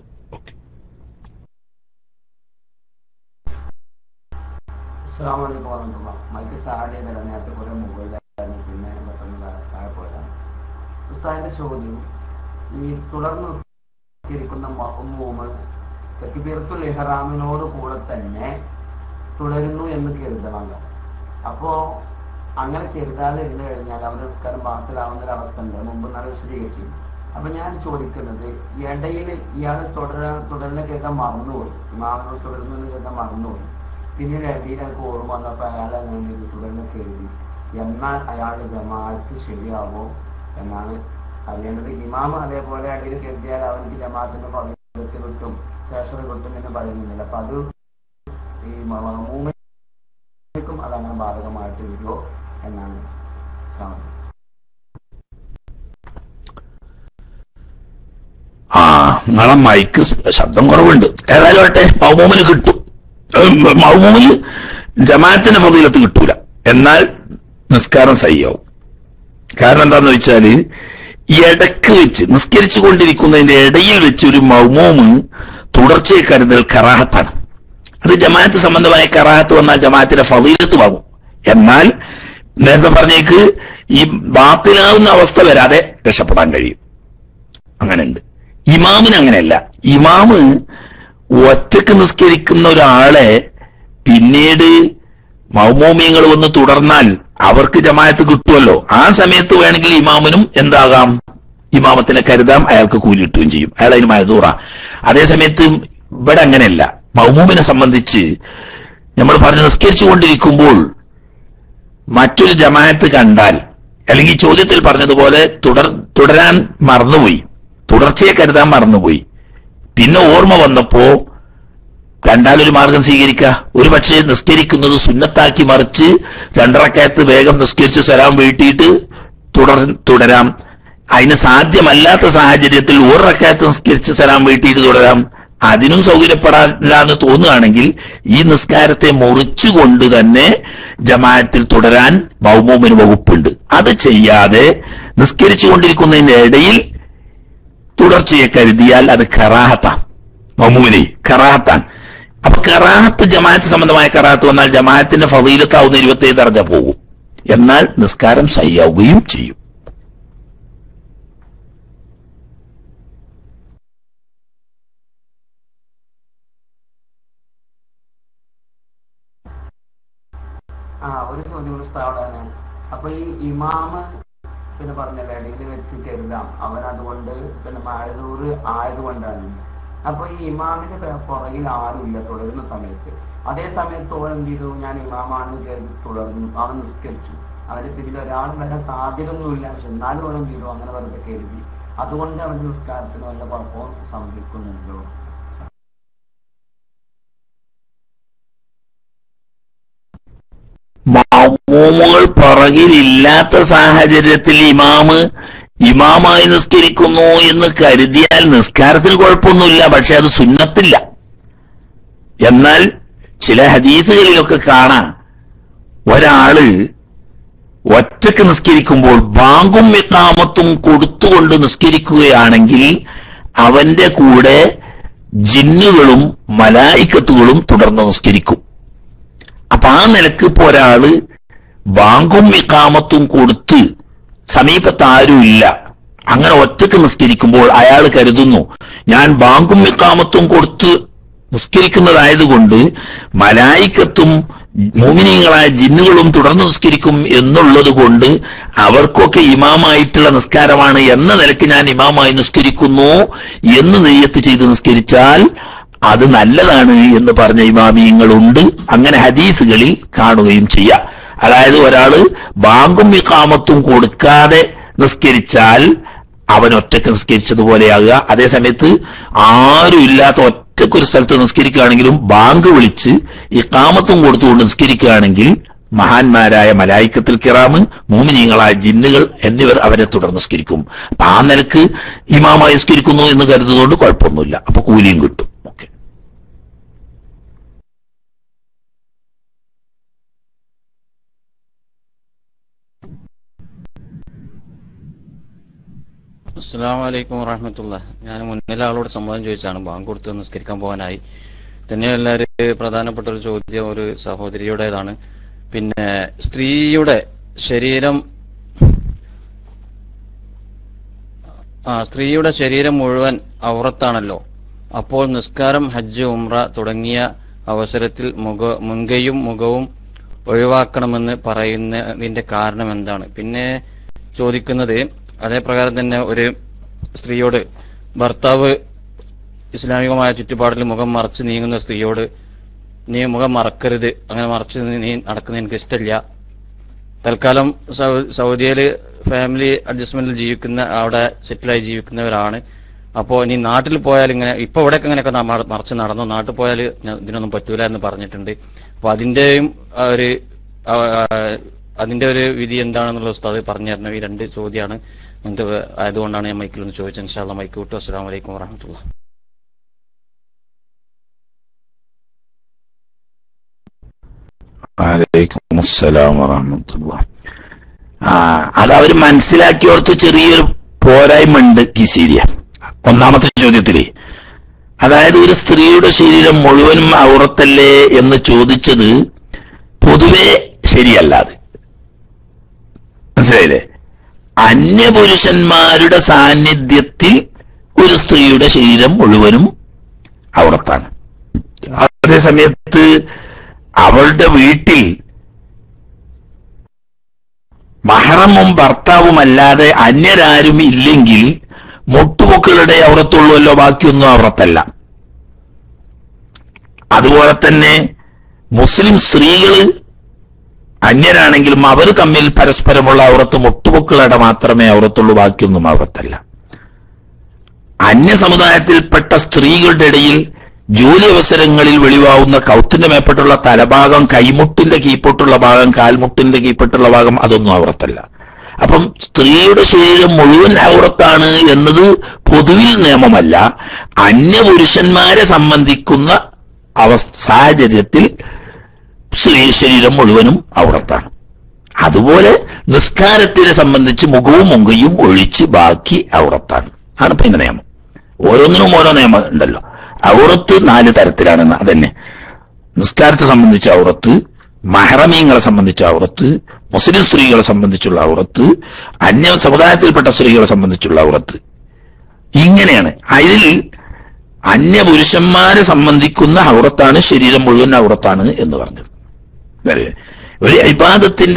Speaker 9: അസ്സാമലൈക്കും വറഹമുല്ല മൈക്ക് ചാടിയതല്ല നേരത്തെ കുറെ മുകളിലായിരുന്നു പിന്നെ പെട്ടെന്ന് താ- താഴെ പോയതാണ് ഉസ്താദിന്റെ ചോദ്യം ഈ തുടർന്ന് നിസ്കരിക്കുന്ന മഹ്മൂമ് തെക്കിബീർത്തുൽ ഇഹ്റാമിനോട് കൂടെ തന്നെ തുടരുന്നു എന്ന് കരുതണമല്ലോ അപ്പോ അങ്ങനെ കരുതാതെ ഇരുന്ന് കഴിഞ്ഞാൽ അവന്റെ നിസ്കാരം ബാത്തിലാവുന്ന ഒരു അവസ്ഥ ഉണ്ട് മുമ്പ് നാളെ വിശദീകരിച്ചു അപ്പൊ ഞാൻ ചോദിക്കുന്നത് ഇടയിൽ ഇയാൾ തുടരാൻ തുടരുന്ന കരുതാൻ മറന്നുപോയി ഇമാമിനോട് തുടരുന്നു എന്ന് കരുതാൻ മറന്നുപോയി പിന്നീട് ഇടയിൽ എനിക്ക് ഓർമ്മ വന്നപ്പോൾ അയാൾ അങ്ങനെ ഇത് തുടർന്ന് കരുതി എന്നാൽ അയാളുടെ ജമാഅത്ത് ശരിയാവോ എന്നാണ് അറിയേണ്ടത് ഇമാം അതേപോലെ ഇടയിൽ കരുതിയാൽ അവർക്ക് ജമാഅത്തിന്റെ പവിത്രത്തിൽ കിട്ടും ശേഷം കിട്ടും എന്ന് പറയുന്നില്ല അപ്പൊ അത് ഈ മൂന്നിനും അതങ്ങനെ ബാധകമായിട്ട് വരുമോ എന്നാണ് ശ്രമം
Speaker 1: ആ നിങ്ങളെ മൈക്ക് ശബ്ദം കുറവുണ്ട് ഏതായാലും ആട്ടെ മൗമൂമിന് കിട്ടും മൗമൂമിന് ജമാഅത്തിന്റെ ഫضീലത്ത് കിട്ടൂല എന്നാൽ നിസ്കാരം സയ്യാവും കാരണം എന്താന്ന് വെച്ചാല് ഇടക്ക് വെച്ച് നിസ്കരിച്ചു കൊണ്ടിരിക്കുന്നതിന്റെ ഇടയിൽ വെച്ച് ഒരു മൗമൂമ് തുടർച്ചയെ കരുതൽ കറാഹത്താണ് അത് ജമാഅത്ത് സംബന്ധമായ കറാഹത്ത് വന്നാൽ ജമാഅത്തിന്റെ ഫضീലത്ത് വാങ്ങും എന്നാൽ നേരത്തെ പറഞ്ഞേക്ക് ഈ ബാത്തിലാവുന്ന അവസ്ഥ വരാതെ രക്ഷപ്പെടാൻ കഴിയും അങ്ങനെയുണ്ട് ഇമാമിന് അങ്ങനെയല്ല ഇമാമ് ഒറ്റക്ക് നിസ്കരിക്കുന്ന ഒരാളെ പിന്നീട് മൗമോമിയങ്ങൾ വന്ന് തുടർന്നാൽ അവർക്ക് ജമായത്ത് കിട്ടുമല്ലോ ആ സമയത്ത് വേണമെങ്കിൽ ഇമാമിനും എന്താകാം ഇമാമത്തിനെ കരുതാം അയാൾക്ക് കൂലി കിട്ടുകയും ചെയ്യും അയാൾ അതിന് മഴതൂറ അതേസമയത്ത് ഇവിടെ അങ്ങനെയല്ല മൗമൂമിനെ സംബന്ധിച്ച് നമ്മൾ പറഞ്ഞ് നിസ്കരിച്ചു കൊണ്ടിരിക്കുമ്പോൾ മറ്റൊരു ജമാഅത്ത് കണ്ടാൽ അല്ലെങ്കിൽ ചോദ്യത്തിൽ പറഞ്ഞതുപോലെ തുടർ തുടരാൻ മറന്നുപോയി തുടർച്ചയെ കരുതാൻ മറന്നുപോയി പിന്നെ ഓർമ്മ വന്നപ്പോ രണ്ടാലൊരു മാർഗം സ്വീകരിക്കുക ഒരു പക്ഷേ നിസ്കരിക്കുന്നത് സുന്നത്താക്കി മറിച്ച് രണ്ടറക്കയത്ത് വേഗം നിസ്കരിച്ച് സലാം വീട്ടിയിട്ട് തുടർ തുടരാം അതിന് സാധ്യമല്ലാത്ത സാഹചര്യത്തിൽ ഒരു റക്കായത്ത് നിസ്കരിച്ച് സലാം വീട്ടിയിട്ട് തുടരാം അതിനും സൗകര്യപ്പെടാനില്ല എന്ന് തോന്നുകയാണെങ്കിൽ ഈ നിസ്കാരത്തെ മുറിച്ചുകൊണ്ട് തന്നെ ജമാഅത്തിൽ തുടരാൻ മൗമൂമിന് വകുപ്പുണ്ട് അത് ചെയ്യാതെ നിസ്കരിച്ചു കൊണ്ടിരിക്കുന്നതിന്റെ ഇടയിൽ തുടർച്ചയെ കരുതിയാൽ അത് കറാഹത്താണ് മൗമൂമിനെ കറാഹത്താൻ അപ്പൊ കറാഹത്ത് ജമാഅത്ത് സംബന്ധമായ കറാഹത്ത് വന്നാൽ ജമാഅത്തിന്റെ ഫതീലത്താവുന്ന ഇരുപത്തേഴ് ദർജ പോകും എന്നാൽ നിസ്കാരം ശയ്യാവുകയും ചെയ്യും
Speaker 9: ആ ഒരു ചോദ്യം കൂടി സ്ഥാപന അപ്പൊ ഈ ഇമാമ് പിന്നെ പറഞ്ഞല്ലോ ഇടയിൽ വെച്ച് കരുതാം അവൻ അതുകൊണ്ട് പിന്നെ മഴതൂറ് ആയതുകൊണ്ടാണ് അപ്പൊ ഈ ഇമാമിന്റെ പെ- പുറകിൽ ആരുമില്ല തുടരുന്ന സമയത്ത് അതേ സമയത്ത് ഓൻ എന്ത് ചെയ്തു ഞാൻ ഇമാമാണെന്ന് കരുതി തുടർന്നു അവൻ നിസ്കരിച്ചു അവന്റെ പിന്നിൽ ഒരാളും വരാൻ സാധ്യതയൊന്നുമില്ല പക്ഷെ എന്നാലും അവൻ എന്ത് ചെയ്തു അങ്ങനെ വെറുതെ കരുതി അതുകൊണ്ട് അവന്റെ നിസ്കാരത്തിന് വല്ല കുഴപ്പവും സംഭവിക്കുന്നുണ്ടോ
Speaker 1: മൗമൂമുകൾ പുറകിലില്ലാത്ത സാഹചര്യത്തിൽ ഇമാമ് ഇമാമായി നിസ്കരിക്കുന്നു എന്ന് കരുതിയാൽ നിസ്കാരത്തിൽ കുഴപ്പമൊന്നുമില്ല പക്ഷെ അത് സുന്നത്തില്ല എന്നാൽ ചില ഹദീസുകളിലൊക്കെ കാണാം ഒരാള് ഒറ്റക്ക് നിസ്കരിക്കുമ്പോൾ ബാങ്കും ഇക്കാമത്തും കൊടുത്തുകൊണ്ട് നിസ്കരിക്കുകയാണെങ്കിൽ അവന്റെ കൂടെ ജിന്നുകളും മലായിക്കത്തുകളും തുടർന്ന് നിസ്കരിക്കും അപ്പൊ ആ നിലക്ക് ഇപ്പൊ ഒരാള് ബാങ്കും ഇക്കാമത്തും കൊടുത്ത് സമീപത്ത് ആരുമില്ല അങ്ങനെ ഒറ്റക്ക് നിസ്കരിക്കുമ്പോൾ അയാൾ കരുതുന്നു ഞാൻ ബാങ്കും ഇക്കാമത്തും കൊടുത്ത് നിസ്കരിക്കുന്നതായതുകൊണ്ട് മലായിക്കത്തും മോമിനിയങ്ങളായ ജിന്നുകളും തുടർന്ന് നിസ്കരിക്കും എന്നുള്ളത് കൊണ്ട് അവർക്കൊക്കെ ഇമാമായിട്ടുള്ള നിസ്കാരമാണ് എന്ന നിലയ്ക്ക് ഞാൻ ഇമാമായി നിസ്കരിക്കുന്നു എന്ന് നെയ്യത്ത് ചെയ്ത് നിസ്കരിച്ചാൽ അത് നല്ലതാണ് എന്ന് പറഞ്ഞ ഇമാമിയങ്ങളുണ്ട് അങ്ങനെ ഹദീസുകളിൽ കാണുകയും ചെയ്യാം അതായത് ഒരാള് ബാങ്കും ഇക്കാമത്തും കൊടുക്കാതെ നിസ്കരിച്ചാൽ അവൻ ഒറ്റക്ക് നിസ്കരിച്ചതുപോലെയാകുക അതേ സമയത്ത് ആരും ഇല്ലാത്ത ഒറ്റക്ക് ഒരു സ്ഥലത്ത് നിസ്കരിക്കുകയാണെങ്കിലും ബാങ്ക് വിളിച്ച് ഇക്കാമത്തും കൊടുത്തുകൊണ്ട് നിസ്കരിക്കുകയാണെങ്കിൽ മഹാന്മാരായ മലായിക്കത്തിൽ കിറാമ് മൂമിനീങ്ങളായ ജിന്നുകൾ എന്നിവർ അവരെ തുടർന്ന് നിസ്കരിക്കും അപ്പൊ ആ നിലക്ക് ഇമാമായി നിസ്കരിക്കുന്നു എന്ന് കരുതുന്നതുകൊണ്ട് കുഴപ്പമൊന്നുമില്ല അപ്പൊ കൂലിയും കിട്ടും ഓക്കെ
Speaker 2: അസ്സാം വലൈക്കും വറഹമത്തുള്ള ഞാൻ മുന്നിലെ ആളോട് സമ്മതം ചോദിച്ചാണ് ബാങ്ക് കൊടുത്ത് നിസ്കരിക്കാൻ പോകാനായി തന്നെയല്ല ഒരു പ്രധാനപ്പെട്ട ഒരു ചോദ്യം ഒരു സഹോദരിയുടേതാണ് പിന്നെ സ്ത്രീയുടെ ശരീരം ആ സ്ത്രീയുടെ ശരീരം മുഴുവൻ ഔറത്താണല്ലോ അപ്പോൾ നിസ്കാരം ഹജ്ജ് ഉംറ തുടങ്ങിയ അവസരത്തിൽ മുഖ മുൻകൈയും മുഖവും ഒഴിവാക്കണമെന്ന് പറയുന്നതിന്റെ കാരണം എന്താണ് പിന്നെ ചോദിക്കുന്നത് അതേ പ്രകാരം തന്നെ ഒരു സ്ത്രീയോട് ഭർത്താവ് ഇസ്ലാമികമായ ചുറ്റുപാടിൽ മുഖം മറച്ച് നീങ്ങുന്ന സ്ത്രീയോട് നീ മുഖം മറക്കരുത് അങ്ങനെ മറച്ച് നീ നടക്കുന്ന എനിക്ക് ഇഷ്ടമില്ല തൽക്കാലം സൗ- സൗദിയില് ഫാമിലി അഡ്ജസ്റ്റ്മെന്റിൽ ജീവിക്കുന്ന അവിടെ സെറ്റിലായി ജീവിക്കുന്നവരാണ് അപ്പോൾ ഇനി നാട്ടിൽ പോയാൽ ഇങ്ങനെ ഇപ്പൊ ഇവിടെയൊക്കെ ഇങ്ങനെയൊക്കെ നമ്മ- മറച്ച് നടന്നു നാട്ടിൽ പോയാൽ ഇതിനൊന്നും പറ്റൂല എന്ന് പറഞ്ഞിട്ടുണ്ട് അപ്പൊ അതിന്റെയും ആ ഒരു ആ, ആ, അതിന്റെ ഒരു വിധി എന്താണെന്നുള്ള ഉസ്താദ് പറഞ്ഞു തരണം ഈ രണ്ട് ചോദ്യമാണ് എന്ത് ആയതുകൊണ്ടാണ് ഞാൻ മൈക്കിൽ ഒന്ന് ചോദിച്ചത് ഇൻഷാല്ല മൈക്ക് വിട്ടു അസ്സാം വലൈക്കും വറഹമത്തുള്ള
Speaker 1: വലൈക്കും അസ്സലാം വറഹമത്തുള്ള ആ അത് അവര് മനസ്സിലാക്കിയോർത്ത് ചെറിയൊരു പോരായ്മ ഉണ്ട് കിസീരിയ ഒന്നാമത്തെ ചോദ്യത്തില് അതായത് ഒരു സ്ത്രീയുടെ ശരീരം മുഴുവനും ഔറത്തല്ലേ എന്ന് ചോദിച്ചത് പൊതുവെ ശരിയല്ല അത് മനസ്സിലായില്ലേ അന്യപുരുഷന്മാരുടെ സാന്നിധ്യത്തിൽ ഒരു സ്ത്രീയുടെ ശരീരം മുഴുവനും ഔറത്താണ് അതേ സമയത്ത് അവളുടെ വീട്ടിൽ മഹറമും ഭർത്താവുമല്ലാതെ അന്യരാരും ഇല്ലെങ്കിൽ മുട്ടുമുക്കളുടെ ഔറത്തുള്ളൂല്ലോ ബാക്കിയൊന്നും ഔറത്തല്ല അതുപോലെ തന്നെ മുസ്ലിം സ്ത്രീകള് അന്യരാണെങ്കിലും അവർ തമ്മിൽ പരസ്പരമുള്ള ഔറത്ത് മുട്ടുമുക്കളുടെ മാത്രമേ ഔറത്തുള്ളൂ ബാക്കിയൊന്നും ഔറത്തല്ല അന്യ സമുദായത്തിൽപ്പെട്ട സ്ത്രീകളുടെ ഇടയിൽ ജോലി അവസരങ്ങളിൽ വെളിവാവുന്ന കൗത്തിന്റെ മേപ്പെട്ടുള്ള തലഭാഗം കൈമുട്ടിന്റെ കീഴ്പോട്ടുള്ള ഭാഗം കാൽമുട്ടിന്റെ കീഴ്പോട്ടുള്ള ഭാഗം അതൊന്നും ഔറത്തല്ല അപ്പം സ്ത്രീയുടെ ശരീരം മുഴുവൻ ഔറത്താണ് എന്നത് പൊതുവിൽ നിയമമല്ല അന്യപുരുഷന്മാരെ സംബന്ധിക്കുന്ന അവസ്ഥ സാഹചര്യത്തിൽ സ്ത്രീ ശരീരം മുഴുവനും ഔറത്താണ് അതുപോലെ നിസ്കാരത്തിനെ സംബന്ധിച്ച് മുഖവും മുങ്കയും ഒഴിച്ച് ബാക്കി ഔറത്താണ് ആണ് ഇപ്പൊ ഇതിന്റെ നിയമം ഓരോന്നിനും ഓരോ നിയമം ഉണ്ടല്ലോ ഔറത്ത് നാല് തരത്തിലാണെന്ന് അതന്നെ നിസ്കാരത്തെ സംബന്ധിച്ച ഔറത്ത് മഹറമീങ്ങളെ സംബന്ധിച്ച ഔറത്ത് മുസ്ലിം സ്ത്രീകളെ സംബന്ധിച്ചുള്ള ഔറത്ത് അന്യ സമുദായത്തിൽപ്പെട്ട സ്ത്രീകളെ സംബന്ധിച്ചുള്ള ഔറത്ത് ഇങ്ങനെയാണ് അതിൽ അന്യപുരുഷന്മാരെ സംബന്ധിക്കുന്ന ഔറത്താണ് ശരീരം മുഴുവൻ ഔറത്താണ് എന്ന് പറഞ്ഞത് അല്ലേ? ഒരു ഇബാദത്തിന്റെ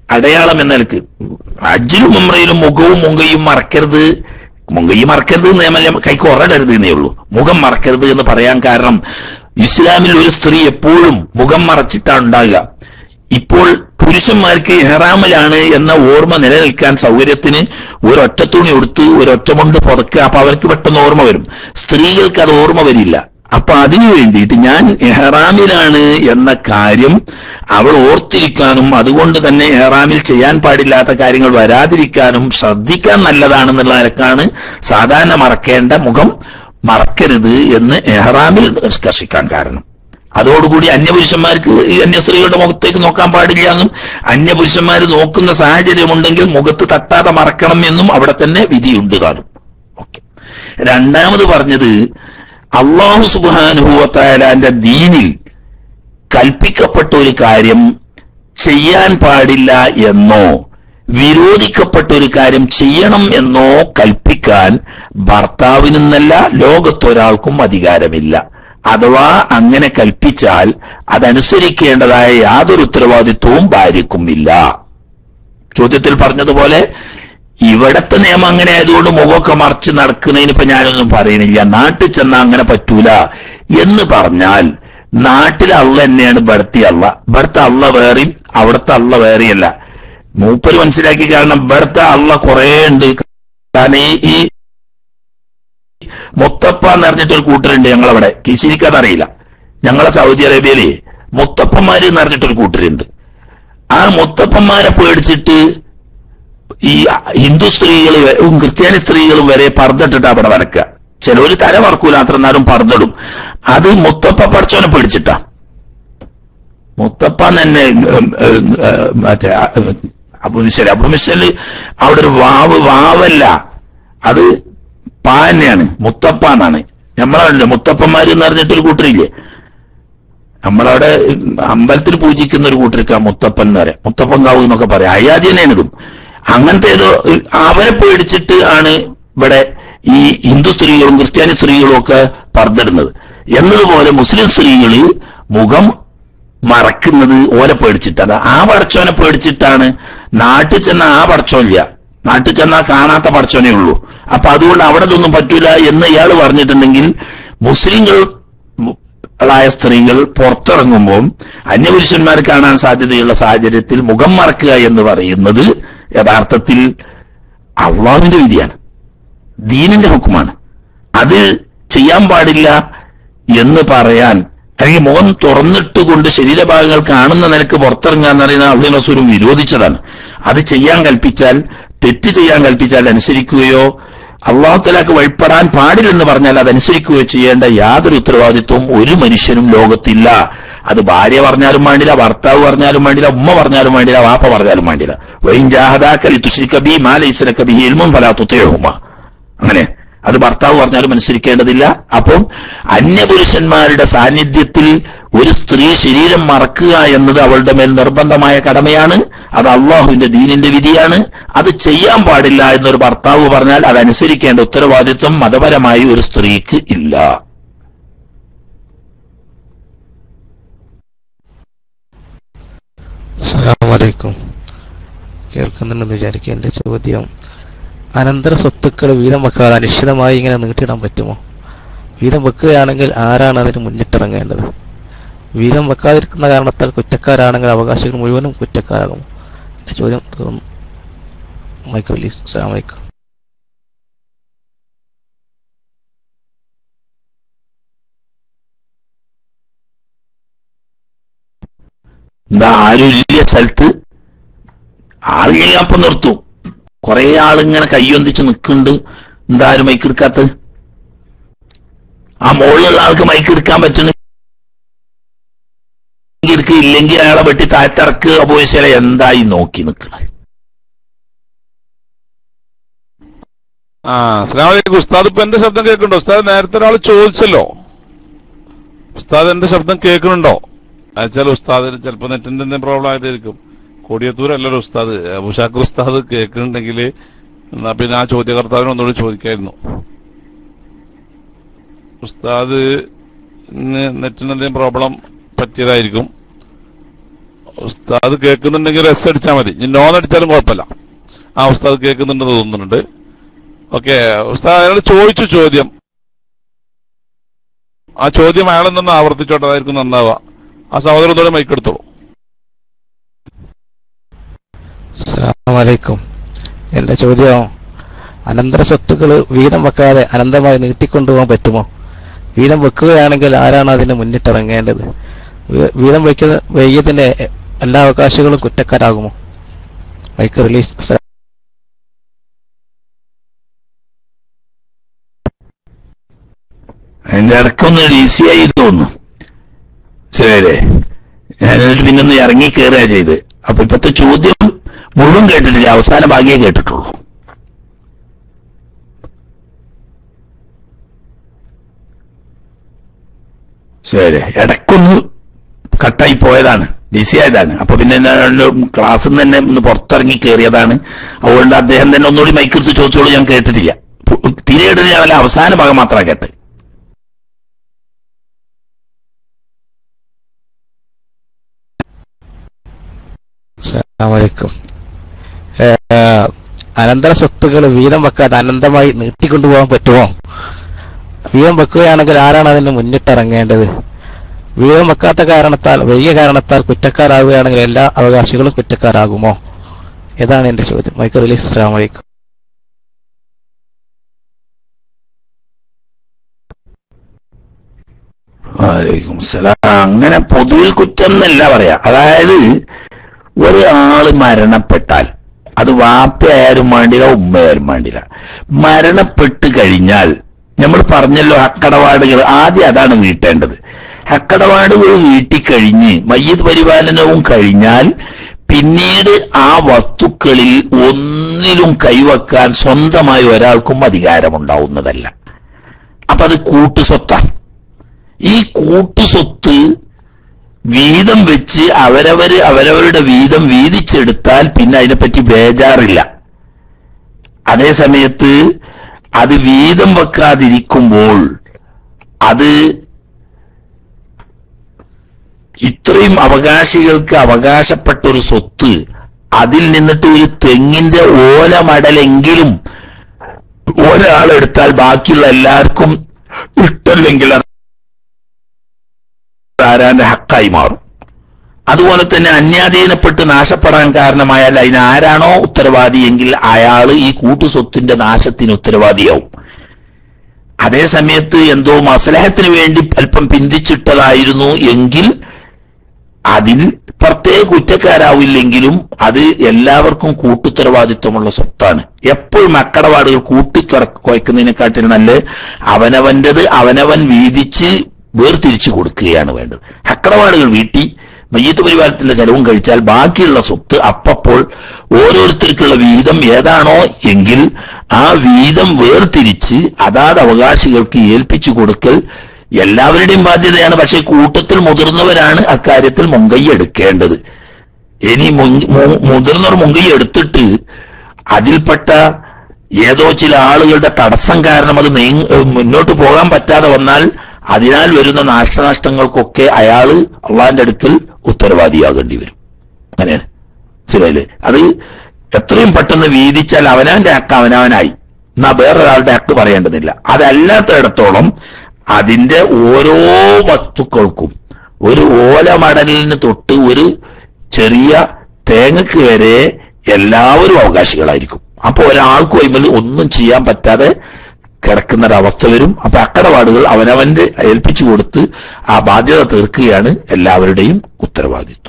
Speaker 1: അടയാളം എന്ന നിലക്ക് അജ്ജിലും ഉമ്രയിലും മുഖവും മുങ്കയും മറക്കരുത് മുങ്കയും മറക്കരുത് എന്ന് നിയമം കൈക്ക് ഉറടരുത് എന്നേ ഉള്ളൂ മുഖം മറക്കരുത് എന്ന് പറയാൻ കാരണം ഇസ്ലാമിൽ ഒരു സ്ത്രീ എപ്പോഴും മുഖം മറച്ചിട്ടാണ് ഉണ്ടാകുക ഇപ്പോൾ പുരുഷന്മാർക്ക് ഹെറാമിലാണ് എന്ന ഓർമ്മ നിലനിൽക്കാൻ സൗകര്യത്തിന് ഒരൊറ്റ തുണി എടുത്ത് ഒരൊറ്റ കൊണ്ട് പുതക്കുക അപ്പൊ അവർക്ക് പെട്ടെന്ന് ഓർമ്മ വരും സ്ത്രീകൾക്ക് അത് ഓർമ്മ വരില്ല അപ്പൊ അതിനു വേണ്ടിയിട്ട് ഞാൻ എഹ്റാമിലാണ് എന്ന കാര്യം അവൾ ഓർത്തിരിക്കാനും അതുകൊണ്ട് തന്നെ എഹ്റാമിൽ ചെയ്യാൻ പാടില്ലാത്ത കാര്യങ്ങൾ വരാതിരിക്കാനും ശ്രദ്ധിക്കാൻ നല്ലതാണെന്നുള്ള നിലക്കാണ് സാധാരണ മറക്കേണ്ട മുഖം മറക്കരുത് എന്ന് എഹ്റാമിൽ നിഷ്കർഷിക്കാൻ കാരണം അതോടുകൂടി അന്യപുരുഷന്മാർക്ക് ഈ അന്യ സ്ത്രീകളുടെ മുഖത്തേക്ക് നോക്കാൻ പാടില്ല എന്നും അന്യപുരുഷന്മാർ നോക്കുന്ന സാഹചര്യമുണ്ടെങ്കിൽ മുഖത്ത് തട്ടാതെ മറക്കണം എന്നും അവിടെ തന്നെ വിധിയുണ്ട് താനും ഓക്കെ രണ്ടാമത് പറഞ്ഞത് അള്ളാഹു സുബാനുഭവത്തായാലാന്റെ ദീനിൽ കൽപ്പിക്കപ്പെട്ട ഒരു കാര്യം ചെയ്യാൻ പാടില്ല എന്നോ വിരോധിക്കപ്പെട്ട ഒരു കാര്യം ചെയ്യണം എന്നോ കൽപ്പിക്കാൻ ഭർത്താവിനെന്നല്ല ലോകത്തൊരാൾക്കും അധികാരമില്ല അഥവാ അങ്ങനെ കൽപ്പിച്ചാൽ അതനുസരിക്കേണ്ടതായ യാതൊരു ഉത്തരവാദിത്വവും ഭാര്യക്കുമില്ല ചോദ്യത്തിൽ പറഞ്ഞതുപോലെ ഇവിടത്തെ നിയമം അങ്ങനെ ആയതുകൊണ്ട് മുഖമൊക്കെ മറച്ച് നടക്കുന്നതിന് ഇപ്പൊ ഞാനൊന്നും പറയുന്നില്ല നാട്ടിൽ ചെന്നാൽ അങ്ങനെ പറ്റൂല എന്ന് പറഞ്ഞാൽ നാട്ടിലെ അള്ള തന്നെയാണ് ഇവിടുത്തെ അള്ള ഇവിടുത്തെ അള്ള വേറെയും അവിടുത്തെ അള്ള വേറെയല്ല മൂപ്പര് മനസ്സിലാക്കി കാരണം ഇവിടുത്തെ അള്ള കുറേ ഉണ്ട് കാരണം ഈ ഈ മുത്തപ്പ എന്ന് പറഞ്ഞിട്ടൊരു കൂട്ടരുണ്ട് ഞങ്ങളവിടെ കിശിരിക്കാതെ അറിയില്ല ഞങ്ങളെ സൗദി അറേബ്യയിലെ മുത്തപ്പന്മാര് എന്ന് പറഞ്ഞിട്ടൊരു കൂട്ടരുണ്ട് ആ മുത്തപ്പന്മാരെ പേടിച്ചിട്ട് ഈ ഹിന്ദു സ്ത്രീകൾ ക്രിസ്ത്യാനി സ്ത്രീകളും വരെ പർദ്ദിട്ടിട്ട് അവിടെ വരക്കുക ചിലവര് തല വറക്കൂല അത്ര നേരം പർദ്ദിടും അത് മുത്തപ്പ പഠിച്ചോനെ പേടിച്ചിട്ടാ മുത്തപ്പ തന്നെ ഉം, ഉം, ഉം, മറ്റേ അബുമിശല് അബുമിശല് അവിടെ ഒരു വാവ് വാവല്ല അത് പാ തന്നെയാണ് മുത്തപ്പ എന്നാണ് നമ്മളവിടെ മുത്തപ്പന്മാര് എന്ന് പറഞ്ഞിട്ടൊരു കൂട്ടരില്ലേ നമ്മളവിടെ അമ്പലത്തിൽ പൂജിക്കുന്ന ഒരു കൂട്ടർക്ക് മുത്തപ്പൻ എന്ന് പറയാം മുത്തപ്പൻ കാവ് എന്നൊക്കെ പറയാം അയാതി തന്നെയാണ് ഇതും അങ്ങനത്തെ ഏതോ അവരെ പേടിച്ചിട്ട് ആണ് ഇവിടെ ഈ ഹിന്ദു സ്ത്രീകളും ക്രിസ്ത്യാനി സ്ത്രീകളും ഒക്കെ പർദ്ദിടുന്നത് എന്നതുപോലെ മുസ്ലിം സ്ത്രീകള് മുഖം മറക്കുന്നത് ഓരെ പേടിച്ചിട്ടാണ് ആ പടച്ചോനെ പേടിച്ചിട്ടാണ് നാട്ടിൽ ചെന്ന ആ പടച്ചോനില്ല നാട്ടിൽ ചെന്നാൽ കാണാത്ത പടച്ചോനേ ഉള്ളൂ അപ്പൊ അതുകൊണ്ട് അവിടെ ഇതൊന്നും പറ്റൂല എന്ന് ഇയാൾ പറഞ്ഞിട്ടുണ്ടെങ്കിൽ മുസ്ലിങ്ങൾ ായ സ്ത്രീകൾ പുറത്തിറങ്ങുമ്പോൾ അന്യപുരുഷന്മാർ കാണാൻ സാധ്യതയുള്ള സാഹചര്യത്തിൽ മുഖം മറക്കുക എന്ന് പറയുന്നത് യഥാർത്ഥത്തിൽ അള്ളാഹുവിന്റെ വിധിയാണ് ദീനിന്റെ ഹുക്കുമാണ് അത് ചെയ്യാൻ പാടില്ല എന്ന് പറയാൻ അല്ലെങ്കിൽ മുഖം തുറന്നിട്ടുകൊണ്ട് ശരീരഭാഗങ്ങൾ കാണുന്ന നിലക്ക് പുറത്തിറങ്ങുക എന്ന് പറയുന്ന അള്ളി റസൂലും വിരോധിച്ചതാണ് അത് ചെയ്യാൻ കൽപ്പിച്ചാൽ തെറ്റ് ചെയ്യാൻ കൽപ്പിച്ചാൽ അനുസരിക്കുകയോ അള്ളാഹുത്തലാക്ക് വഴിപ്പെടാൻ പാടില്ലെന്ന് പറഞ്ഞാൽ അതനുസരിക്കുകയോ ചെയ്യേണ്ട യാതൊരു ഉത്തരവാദിത്വവും ഒരു മനുഷ്യനും ലോകത്തില്ല അത് ഭാര്യ പറഞ്ഞാലും വേണ്ടില്ല ഭർത്താവ് പറഞ്ഞാലും വേണ്ടില്ല ഉമ്മ പറഞ്ഞാലും വേണ്ടില്ല വാപ്പ പറഞ്ഞാലും വേണ്ടില്ല വൈൻ ജാഹദാക്കലി തുഷിക്കബി മാലൈസനക്കബി ഇൽമും ഫലാ തുത്തേഹുമ അങ്ങനെ അത് ഭർത്താവ് പറഞ്ഞാലും അനുസരിക്കേണ്ടതില്ല അപ്പം അന്യപുരുഷന്മാരുടെ സാന്നിധ്യത്തിൽ ഒരു സ്ത്രീ ശരീരം മറക്കുക എന്നത് അവളുടെ മേൽ നിർബന്ധമായ കടമയാണ് അത് അള്ളാഹുവിന്റെ ദീനിന്റെ വിധിയാണ് അത് ചെയ്യാൻ പാടില്ല എന്നൊരു ഭർത്താവ് പറഞ്ഞാൽ അതനുസരിക്കേണ്ട ഉത്തരവാദിത്വം മതപരമായി ഒരു സ്ത്രീക്ക് ഇല്ല
Speaker 8: അസ്സലാമലൈക്കും കേൾക്കുന്നുണ്ടെന്ന് വിചാരിക്കുക എന്റെ ചോദ്യം അനന്തര സ്വത്തുക്കൾ വീതം വെക്കാതെ അനിശ്ചിതമായി ഇങ്ങനെ നീട്ടിയിടാൻ പറ്റുമോ വീതം വെക്കുകയാണെങ്കിൽ ആരാണ് അതിന് മുന്നിട്ടിറങ്ങേണ്ടത് വീതം വെക്കാതിരിക്കുന്ന കാരണത്താൽ കുറ്റക്കാരാണെങ്കിൽ അവകാശികൾ മുഴുവനും കുറ്റക്കാരാകും എന്റെ ചോദ്യം തീർന്നു മൈക്ക് റിലീസ് അസ്സലാമു അലൈക്കും
Speaker 1: എന്താ ആരുമില്ല സ്ഥലത്ത് ആളില്ലെങ്കിൽ അപ്പം നിർത്തും കുറെ ആളിങ്ങനെ കയ്യൊന്തിച്ച് നിൽക്കുന്നുണ്ട് എന്താ ആരും മൈക്ക് എടുക്കാത്തത് ആ മുകളിലുള്ള ആൾക്ക് മൈക്ക് എടുക്കാൻ പറ്റുന്ന എടുക്കുക ഇല്ലെങ്കിൽ അയാളെ വെട്ടി താഴ്ത്തിറക്കുക പോയ ശരി എന്തായി നോക്കി നിൽക്കണത്
Speaker 10: ആ അസ്സലാമു അലൈക്കും ഉസ്താദ് ഇപ്പൊ എന്റെ ശബ്ദം കേൾക്കുന്നുണ്ടോ ഉസ്താദ് നേരത്തെ ഒരാൾ ചോദിച്ചല്ലോ ഉസ്താദ് എന്റെ ശബ്ദം കേൾക്കുന്നുണ്ടോ അയച്ചാൽ ഉസ്താദിന് ചിലപ്പോ നെറ്റിന്റെ എന്തെങ്കിലും പ്രോബ്ലം ആയതായിരിക്കും കൊടിയത്തൂരല്ലല്ലോ ഉസ്താദ് അബുഷാക്കർ ഉസ്താദ് കേൾക്കുന്നുണ്ടെങ്കിൽ എന്നാ പിന്നെ ആ ചോദ്യകർത്താവിന് ഒന്നുകൂടി ചോദിക്കായിരുന്നു ഉസ്താദ് നെറ്റിന് എന്തെങ്കിലും പ്രോബ്ലം പറ്റിയതായിരിക്കും ഉസ്താദ് കേൾക്കുന്നുണ്ടെങ്കിൽ എസ് അടിച്ചാൽ മതി ഇനി നോൺ അടിച്ചാലും കുഴപ്പമില്ല ആ ഉസ്താദ് കേൾക്കുന്നുണ്ടെന്ന് തോന്നുന്നുണ്ട് ഓക്കെ ഉസ്താദ് അയാൾ ചോദിച്ചു ചോദ്യം ആ ചോദ്യം അയാളെ നിന്ന് ആവർത്തിച്ചോട്ടെ അതായിരിക്കും നന്നാവുക ആ സഹോദരത്തോടെ മൈക്കെടുത്തോളൂ
Speaker 8: അസ്സലാമലൈക്കും എന്റെ ചോദ്യം അനന്തര സ്വത്തുക്കൾ വീതം വെക്കാതെ അനന്തമായി നീട്ടിക്കൊണ്ടുപോകാൻ പറ്റുമോ വീതം വെക്കുകയാണെങ്കിൽ ആരാണ് അതിന് മുന്നിട്ടിറങ്ങേണ്ടത് വീ- വീതം വയ്ക്കുന്ന വൈകിയതിന്റെ എല്ലാ അവകാശികളും കുറ്റക്കാരാകുമോ മൈക്ക് റിലീസ് അസ്സലാ-
Speaker 1: അതിന്റെ ഇടക്കൊന്ന് ഈസി ആയി തോന്നുന്നു ശരിയല്ലേ ഞാൻ എന്നിട്ട് പിന്നെ ഒന്ന് ഇറങ്ങി കയറുക ചെയ്ത് അപ്പൊ ഇപ്പത്തെ ചോദ്യം മുഴുവൻ കേട്ടിട്ടില്ല അവസാന ഭാഗ്യേ കേട്ടിട്ടുള്ളൂ ശരി ഇടക്കൊന്ന് കട്ടായി പോയതാണ് ബിസി ആയതാണ് അപ്പൊ പിന്നെ ക്ലാസ്സിൽ നിന്ന് തന്നെ ഒന്ന് പുറത്തിറങ്ങി കയറിയതാണ് അതുകൊണ്ട് അദ്ദേഹം തന്നെ ഒന്നുകൂടി മൈക്കെടുത്ത് ചോദിച്ചോളൂ ഞാൻ കേട്ടിട്ടില്ല പു- തീരെ കേട്ടിട്ടില്ല അല്ല അവസാന ഭാഗം മാത്രമാണ് കേട്ടത്
Speaker 8: അസ്സലാമലൈക്കും ഏഹ്, അനന്തര സ്വത്തുക്കൾ വീതം വെക്കാതെ അനന്തമായി നീട്ടിക്കൊണ്ടുപോകാൻ പറ്റുമോ വീതം വെക്കുകയാണെങ്കിൽ ആരാണ് അതിന് മുന്നിട്ടിറങ്ങേണ്ടത് വീതം വെക്കാത്ത കാരണത്താൽ വൈകിയ കാരണത്താൽ കുറ്റക്കാരാകുകയാണെങ്കിൽ എല്ലാ അവകാശികളും കുറ്റക്കാരാകുമോ ഇതാണ് എന്റെ ചോദ്യം മൈക്ക് റിലീസ് അസ്സലാമു അലൈക്കും
Speaker 1: വലൈക്കും സലാം അങ്ങനെ പൊതുവിൽ കുറ്റം എന്നല്ല പറയാ അതായത് ഒരാള് മരണപ്പെട്ടാൽ അത് വാപ്പയായാലും വേണ്ടില്ല ഉമ്മയായാലും വേണ്ടില്ല മരണപ്പെട്ട് കഴിഞ്ഞാൽ നമ്മൾ പറഞ്ഞല്ലോ ഹക്കടപാടുകൾ ആദ്യം അതാണ് വീട്ടേണ്ടത് ഹക്കടപാടുകൾ വീട്ടിക്കഴിഞ്ഞ് മയ്യത്ത് പരിപാലനവും കഴിഞ്ഞാൽ പിന്നീട് ആ വസ്തുക്കളിൽ ഒന്നിലും കൈവക്കാൻ സ്വന്തമായി ഒരാൾക്കും അധികാരമുണ്ടാവുന്നതല്ല അപ്പൊ അത് കൂട്ടുസ്വത്താണ് ഈ കൂട്ടുസ്വത്ത് വീതം വെച്ച് അവരവര് അവരവരുടെ വീതം വീതിച്ചെടുത്താൽ പിന്നെ അതിനെപ്പറ്റി ബേജാറില്ല അതേ സമയത്ത് അത് വീതം വെക്കാതിരിക്കുമ്പോൾ അത് ഇത്രയും അവകാശികൾക്ക് അവകാശപ്പെട്ട ഒരു സ്വത്ത് അതിൽ നിന്നിട്ട് ഒരു തെങ്ങിന്റെ ഓലമടലെങ്കിലും ഒരാളെടുത്താൽ ബാക്കിയുള്ള എല്ലാവർക്കും ഇഷ്ടമില്ലെങ്കിൽ അത് ആരാന്റെ ഹക്കായി മാറും അതുപോലെ തന്നെ അന്യാധീനപ്പെട്ട് നാശപ്പെടാൻ കാരണമായാൽ അതിന് ആരാണോ ഉത്തരവാദി എങ്കിൽ അയാൾ ഈ കൂട്ടുസ്വത്തിന്റെ നാശത്തിന് ഉത്തരവാദിയാവും അതേ സമയത്ത് എന്തോ മസലഹത്തിന് വേണ്ടി അല്പം പിന്തിച്ചിട്ടതായിരുന്നു എങ്കിൽ അതിൽ പ്രത്യേക കുറ്റക്കാരാവില്ലെങ്കിലും അത് എല്ലാവർക്കും കൂട്ടുത്തരവാദിത്വമുള്ള സ്വത്താണ് എപ്പോഴും അക്കടപാടുകൾ കൂട്ടിക്കറ കുഴക്കുന്നതിനെക്കാട്ടിൽ നല്ല അവനവന്റേത് അവനവൻ വീതിച്ച് വേർതിരിച്ചു കൊടുക്കുകയാണ് വേണ്ടത് അക്കടപാടുകൾ വീട്ടി മയ്യത്ത് പരിപാലനത്തിന്റെ ചെലവും കഴിച്ചാൽ ബാക്കിയുള്ള സ്വത്ത് അപ്പപ്പോൾ ഓരോരുത്തർക്കുള്ള വീതം ഏതാണോ എങ്കിൽ ആ വീതം വേർതിരിച്ച് അതാത് അവകാശികൾക്ക് ഏൽപ്പിച്ചു കൊടുക്കൽ എല്ലാവരുടെയും ബാധ്യതയാണ് പക്ഷേ കൂട്ടത്തിൽ മുതിർന്നവരാണ് അക്കാര്യത്തിൽ മുൻകൈ എടുക്കേണ്ടത് ഇനി മുൻ- മു- മുതിർന്നവർ മുൻകൈ എടുത്തിട്ട് അതിൽപ്പെട്ട ഏതോ ചില ആളുകളുടെ തടസ്സം കാരണം അത് നീങ്ങ ഏഹ് മുന്നോട്ട് പോകാൻ പറ്റാതെ വന്നാൽ അതിനാൽ വരുന്ന നാശനഷ്ടങ്ങൾക്കൊക്കെ അയാള് അള്ളാന്റെ അടുക്കൽ ഉത്തരവാദിയാകേണ്ടി വരും അങ്ങനെയാണ് ശരിയല്ലേ അത് എത്രയും പെട്ടെന്ന് വീതിച്ചാൽ അവനവന്റെ ഹക്ക് അവനവനായി എന്നാ വേറൊരാളുടെ ഹക്ക് പറയേണ്ടതില്ല അതല്ലാത്തിടത്തോളം അതിന്റെ ഓരോ വസ്തുക്കൾക്കും ഒരു ഓലമടലിന് തൊട്ട് ഒരു ചെറിയ തേങ്ങക്ക് വരെ എല്ലാവരും അവകാശികളായിരിക്കും അപ്പൊ ഒരാൾക്കും അതിൽ ഒന്നും ചെയ്യാൻ പറ്റാതെ കിടക്കുന്ന ഒരവസ്ഥ വരും അപ്പൊ അക്കടപാടുകൾ അവനവന്റെ ഏൽപ്പിച്ചു കൊടുത്ത് ആ ബാധ്യത തീർക്കുകയാണ് എല്ലാവരുടെയും ഉത്തരവാദിത്വം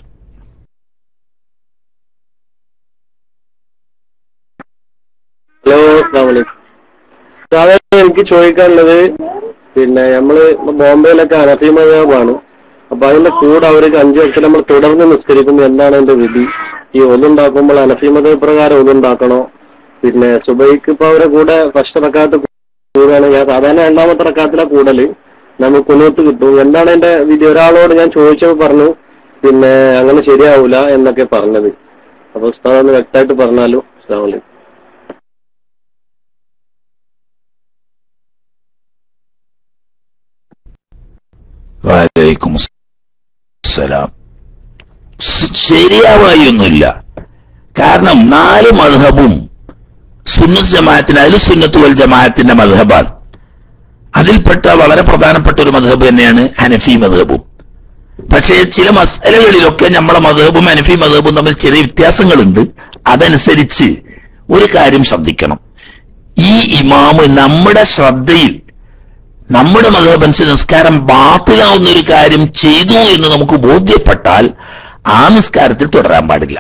Speaker 4: ഹലോ അസ്സാം വലൈക്കും സാധാരണ എനിക്ക് ചോദിക്കാനുള്ളത് പിന്നെ നമ്മള് ബോംബെയിലൊക്കെ അനഫി മജാബാണ് അപ്പൊ അതിന്റെ കൂടെ അവർക്ക് അഞ്ചു വർഷം നമ്മൾ തുടർന്ന് നിസ്കരിക്കുമ്പോൾ എന്താണ് അതിന്റെ വിധി ഈ ഒന്നുണ്ടാക്കുമ്പോൾ അനഫി മത പ്രകാരം ഒന്നുണ്ടാക്കണോ പിന്നെ സുബൈക്ക് ഇപ്പൊ അവരെ കൂടെ ഫസ്റ്റ് റക്കാത്ത് കൂടുകയാണ് ഞാൻ സാധാരണ രണ്ടാമത്തെ റക്കാത്തിലെ കൂടല് നമുക്ക് കുന്നൂത്ത് കിട്ടും എന്താണ് അതിന്റെ വിധി ഒരാളോട് ഞാൻ ചോദിച്ചപ്പോൾ പറഞ്ഞു പിന്നെ അങ്ങനെ ശരിയാവൂല എന്നൊക്കെ പറഞ്ഞത് അപ്പൊ ഉസ്താദ് ഒന്ന് വ്യക്തമായിട്ട് പറഞ്ഞാലോ അസ്സാം വലൈക്കും
Speaker 1: വലൈക്കും അസ്സലാം സ് ശരിയാവായൊന്നുമില്ല കാരണം നാല് മധബും സുന്നത്ത് ജമാഅത്തിന് അതിൽ സുന്നത്ത് വൽ ജമാഅത്തിന്റെ മധബാണ് അതിൽപ്പെട്ട വളരെ പ്രധാനപ്പെട്ട ഒരു മധബ് തന്നെയാണ് ഹനഫി മധബും പക്ഷേ ചില മസലകളിലൊക്കെ നമ്മളെ മധബും ഹനഫി മധബും തമ്മിൽ ചെറിയ വ്യത്യാസങ്ങളുണ്ട് അതനുസരിച്ച് ഒരു കാര്യം ശ്രദ്ധിക്കണം ഈ ഇമാമ് നമ്മുടെ ശ്രദ്ധയിൽ നമ്മുടെ മതബനുസരിച്ച് നിസ്കാരം ബാത്തിലാവുന്ന ഒരു കാര്യം ചെയ്തു എന്ന് നമുക്ക് ബോധ്യപ്പെട്ടാൽ ആ നിസ്കാരത്തിൽ തുടരാൻ പാടില്ല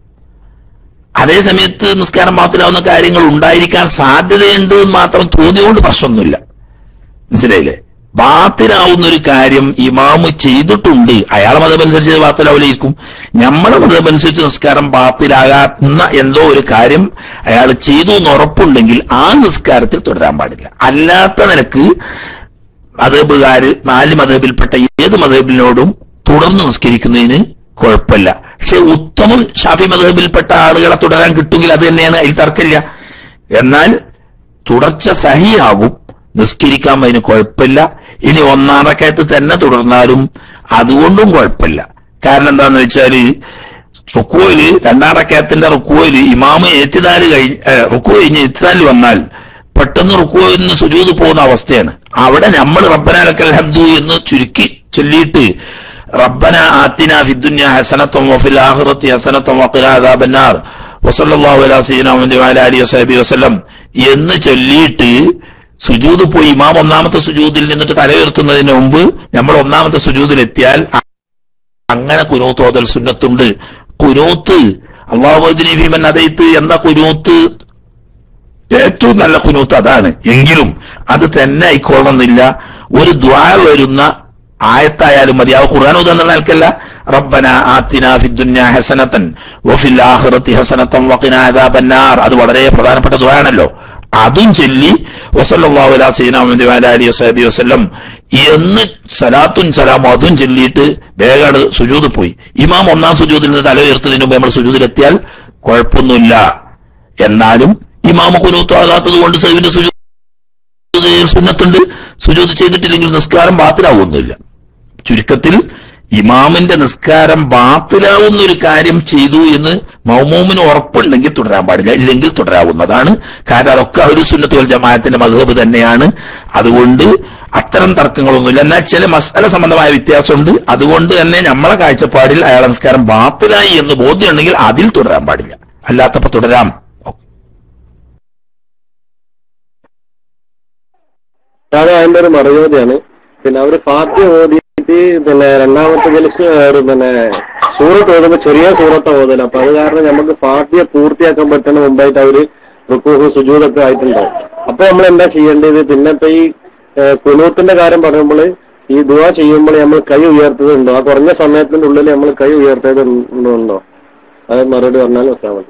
Speaker 1: അതേ സമയത്ത് നിസ്കാരം ബാത്തിലാവുന്ന കാര്യങ്ങൾ ഉണ്ടായിരിക്കാൻ സാധ്യതയുണ്ട് എന്ന് മാത്രം തോന്നിയോണ്ട് പ്രശ്നമൊന്നുമില്ല മനസ്സിലായില്ലേ ബാത്തിലാവുന്ന ഒരു കാര്യം ഇമാമ് ചെയ്തിട്ടുണ്ട് അയാളെ മതമനുസരിച്ച് ബാത്തിലാവില്ലായിരിക്കും നമ്മളെ മതമനുസരിച്ച് നിസ്കാരം ബാത്തിലാകാത്ത എന്തോ ഒരു കാര്യം അയാൾ ചെയ്തു എന്ന് ഉറപ്പുണ്ടെങ്കിൽ ആ നിസ്കാരത്തിൽ തുടരാൻ പാടില്ല അല്ലാത്ത നിലക്ക് മതബുകാര് നാല് മതബിൽപ്പെട്ട ഏത് മതബിനോടും തുടർന്ന് നിസ്കരിക്കുന്നതിന് കുഴപ്പമില്ല പക്ഷെ ഉത്തമം ഷാഫി മതബിൽപ്പെട്ട ആളുകളെ തുടരാൻ കിട്ടുമെങ്കിൽ അത് തന്നെയാണ് അതിൽ തർക്കമില്ല എന്നാൽ തുടർച്ച സഹിയാകും നിസ്കരിക്കാൻ അതിന് കുഴപ്പമില്ല ഇനി ഒന്നാം റക്കയത്ത് തന്നെ തുടർന്നാലും അതുകൊണ്ടും കുഴപ്പമില്ല കാരണം എന്താന്ന് വെച്ചാല് റുക്കുവില് രണ്ടാം റക്കയത്തിന്റെ റുക്കുവില് ഇമാമ് ഏറ്റുതാല് കഴിഞ്ഞ് റുക്കു കഴിഞ്ഞ് ഏറ്റുതാല് വന്നാൽ പെട്ടെന്ന് റുക്കുവിൽ നിന്ന് സുജൂത് പോകുന്ന അവസ്ഥയാണ് അവിടെ നമ്മൾ റബ്ബനാലക്കൽ ഹബ്ദു എന്ന് ചുരുക്കി ചൊല്ലിയിട്ട് റബ്ബന ആത്തിന ഫിദ്ദുന്യ ഹസനത്തും വഫിൽ ആഖിറത്തി ഹസനത്തും വഖിന അദാബന്നാർ വസല്ലല്ലാഹു അലാ സയ്യിദിനാ മുഹമ്മദ് വഅലാ ആലിഹി വസഹബിഹി വസല്ലം എന്ന് ചൊല്ലിയിട്ട് സുജൂദ് പോയി ഇമാം ഒന്നാമത്തെ സുജൂദിൽ നിന്നിട്ട് തല ഉയർത്തുന്നതിന് മുമ്പ് നമ്മൾ ഒന്നാമത്തെ സുജൂദിൽ എത്തിയാൽ അങ്ങനെ കുനൂത്ത് ഓതൽ സുന്നത്തുണ്ട് കുനൂത്ത് അള്ളാഹുദ്ദീൻ ഫീമൻ അതൈത്ത് എന്ന കുനൂത്ത് ഏറ്റവും നല്ല കുനൂത്ത് അതാണ് എങ്കിലും അത് തന്നെ ആയിക്കൊള്ളണമെന്നില്ല ഒരു ദ്വാ വരുന്ന ആയത്തായാലും മതി ആ ഖുർആൻ ഉദാഹരണം നൽകല്ല റബ്ബന ആത്തിന ഫിദ്ദുന്യ ഹസനത്തൻ വഫിൽ ആഖിറതി ഹസനത്തൻ വഖിന അദാബന്നാർ അത് വളരെ പ്രധാനപ്പെട്ട ദ്വായാണല്ലോ അതും ചൊല്ലി വസല്ലല്ലാഹു അലാ സയ്യിദിനാ മുഹമ്മദ് വഅലാ ആലിഹി വസഹബിഹി വസല്ലം എന്ന് സലാത്തുൻ സലാമും അതും ചൊല്ലിയിട്ട് വേഗാട് സുജൂദ് പോയി ഇമാം ഒന്നാം സുജൂദിൽ നിന്ന് തല ഉയർത്തുന്നതിന് മുമ്പ് നമ്മൾ സുജൂദിലെത്തിയാൽ കുഴപ്പമൊന്നുമില്ല എന്നാലും ഇമാമ കുനൂത്താകാത്തത് കൊണ്ട് സൈവിന്റെ സുജൂദ് സുന്നത്തുണ്ട് സുജൂദ് ചെയ്തിട്ടില്ലെങ്കിൽ നിസ്കാരം ബാത്തിലാവുന്നില്ല ചുരുക്കത്തിൽ ഇമാമിന്റെ നിസ്കാരം ബാത്തിലാവുന്ന ഒരു കാര്യം ചെയ്തു എന്ന് മൗമൂമിന് ഉറപ്പുണ്ടെങ്കിൽ തുടരാൻ പാടില്ല ഇല്ലെങ്കിൽ തുടരാവുന്നതാണ് കാരണം അതൊക്കെ ഒരു സുന്നത്ത് വൽ ജമാഅത്തിന്റെ മധുഹബ് തന്നെയാണ് അതുകൊണ്ട് അത്തരം തർക്കങ്ങളൊന്നുമില്ല എന്നാൽ ചില മസാല സംബന്ധമായ വ്യത്യാസമുണ്ട് അതുകൊണ്ട് തന്നെ നമ്മളെ കാഴ്ചപ്പാടിൽ അയാളെ നിസ്കാരം ബാത്തിലായി എന്ന് ബോധ്യമുണ്ടെങ്കിൽ അതിൽ തുടരാൻ പാടില്ല അല്ലാത്തപ്പോ തുടരാം
Speaker 4: അതാണ് അതിന്റെ ഒരു മറുപടിയാണ് പിന്നെ അവര് ഫാത്തിയ ഓതിയിട്ട് പിന്നെ രണ്ടാമത്തെ ജലസ് പിന്നെ സൂറത്ത് ഓതുമ്പോ ചെറിയ സൂറത്ത് ഓതല അപ്പൊ അത് കാരണം നമുക്ക് ഫാത്തിയ പൂർത്തിയാക്കാൻ പറ്റുന്ന മുമ്പായിട്ട് അവര് റുക്കൂഹ് സുജൂദൊക്കെ ആയിട്ടുണ്ടാവും അപ്പൊ നമ്മൾ എന്താ ചെയ്യേണ്ടത് പിന്നെ ഇപ്പൊ ഈ ഏഹ്, കുനൂത്തിന്റെ കാര്യം പറയുമ്പോൾ ഈ ദുവാ ചെയ്യുമ്പോൾ നമ്മൾ കൈ ഉയർത്തുന്നുണ്ടോ ആ കുറഞ്ഞ സമയത്തിന്റെ ഉള്ളിൽ നമ്മൾ കൈ ഉയർത്തുന്നുണ്ടോ അത് മറുപടി പറഞ്ഞാൽ മനസ്സിലാവും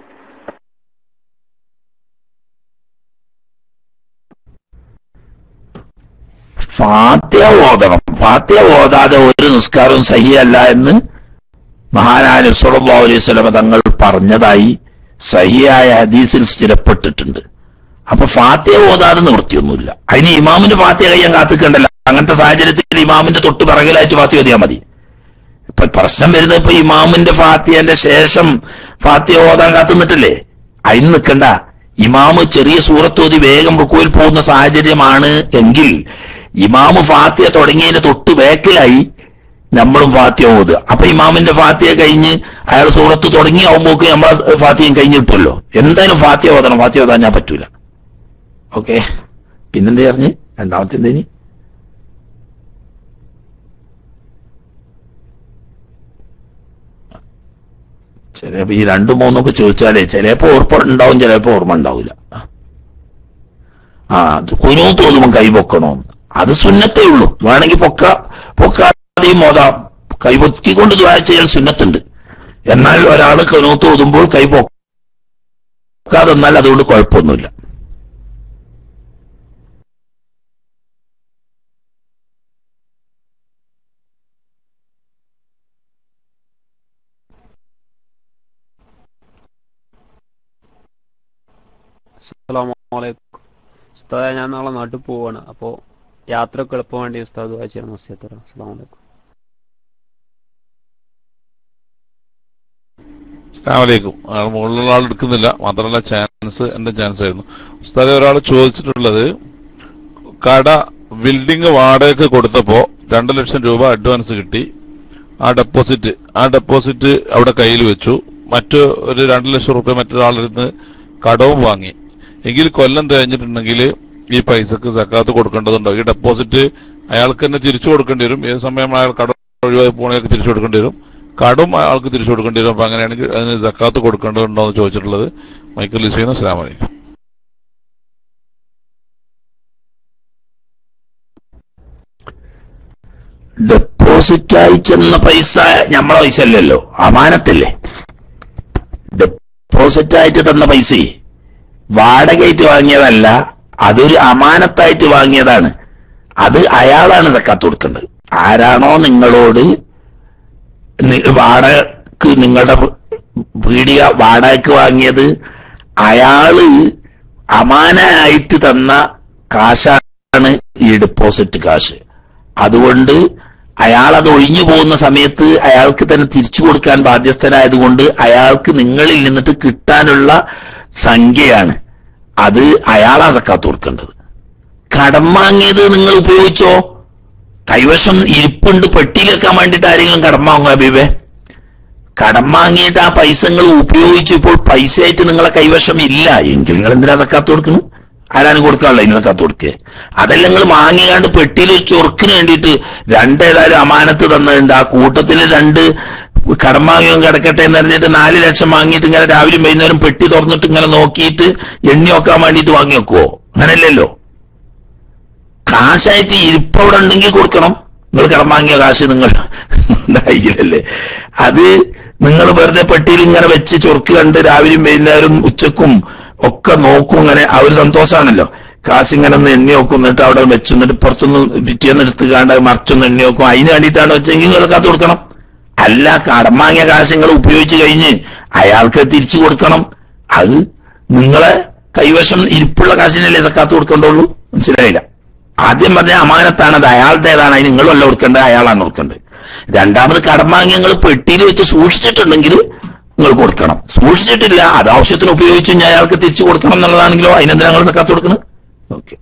Speaker 1: ഫാത്തിയ ഓതണം ഫാത്തിയ ഓതാതെ ഒരു നിസ്കാരവും സഹിയല്ല എന്ന് മഹാനായ സുറല്ലാ അലൈഹി സ്വലമ തങ്ങൾ പറഞ്ഞതായി സഹിയായ ഹദീസിൽ സ്ഥിരപ്പെട്ടിട്ടുണ്ട് അപ്പൊ ഫാത്തിയ ഓതാതെ നിവൃത്തിയൊന്നുമില്ല അതിന് ഇമാമിന്റെ ഫാത്തിയ കഴിയാൻ കാത്തിക്കണ്ടല്ലോ അങ്ങനത്തെ സാഹചര്യത്തിൽ ഇമാമിന്റെ തൊട്ട് പിറകിലായിട്ട് ഫാത്തിയ ഓതിയാൽ മതി ഇപ്പൊ പ്രശ്നം വരുന്നത് ഇപ്പൊ ഇമാമിന്റെ ഫാത്തിയന്റെ ശേഷം ഫാത്തിയ ഓതാൻ കാത്തുനിന്നിട്ടില്ലേ അതിന് നിൽക്കണ്ട ഇമാമ് ചെറിയ സൂറത്തോതി വേഗം റുക്കുവിൽ പോകുന്ന സാഹചര്യമാണ് എങ്കിൽ ഇമാമ് ഫാത്തിയ തുടങ്ങിയതിന്റെ തൊട്ട് ബാക്കിലായി നമ്മളും ഫാത്തിയ ഓതുക അപ്പൊ ഇമാമിന്റെ ഫാത്തിയ കഴിഞ്ഞ് അയാൾ സൂറത്ത് തുടങ്ങി ആവുമ്പോക്ക് നമ്മളെ ഫാത്തിയും കഴിഞ്ഞ് കിട്ടുമല്ലോ എന്തായാലും ഫാത്തിയ ഓതണം ഫാത്തിയ ഓതാൻ ഞാൻ പറ്റൂല ഓക്കെ പിന്നെന്താ പറഞ്ഞ് രണ്ടാമത്തെ എന്തേനി ചിലപ്പോ ഈ രണ്ടും മൂന്നൊക്കെ ചോദിച്ചാലേ ചിലപ്പോ ഓർമ്മ ഉണ്ടാവും ചിലപ്പോ ഓർമ്മ ഉണ്ടാവില്ല ആ കുനു തോന്നുമ്പോ കൈ പൊക്കണോ അത് സുന്നത്തേ ഉള്ളൂ വേണമെങ്കിൽ പൊക്ക പൊക്കാതെയും മോതാം കൈ പൊക്കിക്കൊണ്ട് ദ്വാര ചെയ്യാൻ സുന്നത്തുണ്ട് എന്നാൽ ഒരാൾ കുനൂത്ത് ഓതുമ്പോൾ കൈ പൊക്കാതെ എന്നാൽ അതുകൊണ്ട് കുഴപ്പമൊന്നുമില്ല
Speaker 11: അസ്സലാമലൈക്കും ഉസ്താദെ ഞാൻ നാളെ നാട്ടിൽ പോവാണ് അപ്പോൾ യാത്രക്ക് എളുപ്പം വേണ്ടി ഉസ്താദ് വായിച്ചാണ് വസ്യത്തറ അസ്സലാമലൈക്കും
Speaker 10: അസ്സലാമലൈക്കും ആൾ മുകളിലുള്ള ആൾ എടുക്കുന്നില്ല മാത്രമല്ല ചാൻസ് എന്റെ ചാൻസ് ആയിരുന്നു ഉസ്താദെ ഒരാൾ ചോദിച്ചിട്ടുള്ളത് കട ബിൽഡിംഗ് വാടകയ്ക്ക് കൊടുത്തപ്പോ രണ്ട് ലക്ഷം രൂപ അഡ്വാൻസ് കിട്ടി ആ ഡെപ്പോസിറ്റ് ആ ഡെപ്പോസിറ്റ് അവിടെ കയ്യിൽ വെച്ചു മറ്റു ഒരു രണ്ട് ലക്ഷം റുപ്യ മറ്റൊരാളിൽ നിന്ന് കടവും വാങ്ങി എങ്കിൽ കൊല്ലം തികഞ്ഞിട്ടുണ്ടെങ്കിൽ ഈ പൈസക്ക് സക്കാത്ത് കൊടുക്കേണ്ടതുണ്ടോ ഈ ഡെപ്പോസിറ്റ് അയാൾക്ക് തന്നെ തിരിച്ചു കൊടുക്കേണ്ടി വരും ഏത് സമയം അയാൾ കട ഒഴിവായി പോകണമെങ്കിൽ തിരിച്ചു കൊടുക്കേണ്ടി വരും കടം അയാൾക്ക് തിരിച്ചു കൊടുക്കേണ്ടി വരും അപ്പൊ അങ്ങനെയാണെങ്കിൽ അതിന് സക്കാത്ത് കൊടുക്കേണ്ടതുണ്ടോ എന്ന് ചോദിച്ചിട്ടുള്ളത് മൈക്കിൾ ലിസീന്ന് അസ്ലാം വലൈക്കും
Speaker 1: ഡെപ്പോസിറ്റായി ചെന്ന പൈസ നമ്മളെ പൈസ അല്ലല്ലോ അമാനത്തല്ലേ ഡെപ്പോസിറ്റായിട്ട് തന്ന പൈസ വാടകയായിട്ട് വാങ്ങിയതല്ല അതൊരു അമാനത്തായിട്ട് വാങ്ങിയതാണ് അത് അയാളാണ് സക്കാത്ത് കൊടുക്കേണ്ടത് ആരാണോ നിങ്ങളോട് നി- വാടകക്ക് നിങ്ങളുടെ പീടിക വാടകക്ക് വാങ്ങിയത് അയാള് അമാനായിട്ട് തന്ന കാശാണ് ഈ ഡെപ്പോസിറ്റ് കാശ് അതുകൊണ്ട് അയാൾ അത് ഒഴിഞ്ഞു പോകുന്ന സമയത്ത് അയാൾക്ക് തന്നെ തിരിച്ചു കൊടുക്കാൻ ബാധ്യസ്ഥനായതുകൊണ്ട് അയാൾക്ക് നിങ്ങളിൽ നിന്നിട്ട് കിട്ടാനുള്ള സംഖ്യയാണ് അത് അയാളാ സക്കാത്ത് കൊടുക്കേണ്ടത് കടം വാങ്ങിയത് നിങ്ങൾ ഉപയോഗിച്ചോ കൈവശം ഇരിപ്പുണ്ട് പെട്ടിയിൽ വെക്കാൻ വേണ്ടിയിട്ട് ആരെങ്കിലും കടം വാങ്ങുക ഹബീബേ കടം വാങ്ങിയിട്ട് ആ പൈസ നിങ്ങൾ ഉപയോഗിച്ചു ഇപ്പോൾ പൈസ ആയിട്ട് നിങ്ങളെ കൈവശം ഇല്ല എങ്കിൽ നിങ്ങൾ എന്തിനാ സക്കാത്ത് കൊടുക്കുന്നത് ആരാണ് കൊടുക്കാനുള്ള ഇതിന് സക്കാത്ത് കൊടുക്കുക അതെല്ലാം നിങ്ങൾ വാങ്ങിയാണ്ട് പെട്ടിയിൽ ഒരു ചൊറുക്കിന് വേണ്ടിയിട്ട് രണ്ടേതായാലും അമാനത്ത് തന്നിട്ടുണ്ട് ആ കൂട്ടത്തിൽ രണ്ട് കടം വാങ്ങിയോ കിടക്കട്ടെ എന്ന് പറഞ്ഞിട്ട് നാല് ലക്ഷം വാങ്ങിയിട്ട് ഇങ്ങനെ രാവിലെ വൈകുന്നേരം പെട്ടി തുറന്നിട്ട് ഇങ്ങനെ നോക്കിയിട്ട് എണ്ണി വെക്കാൻ വേണ്ടിയിട്ട് വാങ്ങി വെക്കുവോ അങ്ങനെയല്ലല്ലോ കാശായിട്ട് ഇരിപ്പവിടെ ഉണ്ടെങ്കിൽ കൊടുക്കണം നിങ്ങൾ കടം വാങ്ങിയ കാശ് നിങ്ങൾ കയ്യിലല്ലേ അത് നിങ്ങൾ വെറുതെ പെട്ടിയിൽ ഇങ്ങനെ വെച്ച് ചൊറുക്ക് കണ്ട് രാവിലെയും വൈകുന്നേരം ഉച്ചക്കും ഒക്കെ നോക്കും ഇങ്ങനെ ആ ഒരു സന്തോഷമാണല്ലോ കാശ് ഇങ്ങനെ ഒന്ന് എണ്ണി നോക്കും എന്നിട്ട് അവിടെ വെച്ചു എന്നിട്ട് പുറത്തുനിന്ന് പിറ്റേന്ന് എടുത്ത് കാണ്ട് മറിച്ചൊന്ന് എണ്ണി നോക്കും അതിന് വേണ്ടിയിട്ടാണ് വെച്ചെങ്കിൽ നിങ്ങൾ കാത്ത് കൊടുക്കണം അല്ല കടം വാങ്ങിയ കാശ് നിങ്ങൾ ഉപയോഗിച്ച് കഴിഞ്ഞ് അയാൾക്ക് തിരിച്ചു കൊടുക്കണം അത് നിങ്ങളെ കൈവശം ഇരിപ്പുള്ള കാശിനല്ലേ സക്കാത്ത് കൊടുക്കേണ്ടുള്ളൂ മനസ്സിലായില്ല ആദ്യം പറഞ്ഞ അമാനത്താണ് അത് അയാളുടേതാണ് അതിന് നിങ്ങളല്ല കൊടുക്കേണ്ടത് അയാളാണ് കൊടുക്കേണ്ടത് രണ്ടാമത് കടം വാങ്ങി നിങ്ങൾ പെട്ടിയിൽ വെച്ച് സൂക്ഷിച്ചിട്ടുണ്ടെങ്കിൽ നിങ്ങൾ കൊടുക്കണം സൂക്ഷിച്ചിട്ടില്ല അത് ആവശ്യത്തിന് ഉപയോഗിച്ച് കഴിഞ്ഞാൽ അയാൾക്ക് തിരിച്ചു കൊടുക്കണം എന്നുള്ളതാണെങ്കിലോ അതിനെന്താ നിങ്ങൾ സക്കാത്ത് കൊടുക്കുന്നത് ഓക്കെ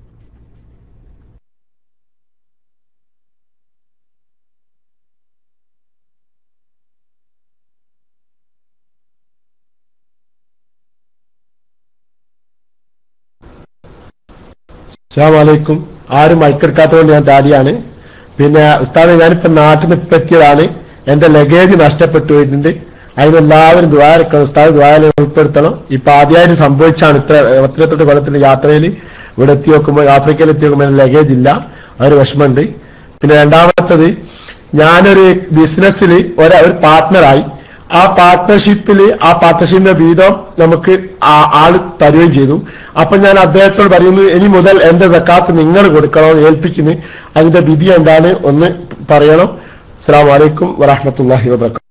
Speaker 12: അസ്സാമലൈക്കും ആരും മൈക്കെടുക്കാത്തതുകൊണ്ട് ഞാൻ താടിയാണ് പിന്നെ ഉസ്താദെ ഞാനിപ്പോ നാട്ടിൽ നിന്ന് ഇപ്പൊ എത്തിയതാണ് എന്റെ ലഗേജ് നഷ്ടപ്പെട്ടു പോയിട്ടുണ്ട് അതിനെല്ലാവരും ദ്വാരക്കണം ഉസ്താദ് ദ്വാരം ഉൾപ്പെടുത്തണം ഇപ്പൊ ആദ്യമായിട്ട് സംഭവിച്ചാണ് ഇത്ര പത്തിരത്തെട്ട് കൊല്ലത്തിന്റെ യാത്രയിൽ ഇവിടെ എത്തി നോക്കുമ്പോൾ ആഫ്രിക്കയിൽ എത്തി നോക്കുമ്പോൾ എന്റെ ലഗേജ് ഇല്ല അതൊരു വിഷമമുണ്ട് പിന്നെ രണ്ടാമത്തത് ഞാനൊരു ബിസിനസ്സിൽ ഒരു ഒരു പാർട്ട്ണറായി ആ പാർട്ട്ണർഷിപ്പിൽ ആ പാർട്ട്ണർഷിപ്പിന്റെ വീതം നമുക്ക് ആ ആള് തരുകയും ചെയ്തു അപ്പൊ ഞാൻ അദ്ദേഹത്തോട് പറയുന്നു ഇനി മുതൽ എന്റെ സക്കാത്ത് നിങ്ങൾ കൊടുക്കണോ എന്ന് ഏൽപ്പിക്കുന്നു അതിന്റെ വിധി എന്താണ് ഒന്ന് പറയണം അസ്സാം വലൈക്കും വറഹമത്തല്ലാഹി വബർക്കാത്തു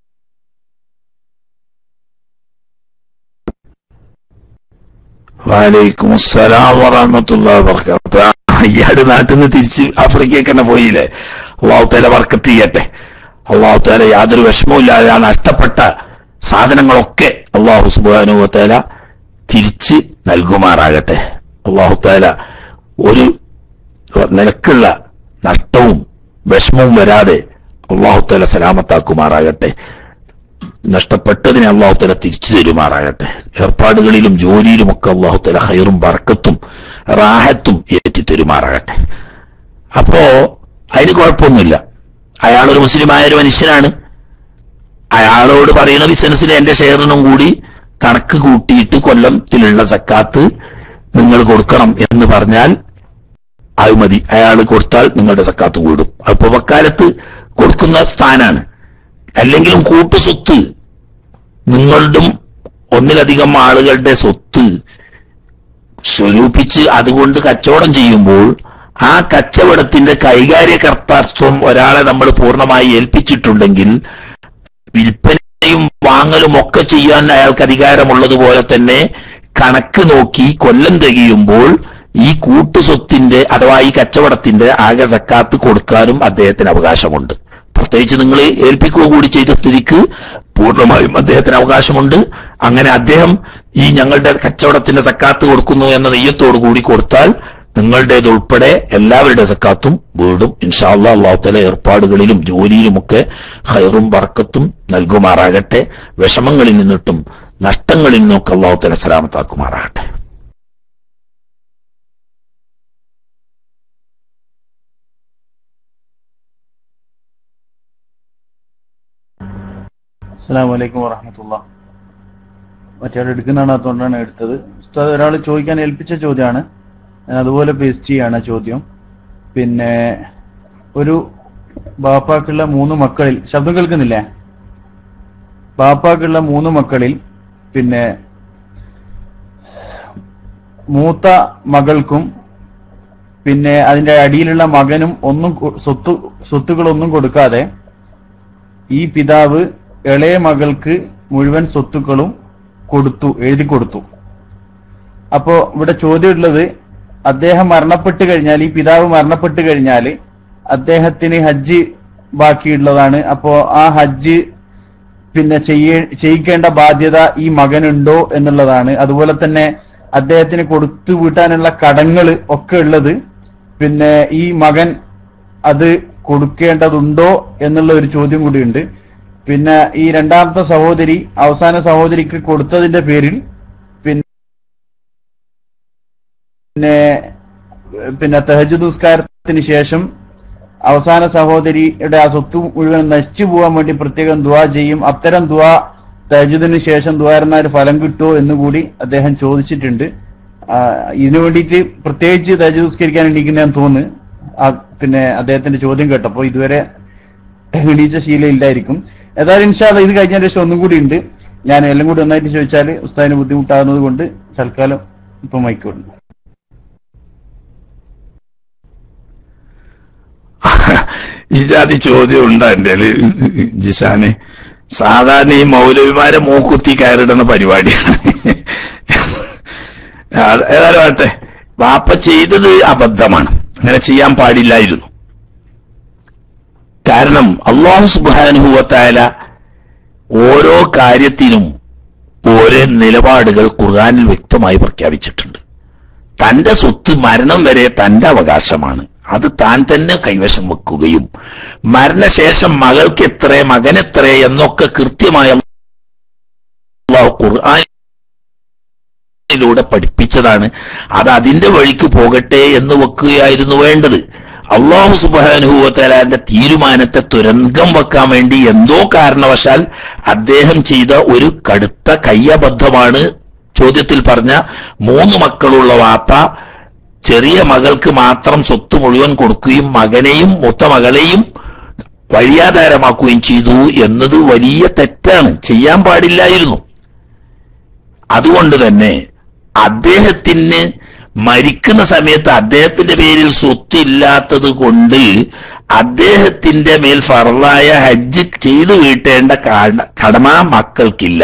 Speaker 1: വാലൈക്കും അസ്സലാം വറഹമത്തുള്ള വർക്കാത്ത ഇയാട് നാട്ടിൽ നിന്ന് തിരിച്ച് ആഫ്രിക്കയ്ക്ക് തന്നെ പോയില്ലേ അള്ളാഹുത്താല വർക്കത്ത് ചെയ്യട്ടെ അള്ളാഹുത്താല യാതൊരു വിഷമവും ഇല്ലാതെ ആ നഷ്ടപ്പെട്ട സാധനങ്ങളൊക്കെ അള്ളാഹു സുബാനുവത്താല തിരിച്ച് നൽകുമാറാകട്ടെ അള്ളാഹുത്താല ഒരു നിലക്കുള്ള നഷ്ടവും വിഷമവും വരാതെ അള്ളാഹുത്താല സലാമത്താക്കുമാറാകട്ടെ നഷ്ടപ്പെട്ടതിനെ അള്ളാഹുത്തല തിരിച്ചു തരുമാറാകട്ടെ ഏർപ്പാടുകളിലും ജോലിയിലും ഒക്കെ അള്ളാഹുത്തല ഹൈറും ബർക്കത്തും റാഹത്തും ഏറ്റി തരുമാറാകട്ടെ അപ്പോ അതിന് കുഴപ്പമൊന്നുമില്ല അയാളൊരു മുസ്ലിമായ ഒരു മനുഷ്യനാണ് അയാളോട് പറയുന്ന ബിസിനസ്സിൽ എന്റെ ഷെയറിനും കൂടി കണക്ക് കൂട്ടിയിട്ട് കൊല്ലത്തിലുള്ള സക്കാത്ത് നിങ്ങൾ കൊടുക്കണം എന്ന് പറഞ്ഞാൽ അത് മതി അയാൾ കൊടുത്താൽ നിങ്ങളുടെ സക്കാത്ത് കൂടും അപ്പൊ വക്കാലത്ത് കൊടുക്കുന്ന സ്ഥാനാണ് അല്ലെങ്കിലും കൂട്ടുസ്വത്ത് നിങ്ങളുടെയും ഒന്നിലധികം ആളുകളുടെ സ്വത്ത് സ്വരൂപിച്ച് അതുകൊണ്ട് കച്ചവടം ചെയ്യുമ്പോൾ ആ കച്ചവടത്തിന്റെ കൈകാര്യകർത്താത്വം ഒരാളെ നമ്മൾ പൂർണ്ണമായി ഏൽപ്പിച്ചിട്ടുണ്ടെങ്കിൽ വിൽപ്പനയും വാങ്ങലും ഒക്കെ ചെയ്യാൻ അയാൾക്ക് അധികാരമുള്ളതുപോലെ തന്നെ കണക്ക് നോക്കി കൊല്ലം തികയുമ്പോൾ ഈ കൂട്ടുസ്വത്തിന്റെ അഥവാ ഈ കച്ചവടത്തിന്റെ ആകെ സക്കാത്ത് കൊടുക്കാനും അദ്ദേഹത്തിന് അവകാശമുണ്ട് പ്രത്യേകിച്ച് നിങ്ങൾ ഏൽപ്പിക്കുക കൂടി ചെയ്ത സ്ഥിതിക്ക് പൂർണ്ണമായും അദ്ദേഹത്തിന് അവകാശമുണ്ട് അങ്ങനെ അദ്ദേഹം ഈ ഞങ്ങളുടെ കച്ചവടത്തിന്റെ സക്കാത്ത് കൊടുക്കുന്നു എന്ന നെയ്യത്തോടു കൂടി കൊടുത്താൽ നിങ്ങളുടേത് ഉൾപ്പെടെ എല്ലാവരുടെ സക്കാത്തും വീടും ഇൻഷാല്ലാ അള്ളാഹുത്തല ഏർപ്പാടുകളിലും ജോലിയിലുമൊക്കെ ഹൈറും ബർക്കത്തും നൽകുമാറാകട്ടെ വിഷമങ്ങളിൽ നിന്നിട്ടും നഷ്ടങ്ങളിൽ നിന്നൊക്കെ അള്ളാഹുത്തല സലാമത്താക്കുമാറാകട്ടെ
Speaker 13: അസ്സാം വലൈക്കും വറഹമത്തുള്ള മറ്റേ എടുക്കുന്നതാണ് അതുകൊണ്ടാണ് എടുത്തത് ഉസ്താദ് ഒരാൾ ചോദിക്കാൻ ഏൽപ്പിച്ച ചോദ്യമാണ് ഞാൻ അതുപോലെ പേസ്റ്റ് ചെയ്യാണ് ചോദ്യം പിന്നെ ഒരു ബാപ്പാക്കുള്ള മൂന്ന് മക്കളിൽ ശബ്ദം കേൾക്കുന്നില്ലേ ബാപ്പാക്കുള്ള മൂന്ന് മക്കളിൽ പിന്നെ മൂത്ത മകൾക്കും പിന്നെ അതിന്റെ അടിയിലുള്ള മകനും ഒന്നും കൊ- സ്വത്ത് സ്വത്തുകളൊന്നും കൊടുക്കാതെ ഈ പിതാവ് ഇളയ മകൾക്ക് മുഴുവൻ സ്വത്തുക്കളും കൊടുത്തു എഴുതി കൊടുത്തു അപ്പോ ഇവിടെ ചോദ്യമുള്ളത് അദ്ദേഹം മരണപ്പെട്ട് കഴിഞ്ഞാൽ ഈ പിതാവ് മരണപ്പെട്ട് കഴിഞ്ഞാൽ അദ്ദേഹത്തിന് ഹജ്ജ് ബാക്കിയുള്ളതാണ് അപ്പോ ആ ഹജ്ജ് പിന്നെ ചെയ്യ ചെയ്യിക്കേണ്ട ബാധ്യത ഈ മകനുണ്ടോ എന്നുള്ളതാണ് അതുപോലെ തന്നെ അദ്ദേഹത്തിന് കൊടുത്തു വീട്ടാനുള്ള കടങ്ങൾ ഒക്കെ ഉള്ളത് പിന്നെ ഈ മകൻ അത് കൊടുക്കേണ്ടതുണ്ടോ എന്നുള്ള ഒരു ചോദ്യം കൂടിയുണ്ട് പിന്നെ ഈ രണ്ടാമത്തെ സഹോദരി അവസാന സഹോദരിക്ക് കൊടുത്തതിന്റെ പേരിൽ പിന്നെ പിന്നെ തഹജുദ് നിസ്കാരത്തിന് ശേഷം അവസാന സഹോദരിയുടെ ആ സ്വത്ത് മുഴുവൻ നശിച്ചു പോകാൻ വേണ്ടി പ്രത്യേകം ദുവാ ചെയ്യും അത്തരം ദുവാ തഹജുദിന് ശേഷം ദുവാരുന്ന ഒരു ഫലം കിട്ടുമോ എന്ന് കൂടി അദ്ദേഹം ചോദിച്ചിട്ടുണ്ട് ആ, ഇതിനു വേണ്ടിയിട്ട് പ്രത്യേകിച്ച് തഹജുദ് നിസ്കരിക്കാൻ എണീക്കുന്നതെന്ന് തോന്നുന്നു ആ, പിന്നെ അദ്ദേഹത്തിന്റെ ചോദ്യം കേട്ടപ്പോൾ ഇതുവരെ എണീച്ച ശീലം ഇല്ലായിരിക്കും ഏതായാലും ഇൻഷാല്ല ഇത് കഴിഞ്ഞ ശേഷം ഒന്നും കൂടി ഉണ്ട് ഞാൻ എല്ലാം കൂടി ഒന്നായിട്ട് ചോദിച്ചാൽ ഉസ്താദിന് ബുദ്ധിമുട്ടാകുന്നത് കൊണ്ട് തൽക്കാലം ഇപ്പൊ മൈക്കോടുന്നു
Speaker 1: ഈ ജാതി ചോദ്യം ഉണ്ടോ എന്റെ ജിഷാന് സാധാരണ ഈ മൗലവിമാരെ മൂക്കുത്തി കയറിടുന്ന പരിപാടിയാണ് അത് ഏതായാലും ആട്ടെ വാപ്പ ചെയ്തത് അബദ്ധമാണ് അങ്ങനെ ചെയ്യാൻ പാടില്ലായിരുന്നു കാരണം അള്ളാഹു സുബാനുഭവത്തായ ഓരോ കാര്യത്തിനും ഓരോ നിലപാടുകൾ ഖുർആാനിൽ വ്യക്തമായി പ്രഖ്യാപിച്ചിട്ടുണ്ട് തന്റെ സ്വത്ത് മരണം വരെ തന്റെ അവകാശമാണ് അത് താൻ തന്നെ കൈവശം വെക്കുകയും മരണശേഷം മകൾക്ക് എത്ര മകനെത്ര എന്നൊക്കെ കൃത്യമായി അള്ളാഹു ഖുർആാനിലൂടെ പഠിപ്പിച്ചതാണ് അത് അതിന്റെ വഴിക്ക് പോകട്ടെ എന്ന് വെക്കുകയായിരുന്നു വേണ്ടത് അള്ളാഹു സുബാനുഭവത്തലാന്റെ തീരുമാനത്തെ തുരങ്കം വെക്കാൻ വേണ്ടി എന്തോ കാരണവശാൽ അദ്ദേഹം ചെയ്ത ഒരു കടുത്ത കയ്യബദ്ധമാണ് ചോദ്യത്തിൽ പറഞ്ഞ മൂന്ന് മക്കളുള്ള വാപ്പ ചെറിയ മകൾക്ക് മാത്രം സ്വത്ത് മുഴുവൻ കൊടുക്കുകയും മകനെയും മൂത്ത മകളെയും വഴിയാധാരമാക്കുകയും ചെയ്തു എന്നത് വലിയ തെറ്റാണ് ചെയ്യാൻ പാടില്ലായിരുന്നു അതുകൊണ്ട് തന്നെ അദ്ദേഹത്തിന് മരിക്കുന്ന സമയത്ത് അദ്ദേഹത്തിന്റെ പേരിൽ സ്വത്തില്ലാത്തത് കൊണ്ട് അദ്ദേഹത്തിന്റെ മേൽ ഫറലായ ഹജ്ജ് ചെയ്തു വീട്ടേണ്ട കാ- കടമ മക്കൾക്കില്ല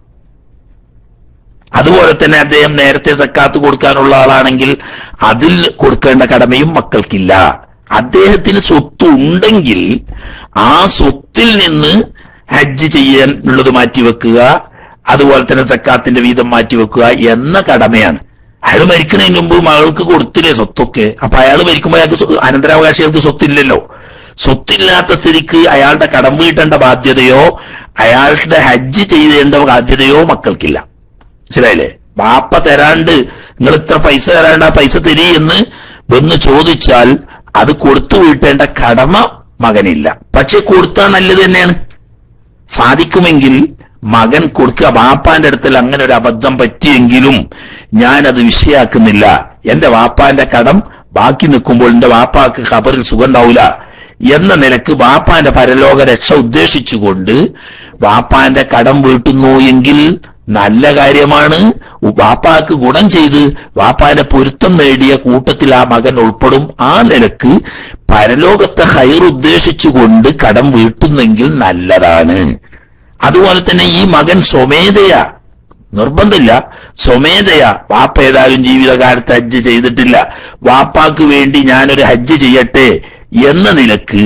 Speaker 1: അതുപോലെ തന്നെ അദ്ദേഹം നേരത്തെ സക്കാത്ത് കൊടുക്കാനുള്ള ആളാണെങ്കിൽ അതിൽ കൊടുക്കേണ്ട കടമയും മക്കൾക്കില്ല അദ്ദേഹത്തിന് സ്വത്ത് ഉണ്ടെങ്കിൽ ആ സ്വത്തിൽ നിന്ന് ഹജ്ജ് ചെയ്യാനുള്ളത് മാറ്റിവെക്കുക അതുപോലെ തന്നെ സക്കാത്തിന്റെ വീതം മാറ്റിവെക്കുക എന്ന കടമയാണ് അയാൾ മരിക്കുന്നതിന് മുമ്പ് മകൾക്ക് കൊടുത്തില്ലേ സ്വത്തൊക്കെ അപ്പൊ അയാൾ മരിക്കുമ്പോൾ അയാൾക്ക് സ്വ- അനന്തരാവകാശികൾക്ക് സ്വത്തില്ലല്ലോ സ്വത്തില്ലാത്ത സ്ഥിതിക്ക് അയാളുടെ കടം വീട്ടേണ്ട ബാധ്യതയോ അയാളുടെ ഹജ്ജ് ചെയ്തേണ്ട ബാധ്യതയോ മക്കൾക്കില്ല മനസ്സിലായില്ലേ ബാപ്പ തരാണ്ട് നിങ്ങൾ ഇത്ര പൈസ തരാണ്ട് ആ പൈസ തരി എന്ന് വന്ന് ചോദിച്ചാൽ അത് കൊടുത്തു വീട്ടേണ്ട കടമ മകനില്ല പക്ഷെ കൊടുത്താൽ നല്ലത് തന്നെയാണ് സാധിക്കുമെങ്കിൽ മകൻ കൊടുക്കുക വാപ്പാന്റെ അടുത്തിൽ അങ്ങനെ ഒരു അബദ്ധം പറ്റിയെങ്കിലും ഞാൻ അത് വിഷയാക്കുന്നില്ല എന്റെ വാപ്പാന്റെ കടം ബാക്കി നിൽക്കുമ്പോൾ എന്റെ വാപ്പാക്ക് ഖബറിൽ സുഖം ഉണ്ടാവില്ല എന്ന നിലക്ക് വാപ്പാന്റെ പരലോക രക്ഷ ഉദ്ദേശിച്ചുകൊണ്ട് വാപ്പാന്റെ കടം വീട്ടുന്നു എങ്കിൽ നല്ല കാര്യമാണ് വാപ്പാക്ക് ഗുണം ചെയ്ത് വാപ്പാന്റെ പൊരുത്തം നേടിയ കൂട്ടത്തിൽ ആ മകൻ ഉൾപ്പെടും ആ നിലക്ക് പരലോകത്തെ ഹൈർ ഉദ്ദേശിച്ചുകൊണ്ട് കടം വീട്ടുന്നെങ്കിൽ നല്ലതാണ് അതുപോലെ തന്നെ ഈ മകൻ സ്വമേധയാ നിർബന്ധമില്ല സ്വമേധയാ വാപ്പ ഏതായാലും ജീവിതകാലത്ത് ഹജ്ജ് ചെയ്തിട്ടില്ല വാപ്പാക്ക് വേണ്ടി ഞാനൊരു ഹജ്ജ് ചെയ്യട്ടെ എന്ന നിലക്ക്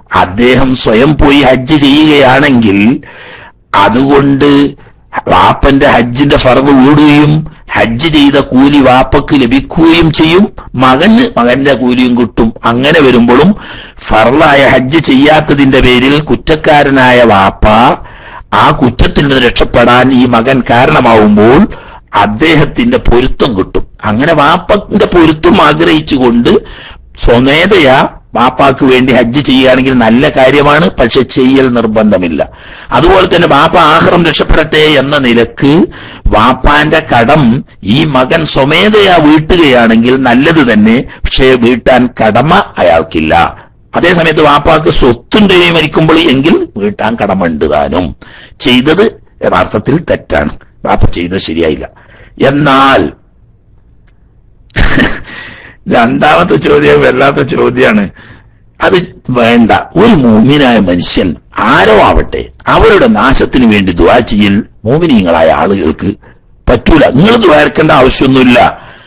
Speaker 1: അദ്ദേഹം സ്വയം പോയി ഹജ്ജ് ചെയ്യുകയാണെങ്കിൽ അതുകൊണ്ട് വാപ്പന്റെ ഹജ്ജിന്റെ ഫറവ് വീടുകയും ഹജ്ജ് ചെയ്ത കൂലി വാപ്പക്ക് ലഭിക്കുകയും ചെയ്യും മകന് മകന്റെ കൂലിയും കിട്ടും അങ്ങനെ വരുമ്പോഴും ഫറലായ ഹജ്ജ് ചെയ്യാത്തതിന്റെ പേരിൽ കുറ്റക്കാരനായ വാപ്പ ആ കുറ്റത്തിൽ നിന്ന് രക്ഷപ്പെടാൻ ഈ മകൻ കാരണമാവുമ്പോൾ അദ്ദേഹത്തിന്റെ പൊരുത്തം കിട്ടും അങ്ങനെ വാപ്പന്റെ പൊരുത്തം ആഗ്രഹിച്ചുകൊണ്ട് സ്വമേധയാ വാപ്പാക്ക് വേണ്ടി ഹജ്ജ് ചെയ്യുകയാണെങ്കിൽ നല്ല കാര്യമാണ് പക്ഷെ ചെയ്യൽ നിർബന്ധമില്ല അതുപോലെ തന്നെ വാപ്പ ആഹ്റം രക്ഷപ്പെടട്ടെ എന്ന നിലക്ക് വാപ്പാന്റെ കടം ഈ മകൻ സ്വമേധയാ വീട്ടുകയാണെങ്കിൽ നല്ലത് തന്നെ പക്ഷേ വീട്ടാൻ കടമ അയാൾക്കില്ല അതേസമയത്ത് വാപ്പാക്ക് സ്വത്തുണ്ട് മരിക്കുമ്പോൾ എങ്കിൽ വീട്ടാൻ കടമുണ്ട് താനും ചെയ്തത് യഥാർത്ഥത്തിൽ തെറ്റാണ് വാപ്പ ചെയ്തത് ശരിയായില്ല എന്നാൽ രണ്ടാമത്തെ ചോദ്യം വല്ലാത്ത ചോദ്യമാണ് അത് വേണ്ട ഒരു മൂമിനായ മനുഷ്യൻ ആരോ ആവട്ടെ അവരുടെ നാശത്തിന് വേണ്ടി ദ്വാ ചെയ്യൽ മോമിനീങ്ങളായ ആളുകൾക്ക് പറ്റൂല നിങ്ങൾ ദ്വാരക്കേണ്ട ആവശ്യമൊന്നുമില്ല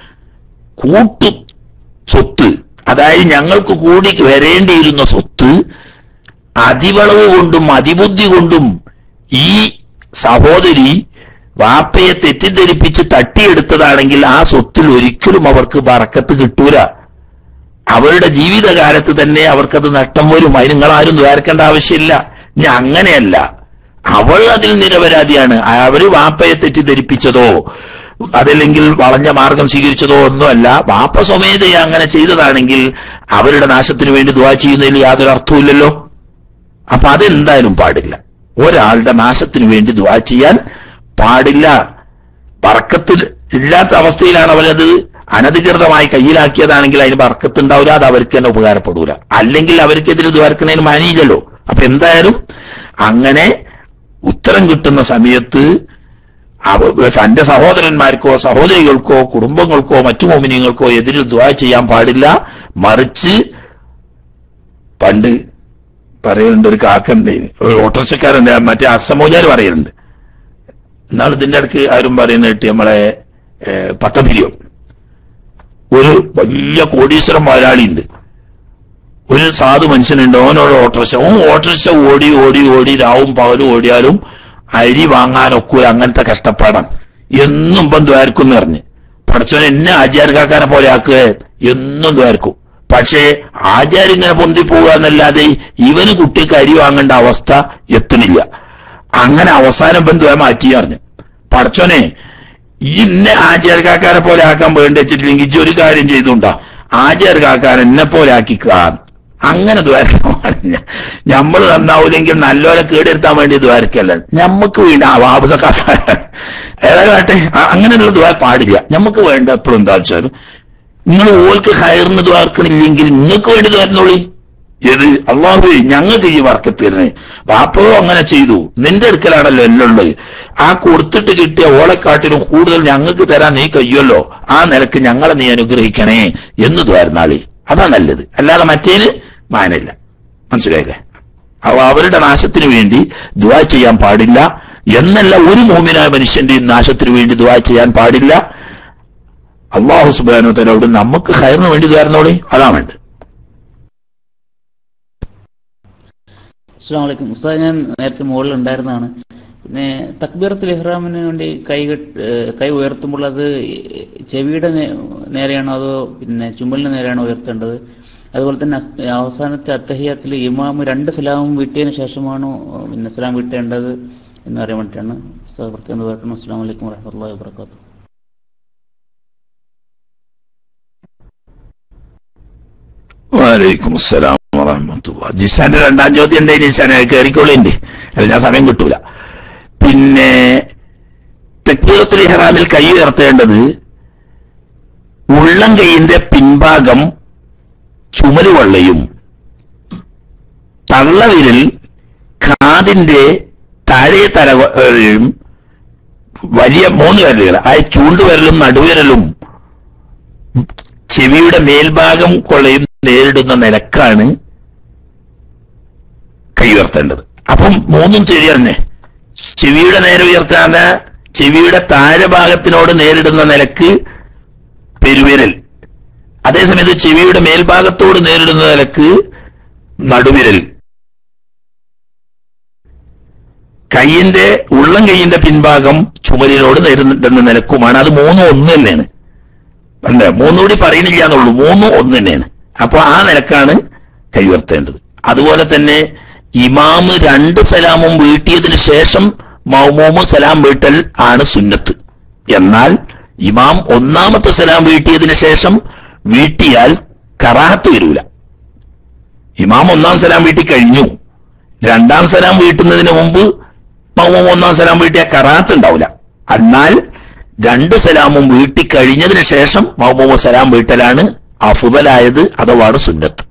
Speaker 1: കൂട്ടു സ്വത്ത് അതായത് ഞങ്ങൾക്ക് കൂടി വരേണ്ടിയിരുന്ന സ്വത്ത് അതിവളവ് കൊണ്ടും അതിബുദ്ധി കൊണ്ടും ഈ സഹോദരി വാപ്പയെ തെറ്റിദ്ധരിപ്പിച്ച് തട്ടിയെടുത്തതാണെങ്കിൽ ആ സ്വത്തിൽ ഒരിക്കലും അവർക്ക് ബറക്കത്ത് കിട്ടൂല അവരുടെ ജീവിതകാലത്ത് തന്നെ അവർക്കത് നഷ്ടം വരും അതിന് നിങ്ങളാരും ദ്വാരക്കേണ്ട ആവശ്യമില്ല ഇനി അങ്ങനെയല്ല അവൾ അതിൽ നിരപരാധിയാണ് അവര് വാപ്പയെ തെറ്റിദ്ധരിപ്പിച്ചതോ അതല്ലെങ്കിൽ വളഞ്ഞ മാർഗം സ്വീകരിച്ചതോ ഒന്നുമല്ല വാപ്പ സ്വമേധയെ അങ്ങനെ ചെയ്തതാണെങ്കിൽ അവരുടെ നാശത്തിന് വേണ്ടി ദ്വാ ചെയ്യുന്നതിൽ യാതൊരു അർത്ഥവുമില്ലല്ലോ അപ്പൊ അതെന്തായാലും പാടില്ല ഒരാളുടെ നാശത്തിന് വേണ്ടി ദ്വാ ചെയ്യാൻ പാടില്ല പറക്കത്തിൽ ഇല്ലാത്ത അവസ്ഥയിലാണ് അവരത് അനധികൃതമായി കയ്യിലാക്കിയതാണെങ്കിൽ അതിന് ബർക്കത്ത് ഉണ്ടാവില്ല അത് അവർക്ക് തന്നെ ഉപകാരപ്പെടൂല അല്ലെങ്കിൽ അവർക്കെതിരെ ദ്വാരക്കുന്നതിന് മാനിയില്ലല്ലോ അപ്പൊ എന്തായാലും അങ്ങനെ ഉത്തരം കിട്ടുന്ന സമയത്ത് അവ- തന്റെ സഹോദരന്മാർക്കോ സഹോദരികൾക്കോ കുടുംബങ്ങൾക്കോ മറ്റു മോമിനിയങ്ങൾക്കോ എതിരിൽ ദ്വാ ചെയ്യാൻ പാടില്ല മറിച്ച് പണ്ട് പറയലുണ്ട് ഒരു കാക്കണ്ട് ഒരു ഓട്ടോറിക്ഷക്കാരുണ്ട് മറ്റേ അസമോജാർ പറയലുണ്ട് എന്നാൾ ഇതിന്റെ ഇടയ്ക്ക് ആരും പറയുന്ന കേട്ടി നമ്മളെ ഏഹ്, പത്തപിരിയം ഒരു വലിയ കോടീശ്വരം മുതലാളിയുണ്ട് ഒരു സാധു മനുഷ്യനുണ്ട് ഓനോട് ഓട്ടോറിക്ഷ ഓൻ ഓട്ടോറിക്ഷ ഓടി ഓടി ഓടി രാവും പകലും ഓടിയാലും അരി വാങ്ങാനൊക്കൂല അങ്ങനത്തെ കഷ്ടപ്പാടാണ് എന്നും ഇപ്പം ദ്വാരക്കും പറഞ്ഞ് പഠിച്ചവൻ എന്നെ ആചാരക്കാക്കാനെ പോലെ ആക്കുക എന്നും ദ്വാരക്കും പക്ഷേ ആചാര്യം ഇങ്ങനെ പൊന്തി പോവുക എന്നല്ലാതെ ഇവന് കുട്ടിക്ക് അരി വാങ്ങേണ്ട അവസ്ഥ എത്തണില്ല അങ്ങനെ അവസാനം ഇപ്പം ദ്വയ മാറ്റി അറിഞ്ഞു പഠിച്ചോനെ ഇന്നെ ആചാരക്കാക്കാരെ പോലെ ആക്കാൻ വേണ്ടി വെച്ചിട്ടില്ലെങ്കിൽ ഇജ്ജ് ഒരു കാര്യം ചെയ്തുണ്ടാ ആചാരക്കാക്കാൻ എന്നെ പോലെ ആക്കിക്കാൻ അങ്ങനെ ദ്വാരക്കാൻ പാടില്ല നമ്മൾ നന്നാവൂലെങ്കിൽ നല്ലോലെ കേടെടുത്താൻ വേണ്ടി ദ്വാരക്കല്ല ഞമ്മക്ക് വേണ്ട ആ വാപതക്കാരൻ ഏതാകട്ടെ അങ്ങനെയുള്ള ദ്വാര പാടില്ല ഞമ്മക്ക് വേണ്ട എപ്പോഴും എന്താ വെച്ചാൽ നിങ്ങൾ ഓൾക്ക് ഹയറിന് ദ്വാർക്കണില്ലെങ്കിൽ നിങ്ങൾക്ക് വേണ്ടി ദ്വാരുന്നോളി ഏത് അള്ളാഹു ഞങ്ങൾക്ക് ഈ വർക്കത്ത് തരണേ വാപ്പോ അങ്ങനെ ചെയ്തു നിന്റെ അടുക്കലാണല്ലോ എല്ലാം ഉള്ളത് ആ കൊടുത്തിട്ട് കിട്ടിയ ഓളെക്കാട്ടിലും കൂടുതൽ ഞങ്ങൾക്ക് തരാൻ നീ കഴിയുമല്ലോ ആ നിലക്ക് ഞങ്ങളെ നീ അനുഗ്രഹിക്കണേ എന്ന് ദ്വാരുന്നാളി അതാ നല്ലത് അല്ലാതെ മറ്റേന് മാനില്ല മനസ്സിലായില്ലേ അവ അവരുടെ നാശത്തിന് വേണ്ടി ദുവാ ചെയ്യാൻ പാടില്ല എന്നല്ല ഒരു മോമിനായ മനുഷ്യന്റെയും നാശത്തിന് വേണ്ടി ദുവാ ചെയ്യാൻ പാടില്ല അള്ളാഹു സുബാനോ തലോട് നമുക്ക് ഹയറിന് വേണ്ടി ദ്വാരുന്നോളി അതാ വേണ്ടത്
Speaker 14: അസ്സാം വലൈക്കും ഉസ്താദ് ഞാൻ നേരത്തെ മുകളിൽ ഉണ്ടായിരുന്നതാണ് പിന്നെ തക്ബീറത്തുൽ ഇഹ്റാമിന് വേണ്ടി കൈ കെട്ട് ഏഹ് കൈ ഉയർത്തുമ്പോൾ അത് ചെവിയുടെ നേ- നേരെയാണോ അതോ പിന്നെ ചുമലിന് നേരെയാണോ ഉയർത്തേണ്ടത് അതുപോലെ തന്നെ അസ്- അവസാനത്തെ അത്തഹിയാത്തിൽ ഇമാമ് രണ്ട് സലാമും വീട്ടിയതിന് ശേഷമാണോ പിന്നെ സലാം വീട്ടേണ്ടത് എന്ന് അറിയാൻ വേണ്ടിയിട്ടാണ് ഉസ്താദ് പ്രത്യേകം പറയണം അസ്സാം വലൈക്കും വരഹമുല്ലാ വാബർക്കാത്തു
Speaker 1: വലൈക്കും അസ്സലാം വറഹമത്തുള്ള ജിസാന്റെ രണ്ടാം ചോദ്യം എന്താ ജിസാനെ കയറിക്കോളിണ്ട് അല്ല ഞാൻ സമയം കിട്ടൂല പിന്നെ തെക്ബീറത്തുൽ ഇഹ്റാമിൽ കൈ ഉയർത്തേണ്ടത് ഉള്ളം കൈയിന്റെ പിൻഭാഗം ചുമല് വള്ളയും തള്ളവിരൽ കാതിന്റെ താഴെ തലയും വലിയ മൂന്ന് വിരലുകൾ ആ ചൂണ്ടുവിരലും നടുവിരലും ചെവിയുടെ മേൽഭാഗം കൊള്ളയും നേരിടുന്ന നിലക്കാണ് കൈ ഉയർത്തേണ്ടത് അപ്പം മൂന്നും ശരി തന്നെ ചെവിയുടെ നേരെ ഉയർത്താതെ ചെവിയുടെ താഴെ ഭാഗത്തിനോട് നേരിടുന്ന നിലക്ക് പെരുവിരൽ അതേസമയത്ത് ചെവിയുടെ മേൽഭാഗത്തോട് നേരിടുന്ന നിലക്ക് നടുവിരൽ കൈയിന്റെ ഉള്ളം കൈയിന്റെ പിൻഭാഗം ചുമലിനോട് നേരിടുന്ന നിലക്കുമാണ് അത് മൂന്നും ഒന്ന് തന്നെയാണ് അല്ലേ മൂന്നുകൂടി പറയണില്ല എന്നുള്ളൂ മൂന്നും ഒന്ന് തന്നെയാണ് അപ്പൊ ആ നിലക്കാണ് കൈ ഉയർത്തേണ്ടത് അതുപോലെ തന്നെ ഇമാമ് രണ്ട് സലാമും വീട്ടിയതിന് ശേഷം മൗമൂമ് സലാം വീട്ടൽ ആണ് സുന്നത്ത് എന്നാൽ ഇമാം ഒന്നാമത്തെ സലാം വീട്ടിയതിന് ശേഷം വീട്ടിയാൽ കറാഹത്ത് വരൂല ഇമാം ഒന്നാം സലാം വീട്ടി കഴിഞ്ഞു രണ്ടാം സലാം വീട്ടുന്നതിന് മുമ്പ് മൗമൂം ഒന്നാം സലാം വീട്ടിയ കറാഹത്ത് ഉണ്ടാവില്ല എന്നാൽ രണ്ട് സലാമും വീട്ടി കഴിഞ്ഞതിന് ശേഷം മൗമൂമ സലാം വീട്ടലാണ് അഫുതലായത് അഥവാണ് സുന്നത്ത്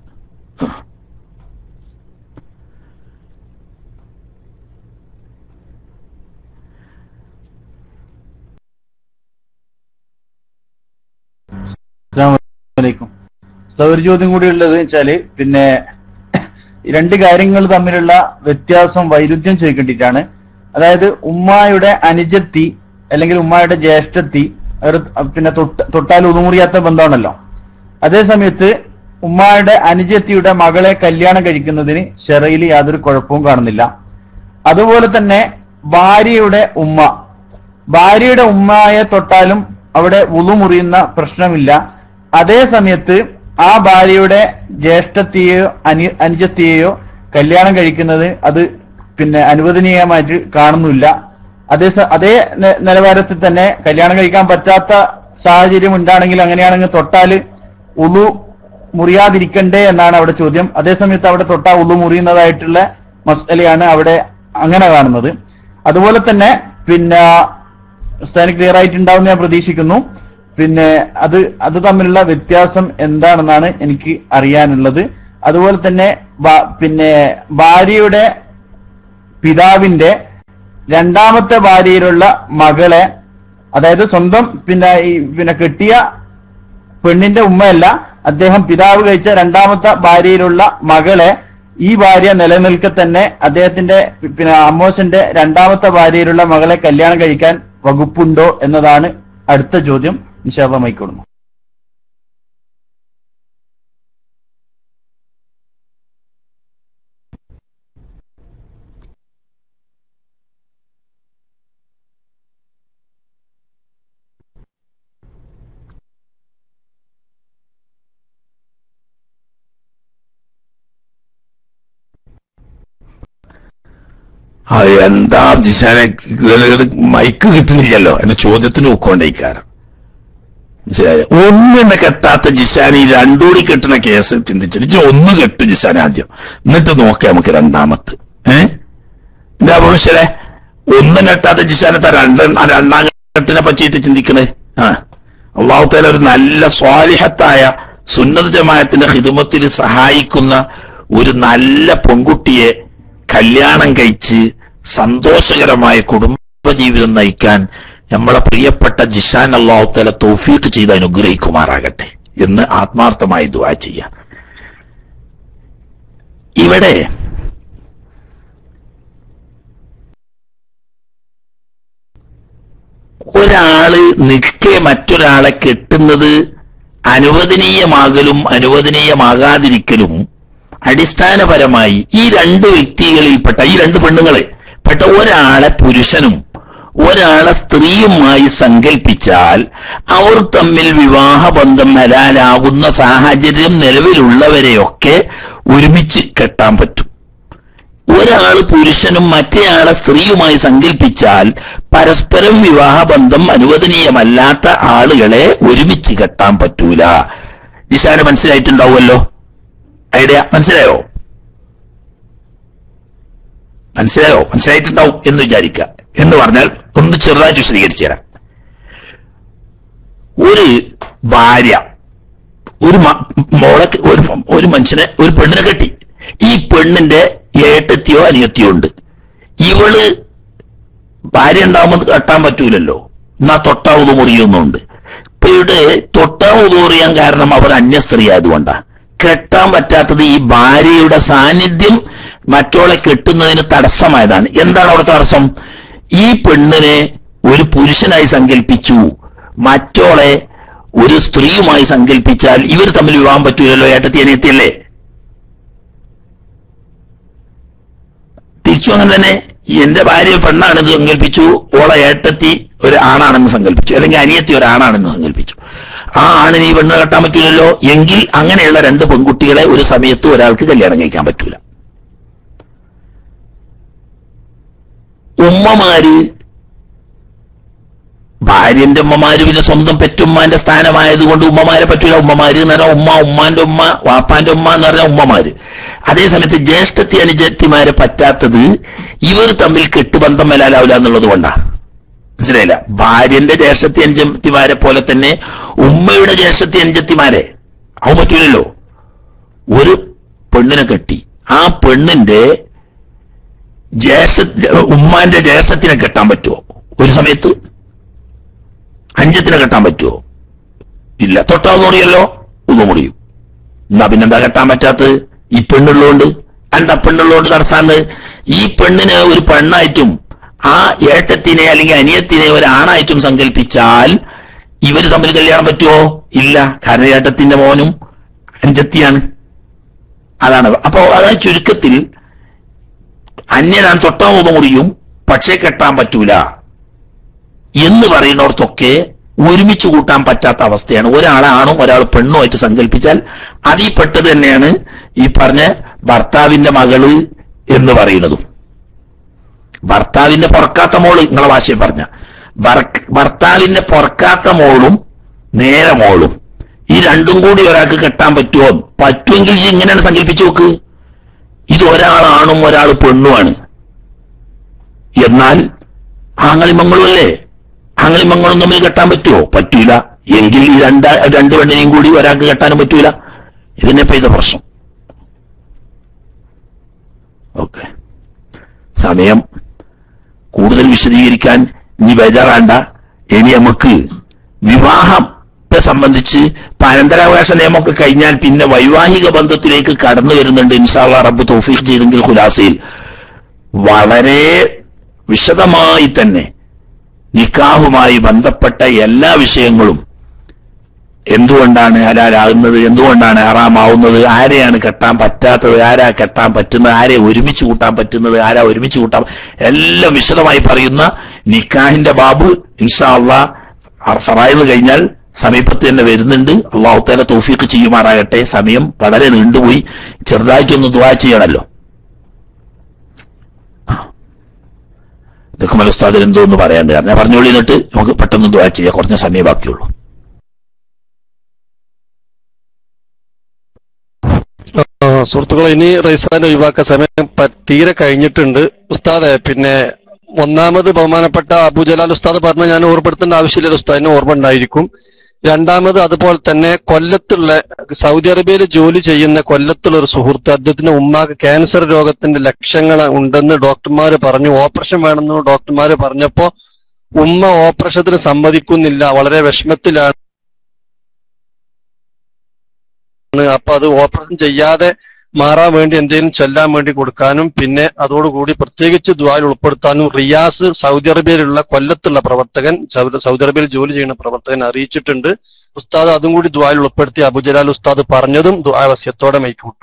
Speaker 13: അസ്സലാമലൈക്കും ഉസ്താദ്, ഒരു ചോദ്യം കൂടി ഉള്ളത് വെച്ചാല് പിന്നെ ഈ രണ്ട് കാര്യങ്ങൾ തമ്മിലുള്ള വ്യത്യാസം വൈരുദ്ധ്യം ചോദിക്കേണ്ടിട്ടാണ് അതായത് ഉമ്മായുടെ അനുജത്തി അല്ലെങ്കിൽ ഉമ്മായുടെ ജ്യേഷ്ഠത്തി അവർ പിന്നെ തൊട്ട് തൊട്ടാൽ ഉതുമുറിയാത്ത ബന്ധമാണല്ലോ അതേ സമയത്ത് ഉമ്മായുടെ അനുജത്തിയുടെ മകളെ കല്യാണം കഴിക്കുന്നതിന് ഷെറയിൽ യാതൊരു കുഴപ്പവും കാണുന്നില്ല അതുപോലെ തന്നെ ഭാര്യയുടെ ഉമ്മ ഭാര്യയുടെ ഉമ്മയെ തൊട്ടാലും അവിടെ ഉളു മുറിയുന്ന പ്രശ്നമില്ല അതേ സമയത്ത് ആ ഭാര്യയുടെ ജ്യേഷ്ഠത്തെയോ അനി അനുജത്തെയോ കല്യാണം കഴിക്കുന്നത് അത് പിന്നെ അനുവദനീയമായിട്ട് കാണുന്നില്ല അതേ സ- അതേ നെ- നിലവാരത്തിൽ തന്നെ കല്യാണം കഴിക്കാൻ പറ്റാത്ത സാഹചര്യം ഉണ്ടാണെങ്കിൽ അങ്ങനെയാണെങ്കിൽ തൊട്ടാല് ഉളു മുറിയാതിരിക്കണ്ടേ എന്നാണ് അവിടെ ചോദ്യം അതേസമയത്ത് അവിടെ തൊട്ടാ ഉളു മുറിയുന്നതായിട്ടുള്ള മസലയാണ് അവിടെ അങ്ങനെ കാണുന്നത് അതുപോലെ തന്നെ പിന്നെ സ്ഥാനം ക്ലിയർ ആയിട്ടുണ്ടാവും ഞാൻ പ്രതീക്ഷിക്കുന്നു പിന്നെ അത് അത് തമ്മിലുള്ള വ്യത്യാസം എന്താണെന്നാണ് എനിക്ക് അറിയാനുള്ളത് അതുപോലെ തന്നെ ഭ- പിന്നെ ഭാര്യയുടെ പിതാവിന്റെ രണ്ടാമത്തെ ഭാര്യയിലുള്ള മകളെ അതായത് സ്വന്തം പിന്നെ ഈ പിന്നെ കെട്ടിയ പെണ്ണിന്റെ ഉമ്മയല്ല അദ്ദേഹം പിതാവ് കഴിച്ച രണ്ടാമത്തെ ഭാര്യയിലുള്ള മകളെ ഈ ഭാര്യ നിലനിൽക്കെ തന്നെ അദ്ദേഹത്തിന്റെ പി- പിന്നെ അമ്മോശന്റെ രണ്ടാമത്തെ ഭാര്യയിലുള്ള മകളെ കല്യാണം കഴിക്കാൻ വകുപ്പുണ്ടോ എന്നതാണ് അടുത്ത ചോദ്യം നിഷാദ മൈക്കൊടുന്നു
Speaker 1: ആ എന്താ ജിസാനെ മൈക്ക് കിട്ടുന്നില്ലല്ലോ എന്റെ ചോദ്യത്തിന് നോക്കൊണ്ടേക്കാരം മനസ്സിലായോ ഒന്നെന്നെ കെട്ടാത്ത ജിസാൻ ഈ രണ്ടൂടി കെട്ടുന്ന കേസ് ചിന്തിച്ചിട്ട് ഇജ്ജ് ഒന്ന് കെട്ടു ജിസാൻ ആദ്യം എന്നിട്ട് നോക്കാം നമുക്ക് രണ്ടാമത്ത് ഏ എന്താ മനുഷ്യരെ ഒന്നും കെട്ടാത്ത ജിസാനത്തെ രണ്ട് ആ രണ്ടാം കെട്ടിനെ പറ്റിയിട്ട് ചിന്തിക്കണേ ആ അള്ളാഹുത്തേല ഒരു നല്ല സ്വാലിഹത്തായ സുന്നത ജമായത്തിന്റെ ഹിദമത്തിൽ സഹായിക്കുന്ന ഒരു നല്ല പെൺകുട്ടിയെ കല്യാണം കഴിച്ച് സന്തോഷകരമായ കുടുംബജീവിതം നയിക്കാൻ നമ്മളെ പ്രിയപ്പെട്ട ജിഷാൻ അള്ളാഹുത്തല തൗഫീഖ് ചെയ്ത് അനുഗ്രഹിക്കുമാറാകട്ടെ എന്ന് ആത്മാർത്ഥമായി ദുആ ചെയ്യാം ഇവിടെ ഒരാള് നിൽക്കെ മറ്റൊരാളെ കെട്ടുന്നത് അനുവദനീയമാകലും അനുവദനീയമാകാതിരിക്കലും അടിസ്ഥാനപരമായി ഈ രണ്ട് വ്യക്തികളിൽപ്പെട്ട ഈ രണ്ട് പെണ്ണുങ്ങളെ പെട്ട ഒരാളെ പുരുഷനും ഒരാളെ സ്ത്രീയുമായി സങ്കല്പിച്ചാൽ അവർ തമ്മിൽ വിവാഹബന്ധം ഹലാലാകുന്ന സാഹചര്യം നിലവിലുള്ളവരെയൊക്കെ ഒരുമിച്ച് കെട്ടാൻ പറ്റും ഒരാൾ പുരുഷനും മറ്റേയാളെ സ്ത്രീയുമായി സങ്കല്പിച്ചാൽ പരസ്പരം വിവാഹബന്ധം അനുവദനീയമല്ലാത്ത ആളുകളെ ഒരുമിച്ച് കെട്ടാൻ പറ്റൂല നിശാന് മനസ്സിലായിട്ടുണ്ടാവുമല്ലോ ഐഡിയ മനസ്സിലായോ മനസ്സിലായോ മനസ്സിലായിട്ടുണ്ടാവും എന്ന് വിചാരിക്കുക എന്ന് പറഞ്ഞാൽ ഒന്ന് ചെറുതായിട്ട് വിശദീകരിച്ചു തരാം ഒരു ഭാര്യ ഒരു മ- മോളെ ഒരു ഒരു മനുഷ്യനെ ഒരു പെണ്ണിനെ കെട്ടി ഈ പെണ്ണിന്റെ ഏട്ടത്തിയോ അനിയത്തിയോ ഉണ്ട് ഇവള് ഭാര്യ ഉണ്ടാവുമ്പോൾ കെട്ടാൻ പറ്റൂലല്ലോ എന്നാ തൊട്ടാ ഉതുമുറിയുന്നുണ്ട് ഇപ്പൊ ഇവിടെ തൊട്ടാ ഉതുമുറിയാൻ കാരണം അവർ അന്യ സ്ത്രീ ആയതുകൊണ്ടാ കെട്ടാൻ പറ്റാത്തത് ഈ ഭാര്യയുടെ സാന്നിധ്യം മറ്റോളെ കെട്ടുന്നതിന് തടസ്സമായതാണ് എന്താണ് അവിടെ തടസ്സം ഈ പെണ്ണിനെ ഒരു പുരുഷനായി സങ്കല്പിച്ചു മറ്റോളെ ഒരു സ്ത്രീയുമായി സങ്കല്പിച്ചാൽ ഇവർ തമ്മിൽ വിവാഹം പറ്റൂലല്ലോ ഏട്ടത്തി അനിയത്തിയല്ലേ തിരിച്ചു അങ്ങനെ തന്നെ എന്റെ ഭാര്യ പെണ്ണാണെന്ന് സങ്കല്പിച്ചു ഓളെ ഏട്ടത്തി ഒരു ആണാണെന്ന് സങ്കല്പിച്ചു അല്ലെങ്കിൽ അനിയത്തി ഒരു ആണാണെന്ന് സങ്കല്പിച്ചു ആ ആണിന് ഈ പെണ്ണ് കെട്ടാൻ പറ്റൂലല്ലോ എങ്കിൽ അങ്ങനെയുള്ള രണ്ട് പെൺകുട്ടികളെ ഒരു സമയത്ത് ഒരാൾക്ക് കല്യാണം കഴിക്കാൻ പറ്റൂല ഉമ്മമാര് ഭാര്യന്റെ ഉമ്മമാര് പിന്നെ സ്വന്തം പെറ്റുമ്മാന്റെ സ്ഥാനമായതുകൊണ്ട് ഉമ്മമാരെ പറ്റൂല ഉമ്മമാര് എന്ന് പറഞ്ഞാൽ ഉമ്മ ഉമ്മാന്റെ ഉമ്മ വാപ്പാന്റെ ഉമ്മ എന്ന് പറഞ്ഞാൽ ഉമ്മമാര് അതേസമയത്ത് ജ്യേഷ്ഠത്തി അനുജത്തിമാരെ പറ്റാത്തത് ഇവർ തമ്മിൽ കെട്ടുബന്ധം വലാലാവില്ല എന്നുള്ളത് കൊണ്ടാ മനസ്സിലായില്ല ഭാര്യന്റെ ജ്യേഷ്ഠത്തി അനുജത്തിമാരെ പോലെ തന്നെ ഉമ്മയുടെ ജ്യേഷ്ഠത്തി അനുജത്തിമാരെ അവൻ പറ്റൂലല്ലോ ഒരു പെണ്ണിനെ കെട്ടി ആ പെണ്ണിന്റെ ജ്യേഷ്ഠ ഉമ്മാന്റെ ജ്യേഷ്ഠത്തിനെ കെട്ടാൻ പറ്റുമോ ഒരു സമയത്ത് അഞ്ചത്തിനെ കെട്ടാൻ പറ്റുമോ ഇല്ല തൊട്ടാന്ന് അറിയല്ലോ ഒന്ന് മുടിയും എന്നാ പിന്നെന്താ കെട്ടാൻ പറ്റാത്തത് ഈ പെണ്ണുള്ളതുകൊണ്ട് എന്താ പെണ്ണുള്ളതുകൊണ്ട് തടസ്സാന്ന് ഈ പെണ്ണിന് ഒരു പെണ്ണായിട്ടും ആ ഏട്ടത്തിനെ അല്ലെങ്കിൽ അനിയത്തിനെ ഒരു ആണായിട്ടും സങ്കല്പിച്ചാൽ ഇവര് തമ്മിൽ കല്യാണം പറ്റുമോ ഇല്ല കാരണം ഏട്ടത്തിന്റെ മോനും അഞ്ചത്തിയാണ് അതാണ് അപ്പോ അതായത് ചുരുക്കത്തിൽ അന്യനാൻ തൊട്ടാൻ ഒന്ന് മുടിയും പക്ഷേ കെട്ടാൻ പറ്റൂല എന്ന് പറയുന്നിടത്തൊക്കെ ഒരുമിച്ച് കൂട്ടാൻ പറ്റാത്ത അവസ്ഥയാണ് ഒരാളാണും ഒരാൾ പെണ്ണുമായിട്ട് സങ്കല്പിച്ചാൽ അതിൽ പെട്ടത് തന്നെയാണ് ഈ പറഞ്ഞ ഭർത്താവിന്റെ മകള് എന്ന് പറയുന്നതും ഭർത്താവിന്റെ പൊറക്കാത്ത മോള് നിങ്ങളെ ഭാഷയിൽ പറഞ്ഞ ഭർക്ക- ഭർത്താവിന്റെ പൊറക്കാത്ത മോളും നേരെ മോളും ഈ രണ്ടും കൂടി ഒരാൾക്ക് കെട്ടാൻ പറ്റുമോ പറ്റുമെങ്കിൽ ഇജ്ജ് ഇങ്ങനെയാണ് സങ്കല്പിച്ചു നോക്ക് ഇത് ഒരാളാണും ഒരാൾ പെണ്ണുമാണ് എന്നാൽ ആങ്ങളിമങ്ങളും അല്ലേ ആങ്ങളിമങ്ങളും തമ്മിൽ കെട്ടാൻ പറ്റുമോ പറ്റൂല എങ്കിൽ ഈ രണ്ട് രണ്ട് പെണ്ണിനെയും കൂടി ഒരാൾക്ക് കെട്ടാനും പറ്റൂല ഇതിനെ പെയ്ത പ്രശ്നം ഓക്കെ സമയം കൂടുതൽ വിശദീകരിക്കാൻ ഇനി ബേജാറാണ്ട ഇനി നമുക്ക് വിവാഹത്തെ സംബന്ധിച്ച് ഇപ്പൊ അനന്തരാവകാശ നിയമമൊക്കെ കഴിഞ്ഞാൽ പിന്നെ വൈവാഹിക ബന്ധത്തിലേക്ക് കടന്നു വരുന്നുണ്ട് ഇൻഷാള്ള റബ്ബ് തൗഫീഖ് ചെയ്തെങ്കിൽ ഖുലാസയിൽ വളരെ വിശദമായി തന്നെ നിക്കാഹുമായി ബന്ധപ്പെട്ട എല്ലാ വിഷയങ്ങളും എന്തുകൊണ്ടാണ് ഹലാലാകുന്നത് എന്തുകൊണ്ടാണ് ഹറാമാവുന്നത് ആരെയാണ് കെട്ടാൻ പറ്റാത്തത് ആരാ കെട്ടാൻ പറ്റുന്നത് ആരെ ഒരുമിച്ച് കൂട്ടാൻ പറ്റുന്നത് ആരാ ഒരുമിച്ച് കൂട്ടാൻ എല്ലാം വിശദമായി പറയുന്ന നിക്കാഹിന്റെ ബാബു ഇൻഷാ അള്ളാ ഫറായിന്ന് കഴിഞ്ഞാൽ സമീപത്ത് തന്നെ വരുന്നുണ്ട് അള്ളാഹു തല തൗഫീഖ് ചെയ്യുമാറാകട്ടെ സമയം വളരെ നീണ്ടുപോയി ചെറുതായിട്ടൊന്ന് ദുവാ ചെയ്യണമല്ലോ ഇതൊക്കെ മലസ്താദിൽ എന്തോ എന്ന് പറയാണ്ട് ഞാൻ പറഞ്ഞോളി എന്നിട്ട് നമുക്ക് പെട്ടെന്ന് ദുവാ ചെയ്യാം കുറഞ്ഞ സമയം ബാക്കിയുള്ളൂ
Speaker 15: ആ, സുഹൃത്തുക്കളെ ഇനി റൈസാന്റെ ഒഴിവാക്കാൻ സമയം പ- തീരെ കഴിഞ്ഞിട്ടുണ്ട് ഉസ്താദെ പിന്നെ ഒന്നാമത് ബഹുമാനപ്പെട്ട അബുജലാൽ ഉസ്താദ് പറഞ്ഞ ഞാൻ ഓർമ്മപ്പെടുത്തേണ്ട ആവശ്യമില്ല ഉസ്താദിന് ഓർമ്മ ഉണ്ടായിരിക്കും രണ്ടാമത് അതുപോലെ തന്നെ കൊല്ലത്തുള്ള സൗദി അറേബ്യയിൽ ജോലി ചെയ്യുന്ന കൊല്ലത്തുള്ള ഒരു സുഹൃത്ത് അദ്ദേഹത്തിന്റെ ഉമ്മാക്ക് ക്യാൻസർ രോഗത്തിന്റെ ലക്ഷങ്ങൾ ഉണ്ടെന്ന് ഡോക്ടർമാർ പറഞ്ഞു ഓപ്പറേഷൻ വേണമെന്ന് ഡോക്ടർമാർ പറഞ്ഞപ്പോ ഉമ്മ ഓപ്പറേഷത്തിന് സമ്മതിക്കുന്നില്ല വളരെ വിഷമത്തിലാണ് അപ്പൊ അത് ഓപ്പറേഷൻ ചെയ്യാതെ മാറാൻ വേണ്ടി എന്തെങ്കിലും ചെല്ലാൻ വേണ്ടി കൊടുക്കാനും പിന്നെ അതോടുകൂടി പ്രത്യേകിച്ച് ദ്വായിൽ ഉൾപ്പെടുത്താനും റിയാസ് സൗദി അറേബ്യയിലുള്ള കൊല്ലത്തുള്ള പ്രവർത്തകൻ സൗദി സൗദി അറേബ്യയിൽ ജോലി ചെയ്യുന്ന പ്രവർത്തകൻ അറിയിച്ചിട്ടുണ്ട് ഉസ്താദ് അതും കൂടി ദ്വായിൽ ഉൾപ്പെടുത്തി അബുജലാൽ ഉസ്താദ് പറഞ്ഞതും ദ്വാവസ്യത്തോടെ മൈക്കൂട്ടും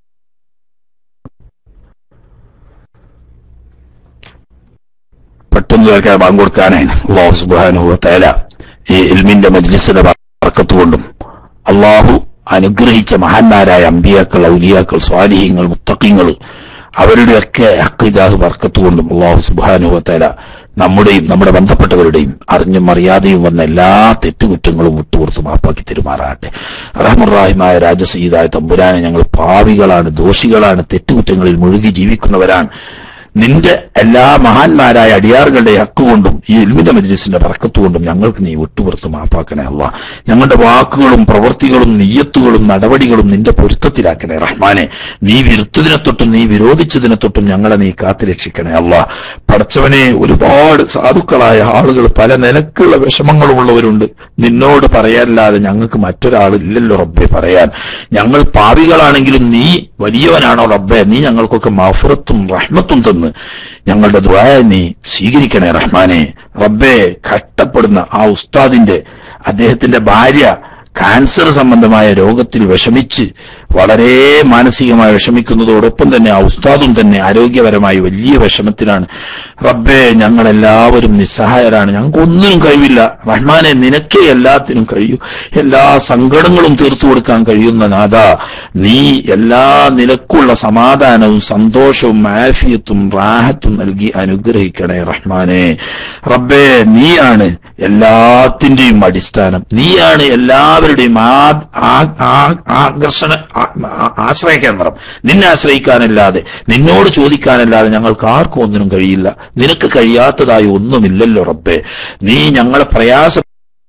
Speaker 1: പെട്ടെന്ന് കേൾക്കാൻ ബാങ്ക് കൊടുക്കാനാണ് അള്ളാഹു സുബാനുഹു തേല ഈ ഇൽമിന്റെ മജ്ലിസിന്റെ ബർക്കത്ത് കൊണ്ടും അള്ളാഹു അനുഗ്രഹിച്ച മഹാന്മാരായ അമ്പിയാക്കൾ ഔലിയാക്കൾ സ്വാലിഹ്യങ്ങൾ മുത്തക്കിങ്ങൾ അവരുടെയൊക്കെ അക്കിദാഹ് ബർക്കത്ത് കൊണ്ടും അള്ളാഹു സുബാനുഹു തേല നമ്മുടെയും നമ്മുടെ ബന്ധപ്പെട്ടവരുടെയും അറിഞ്ഞും അറിയാതെയും വന്ന എല്ലാ തെറ്റുകുറ്റങ്ങളും വിട്ടുപുറത്ത് മാപ്പാക്കി തെരുമാറാകട്ടെ റഹമുറാഹിമായ രാജസീതായ തമ്പുരാനെ ഞങ്ങൾ പാവികളാണ് ദോഷികളാണ് തെറ്റുകുറ്റങ്ങളിൽ മുഴുകി ജീവിക്കുന്നവരാണ് നിന്റെ എല്ലാ മഹാന്മാരായ അടിയാറുകളുടെ ഹക്കുകൊണ്ടും ഈ എൽമിന്റെ മജ്ലിസിന്റെ പറക്കത്തുകൊണ്ടും ഞങ്ങൾക്ക് നീ വിട്ടുപുറത്ത് മാപ്പാക്കണേ അല്ല ഞങ്ങളുടെ വാക്കുകളും പ്രവൃത്തികളും നെയ്യത്തുകളും നടപടികളും നിന്റെ പൊരുത്തത്തിലാക്കണേ റഹ്മാനെ നീ വിരുത്തതിനെ തൊട്ടും നീ വിരോധിച്ചതിനെ തൊട്ടും ഞങ്ങളെ നീ കാത്തുരക്ഷിക്കണേ അല്ല പടച്ചവനെ ഒരുപാട് സാധുക്കളായ ആളുകൾ പല നിലക്കുള്ള വിഷമങ്ങളുമുള്ളവരുണ്ട് നിന്നോട് പറയാനല്ലാതെ ഞങ്ങൾക്ക് മറ്റൊരാളില്ലല്ലോ റബ്ബെ പറയാൻ ഞങ്ങൾ പാവികളാണെങ്കിലും നീ വലിയവനാണോ റബ്ബെ നീ ഞങ്ങൾക്കൊക്കെ മഫറത്തും റഹ്മത്തും തന്ന് ഞങ്ങളുടെ ദ്വായ നീ സ്വീകരിക്കണേ റഹ്മാനെ റബ്ബെ കഷ്ടപ്പെടുന്ന ആ ഉസ്താദിന്റെ അദ്ദേഹത്തിന്റെ ഭാര്യ ക്യാൻസർ സംബന്ധമായ രോഗത്തിൽ വിഷമിച്ച് വളരെ മാനസികമായി വിഷമിക്കുന്നതോടൊപ്പം തന്നെ ആ ഉസ്താദും തന്നെ ആരോഗ്യപരമായി വലിയ വിഷമത്തിലാണ് റബ്ബേ ഞങ്ങളെല്ലാവരും നിസ്സഹായരാണ് ഞങ്ങൾക്ക് ഒന്നിനും കഴിവില്ല റഹ്മാനെ നിനക്കേ എല്ലാത്തിനും കഴിയൂ എല്ലാ സങ്കടങ്ങളും തീർത്തു കൊടുക്കാൻ കഴിയുന്ന നാഥ നീ എല്ലാ നിലക്കുള്ള സമാധാനവും സന്തോഷവും ആഫിയത്തും റാഹത്തും നൽകി അനുഗ്രഹിക്കണേ റഹ്മാനെ റബ്ബേ നീയാണ് എല്ലാത്തിന്റെയും അടിസ്ഥാനം നീയാണ് എല്ലാവരുടെയും ആ- ആ- ആ- ആകർഷണ ആ- ആ- ആശ്രയകേന്ദ്രം നിന്നെ ആശ്രയിക്കാനല്ലാതെ നിന്നോട് ചോദിക്കാനല്ലാതെ ഞങ്ങൾക്ക് ആർക്കും ഒന്നിനും കഴിയില്ല നിനക്ക് കഴിയാത്തതായി ഒന്നുമില്ലല്ലോ റബ്ബേ നീ ഞങ്ങളെ പ്രയാസ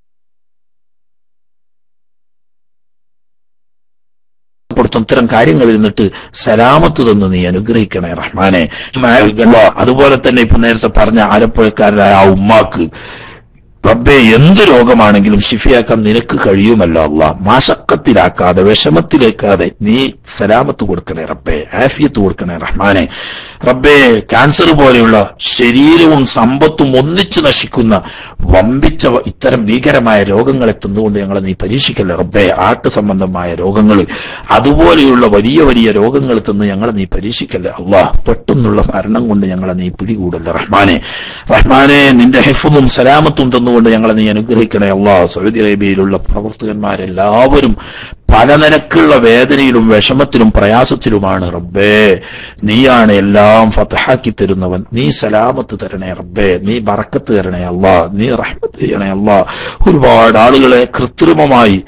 Speaker 1: പ്പെടുത്തും ഇത്തരം കാര്യങ്ങളിൽ നിന്നിട്ട് സലാമത്ത് തന്ന് നീ അനുഗ്രഹിക്കണേ റഹ്മാനെ അതുപോലെ തന്നെ ഇപ്പൊ നേരത്തെ പറഞ്ഞ ആലപ്പുഴക്കാരനായ ആ ഉമ്മാക്ക് റബ്ബെ എന്ത് രോഗമാണെങ്കിലും ഷിഫിയാക്കാൻ നിനക്ക് കഴിയുമല്ലോ അല്ല മാഷക്കത്തിലാക്കാതെ വിഷമത്തിലേക്കാതെ നീ സലാമത്ത് കൊടുക്കണേ റബ്ബെ ആഫിയത്ത് കൊടുക്കണേ റഹ്മാനെ റബ്ബെ ക്യാൻസർ പോലെയുള്ള ശരീരവും സമ്പത്തും ഒന്നിച്ചു നശിക്കുന്ന വമ്പിച്ച വ- ഇത്തരം ഭീകരമായ രോഗങ്ങളെ തിന്നുകൊണ്ട് ഞങ്ങളെ നീ പരീക്ഷിക്കല്ലേ റബ്ബെ ആട്ട് സംബന്ധമായ രോഗങ്ങൾ അതുപോലെയുള്ള വലിയ വലിയ രോഗങ്ങൾ തിന്ന് ഞങ്ങളെ നീ പരീക്ഷിക്കല്ലേ അള്ളാ പെട്ടെന്നുള്ള മരണം കൊണ്ട് ഞങ്ങളെ നീ പിടികൂടല്ലേ റഹ്മാനെ റഹ്മാനെ നിന്റെ ഹെഫും സലാമത്തും തന്നുകൊണ്ട് ഞങ്ങളെ നീ അനുഗ്രഹിക്കണേ അള്ളാ സൗദി അറേബ്യയിലുള്ള പ്രവർത്തകന്മാരെല്ലാവരും പല നിലക്കുള്ള വേദനയിലും വിഷമത്തിലും പ്രയാസത്തിലുമാണ് റബ്ബേ നീയാണ് എല്ലാം ഫതഹാക്കി തരുന്നവൻ നീ സലാമത്ത് തരണേ റബ്ബേ നീ ബറക്കത്ത് തരണേ അല്ലാ നീ റഹ്മത്ത് ചെയ്യണേ അല്ലാ ഒരുപാട് ആളുകളെ കൃത്രിമമായി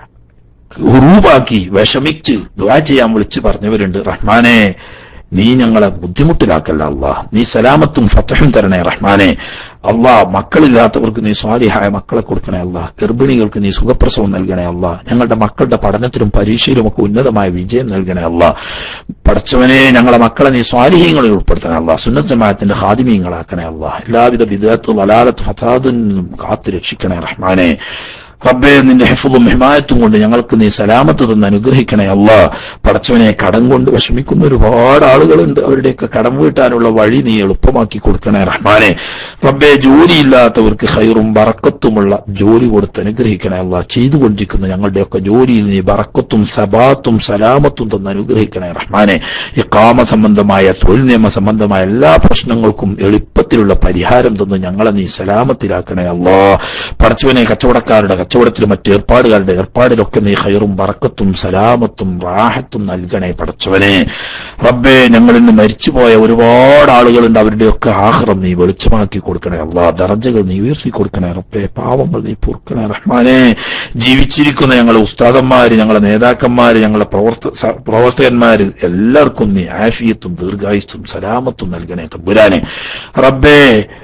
Speaker 1: ഹുറൂബാക്കി വിഷമിച്ച് ദുആ ചെയ്യാൻ വിളിച്ചു പറഞ്ഞവരുണ്ട് റഹ്മാനെ നീ ഞങ്ങളെ ബുദ്ധിമുട്ടിലാക്കല്ല അല്ലാ നീ സലാമത്തും ഫത്തഹും തരണേ റഹ്മാനെ അള്ളാ മക്കളില്ലാത്തവർക്ക് നീ സ്വാലിഹായ മക്കളെ കൊടുക്കണേ അല്ലാ ഗർഭിണികൾക്ക് നീ സുഖപ്രസവം നൽകണേ അല്ലാ ഞങ്ങളുടെ മക്കളുടെ പഠനത്തിലും പരീക്ഷയിലും ഒക്കെ ഉന്നതമായ വിജയം നൽകണേ അല്ലാ പഠിച്ചവനെ ഞങ്ങളെ മക്കളെ നീ സ്വാലിഹ്യങ്ങളിൽ ഉൾപ്പെടുത്തണേ അല്ലാ സുന്നത്ത് ജമാഅത്തിന്റെ ഹാദിമീങ്ങളാക്കണേ അല്ലാ എല്ലാവിധ വിദഗ്ധ വലാലത്ത് ഫസാദിൽ നിന്നും കാത്തു രക്ഷിക്കണേ റഹ്മാനെ റബ്ബെ നിന്റെ ഹെഫും ഹിമായത്തും കൊണ്ട് ഞങ്ങൾക്ക് നീ സലാമത്ത് തന്ന് അനുഗ്രഹിക്കണേ അല്ല പടച്ചവനെ കടം കൊണ്ട് വിഷമിക്കുന്ന ഒരുപാട് ആളുകളുണ്ട് അവരുടെയൊക്കെ കടം വീട്ടാനുള്ള വഴി നീ എളുപ്പമാക്കി കൊടുക്കണേ റഹ്മാനെ റബ്ബെ ജോലിയില്ലാത്തവർക്ക് ഹൈറും ബറക്കത്തുമുള്ള ജോലി കൊടുത്ത് അനുഗ്രഹിക്കണേ അല്ല ചെയ്തുകൊണ്ടിരിക്കുന്ന ഞങ്ങളുടെയൊക്കെ ജോലിയിൽ നീ ബറക്കത്തും സബാത്തും സലാമത്തും തന്ന് അനുഗ്രഹിക്കണേ റഹ്മാനെ ഈ കാമ സംബന്ധമായ തൊഴിൽ നിയമ സംബന്ധമായ എല്ലാ പ്രശ്നങ്ങൾക്കും എളുപ്പത്തിലുള്ള പരിഹാരം തന്ന് ഞങ്ങളെ നീ സലാമത്തിലാക്കണേ അല്ലാ പടച്ചവനെ കച്ചവടക്കാരുടെ കച്ചവടത്തിലും മറ്റ് ഏർപ്പാടുകാരുടെ ഏർപ്പാടിലൊക്കെ നീ ഹൈറും ബറക്കത്തും സലാമത്തും റാഹത്തും നൽകണേ പടച്ചവനെ റബ്ബെ ഞങ്ങളിൽ നിന്ന് മരിച്ചുപോയ ഒരുപാട് ആളുകളുണ്ട് അവരുടെയൊക്കെ ആഹ്റം നീ വെളിച്ചമാക്കി കൊടുക്കണേ അല്ലാ ദറജകൾ നീ ഉയർത്തി കൊടുക്കണേ റബ്ബെ പാവങ്ങൾ നീ പൊറുക്കണേ റഹ്മാനെ ജീവിച്ചിരിക്കുന്ന ഞങ്ങളെ ഉസ്താദന്മാര് ഞങ്ങളെ നേതാക്കന്മാര് ഞങ്ങളെ പ്രവർത്ത സ- പ്രവർത്തകന്മാര് എല്ലാവർക്കും നീ ആഫിയത്തും ദീർഘായുസ്സും സലാമത്തും നൽകണേ തമ്പുരാനെ റബ്ബേ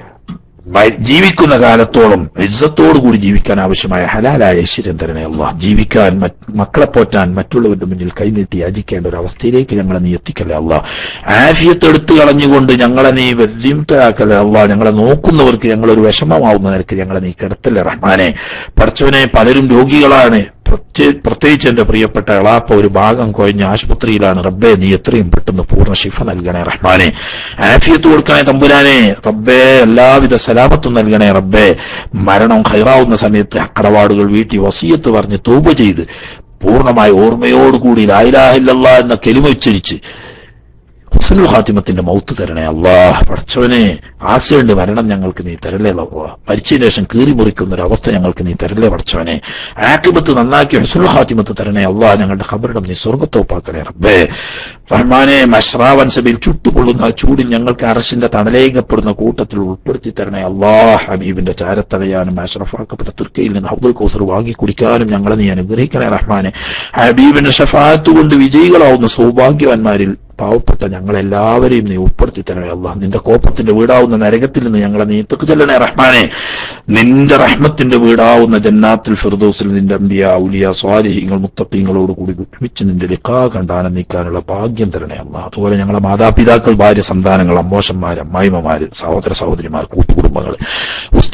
Speaker 1: മ- ജീവിക്കുന്ന കാലത്തോളം ഇജ്ജത്തോടു കൂടി ജീവിക്കാൻ ആവശ്യമായ ഹലാലായ ഐശ്വര്യം തരണേ അള്ളാഹ് ജീവിക്കാൻ മറ്റ് മക്കളെ പോറ്റാൻ മറ്റുള്ളവരുടെ മുന്നിൽ കൈനീട്ടി യാചിക്കേണ്ട ഒരു അവസ്ഥയിലേക്ക് ഞങ്ങളെ നീ എത്തിക്കല്ലേ അള്ളാഹ് ആഫിയത്ത് എടുത്തു കളഞ്ഞുകൊണ്ട് ഞങ്ങളെ നീ വെല്ലുമുട്ടലാക്കല്ലേ അള്ളാഹ് ഞങ്ങളെ നോക്കുന്നവർക്ക് ഞങ്ങളൊരു വിഷമമാവുന്ന നിരക്ക് ഞങ്ങളെ നീ കിടത്തല്ലേ റഹ്മാനെ പഠിച്ചവനെ പലരും രോഗികളാണ് പ്രത്യേ- പ്രത്യേകിച്ച് എന്റെ പ്രിയപ്പെട്ട എളാപ്പ ഒരു ഭാഗം കുഴഞ്ഞ ആശുപത്രിയിലാണ് റബ്ബെ നീ എത്രയും പെട്ടെന്ന് പൂർണ്ണ ശിഫ നൽകണേ റഹ്മാനെ ആഫിയത്ത് കൊടുക്കണേ തമ്പുരാനെ റബ്ബേ എല്ലാവിധ സലാമത്തും നൽകണേ റബ്ബേ മരണം ഹൈറാവുന്ന സമയത്ത് അക്കടപാടുകൾ വീട്ടി വസീയത്ത് പറഞ്ഞ് തൂപ ചെയ്ത് പൂർണ്ണമായ ഓർമ്മയോടുകൂടി ലായിലാഹില്ല എന്ന കെലിമ ഉച്ചരിച്ച് ഹുസനുൽ ഖാത്തിമത്തിന്റെ മൗത്ത് തരണേ അള്ളാഹ് പഠിച്ചവനെ ആശയുണ്ട് മരണം ഞങ്ങൾക്ക് നീ തരല്ലേ അള്ളാഹ് മരിച്ചതിന് ശേഷം കീറി മുറിക്കുന്ന ഒരു അവസ്ഥ ഞങ്ങൾക്ക് നീ തരല്ലേ പഠിച്ചവനെ ആക്കിബത്ത് നന്നാക്കി ഹുസനുൽ ഖാത്തിമത്ത് തരണേ അള്ളാഹ് ഞങ്ങളുടെ ഖബറിടം നീ സ്വർഗത്തോപ്പാക്കണേ റബ്ബേ റഹ്മാനെ മഷ്റാവൻ സബിൽ ചുട്ടുകൊള്ളുന്ന ആ ചൂടിൽ ഞങ്ങൾക്ക് അറശിന്റെ തണലേകപ്പെടുന്ന കൂട്ടത്തിൽ ഉൾപ്പെടുത്തി തരണേ അള്ളാഹ് ഹബീബിന്റെ ചാരത്തടയാനും അഷ്റഫാക്കപ്പെട്ട തുർക്കയിൽ നിന്ന് ഹബ്ദുൽ കൗസർ വാങ്ങി കുടിക്കാനും ഞങ്ങളെ നീ അനുഗ്രഹിക്കണേ റഹ്മാനെ ഹബീബിന്റെ ഷഫാത്ത് കൊണ്ട് വിജയികളാവുന്ന സൗഭാഗ്യവാന്മാരിൽ പാവപ്പെട്ട ഞങ്ങളെല്ലാവരെയും നീ ഉൾപ്പെടുത്തി തരണേ അള്ളാഹ് നിന്റെ കോപത്തിന്റെ വീടാവുന്ന നരകത്തിൽ നിന്ന് ഞങ്ങളെ നീ തെക്ക് ചെല്ലണേ റഹ്മാനെ നിന്റെ റഹ്മത്തിന്റെ വീടാവുന്ന ജന്നാത്തുൽ ഫിർദൗസിൽ നിന്റെ അമ്പിയ ഔലിയ സ്വാലിഹിങ്ങൾ മുത്തപ്പീങ്ങളോട് കൂടി ഒരുമിച്ച് നിന്റെ ലിഖാ കണ്ടാനം നീക്കാനുള്ള ഭാഗ്യം തരണേ അള്ളാഹ് അതുപോലെ ഞങ്ങളെ മാതാപിതാക്കൾ ഭാര്യ സന്താനങ്ങൾ അമ്മോശന്മാർ അമ്മായിമ്മമാര് സഹോദര സഹോദരിമാർ കൂട്ടുകുടുംബങ്ങൾ ഉസ്താദ്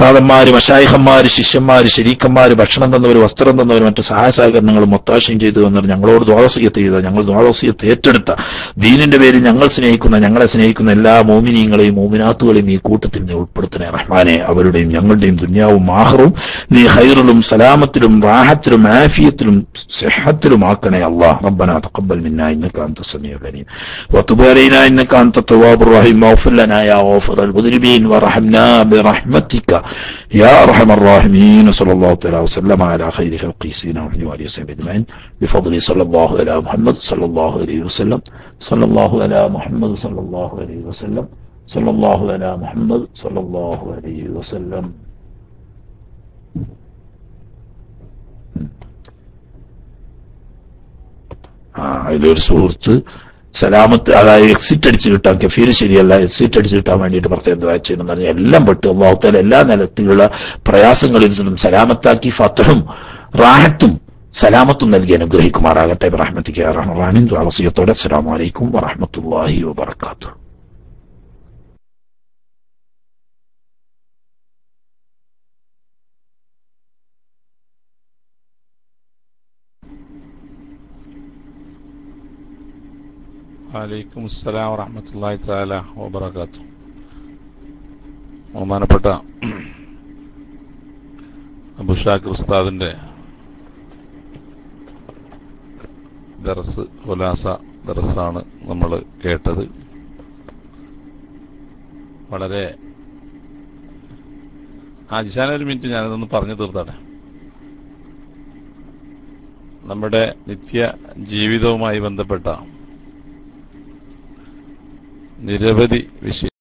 Speaker 1: ഉസ്താദന്മാര് മഷായിഹന്മാര് ശിഷ്യന്മാര് ശരീക്കന്മാര് ഭക്ഷണം തന്നവർ വസ്ത്രം തന്നവർ മറ്റ് സഹായ സഹകരണങ്ങളും ഒത്താശയും ചെയ്തു തന്നവർ ഞങ്ങളോട് ദ്വാദസീയത്ത് ചെയ്ത ഞങ്ങൾ ദ്വാദസീയത്ത് ഏറ്റെടുത്ത ദീനിന്റെ പേരിൽ ഞങ്ങൾ സ്നേഹിക്കുന്ന ഞങ്ങളെ സ്നേഹിക്കുന്ന എല്ലാ മോമിനീങ്ങളെയും മോമിനാത്തുകളെയും ഈ കൂട്ടത്തിൽ നീ ഉൾപ്പെടുത്തണേ റഹ്മാനെ അവരുടെയും ഞങ്ങളുടെയും ദുന്യാവും ആഹറും നീ ഹൈറിലും സലാമത്തിലും റാഹത്തിലും ആഫിയത്തിലും സെഹത്തിലും ആക്കണേ അള്ളാഹ് റബ്ബന തഖബ്ബൽ മിന്നാ ഇന്നക അൻത സമീഉൽ അലീം وتب علينا انك انت التواب الرحيم واغفر لنا يا غافر المذنبين وارحمنا برحمتك يا ارحم الراحمين صلى الله تعالى وسلم على خير خلقه سيدنا محمد وعلى وسلم اجمعين بفضل صلى الله على محمد صلى الله عليه وسلم صلى الله على محمد صلى الله عليه وسلم صلى الله على محمد صلى الله عليه وسلم ആ അതിലൊരു സുഹൃത്ത് സലാമത്ത് അതായത് എക്സിറ്റ് അടിച്ച് കിട്ടാൻ കഫീർ ശരിയല്ല എക്സിറ്റ് അടിച്ച് കിട്ടാൻ വേണ്ടിയിട്ട് പ്രത്യേകം ദ്വാ ചെയ്യണം പറഞ്ഞാൽ എല്ലാം പെട്ട് അള്ളാഹുത്താല എല്ലാ നിലത്തിലുള്ള പ്രയാസങ്ങളിൽ നിന്നും സലാമത്താക്കി ഫത്തഹും റാഹത്തും സലാമത്തും നൽകി അനുഗ്രഹിക്കുമാറാകട്ടെ റഹ്മത്തിക്ക് റഹ്മാനിൻ ദ്വാളസിയത്തോടെ അസ്സലാമു അലൈക്കും വറഹ്മത്തുള്ളാഹി വബറകാതുഹു
Speaker 10: വലൈക്കും അസ്സലാം വറഹമത്തല്ലാഹി തആല വബറകാത്തു ബഹുമാനപ്പെട്ട അബുഷാഖർ ഉസ്താദിന്റെ ദർസ് ഹുലാസ ദർസാണ് നമ്മൾ കേട്ടത് വളരെ ആജിശാന ഒരു മിനിറ്റ് ഞാനിതൊന്ന് പറഞ്ഞു തീർത്താട്ടെ നമ്മുടെ നിത്യ ജീവിതവുമായി ബന്ധപ്പെട്ട നിരവധി വിഷയ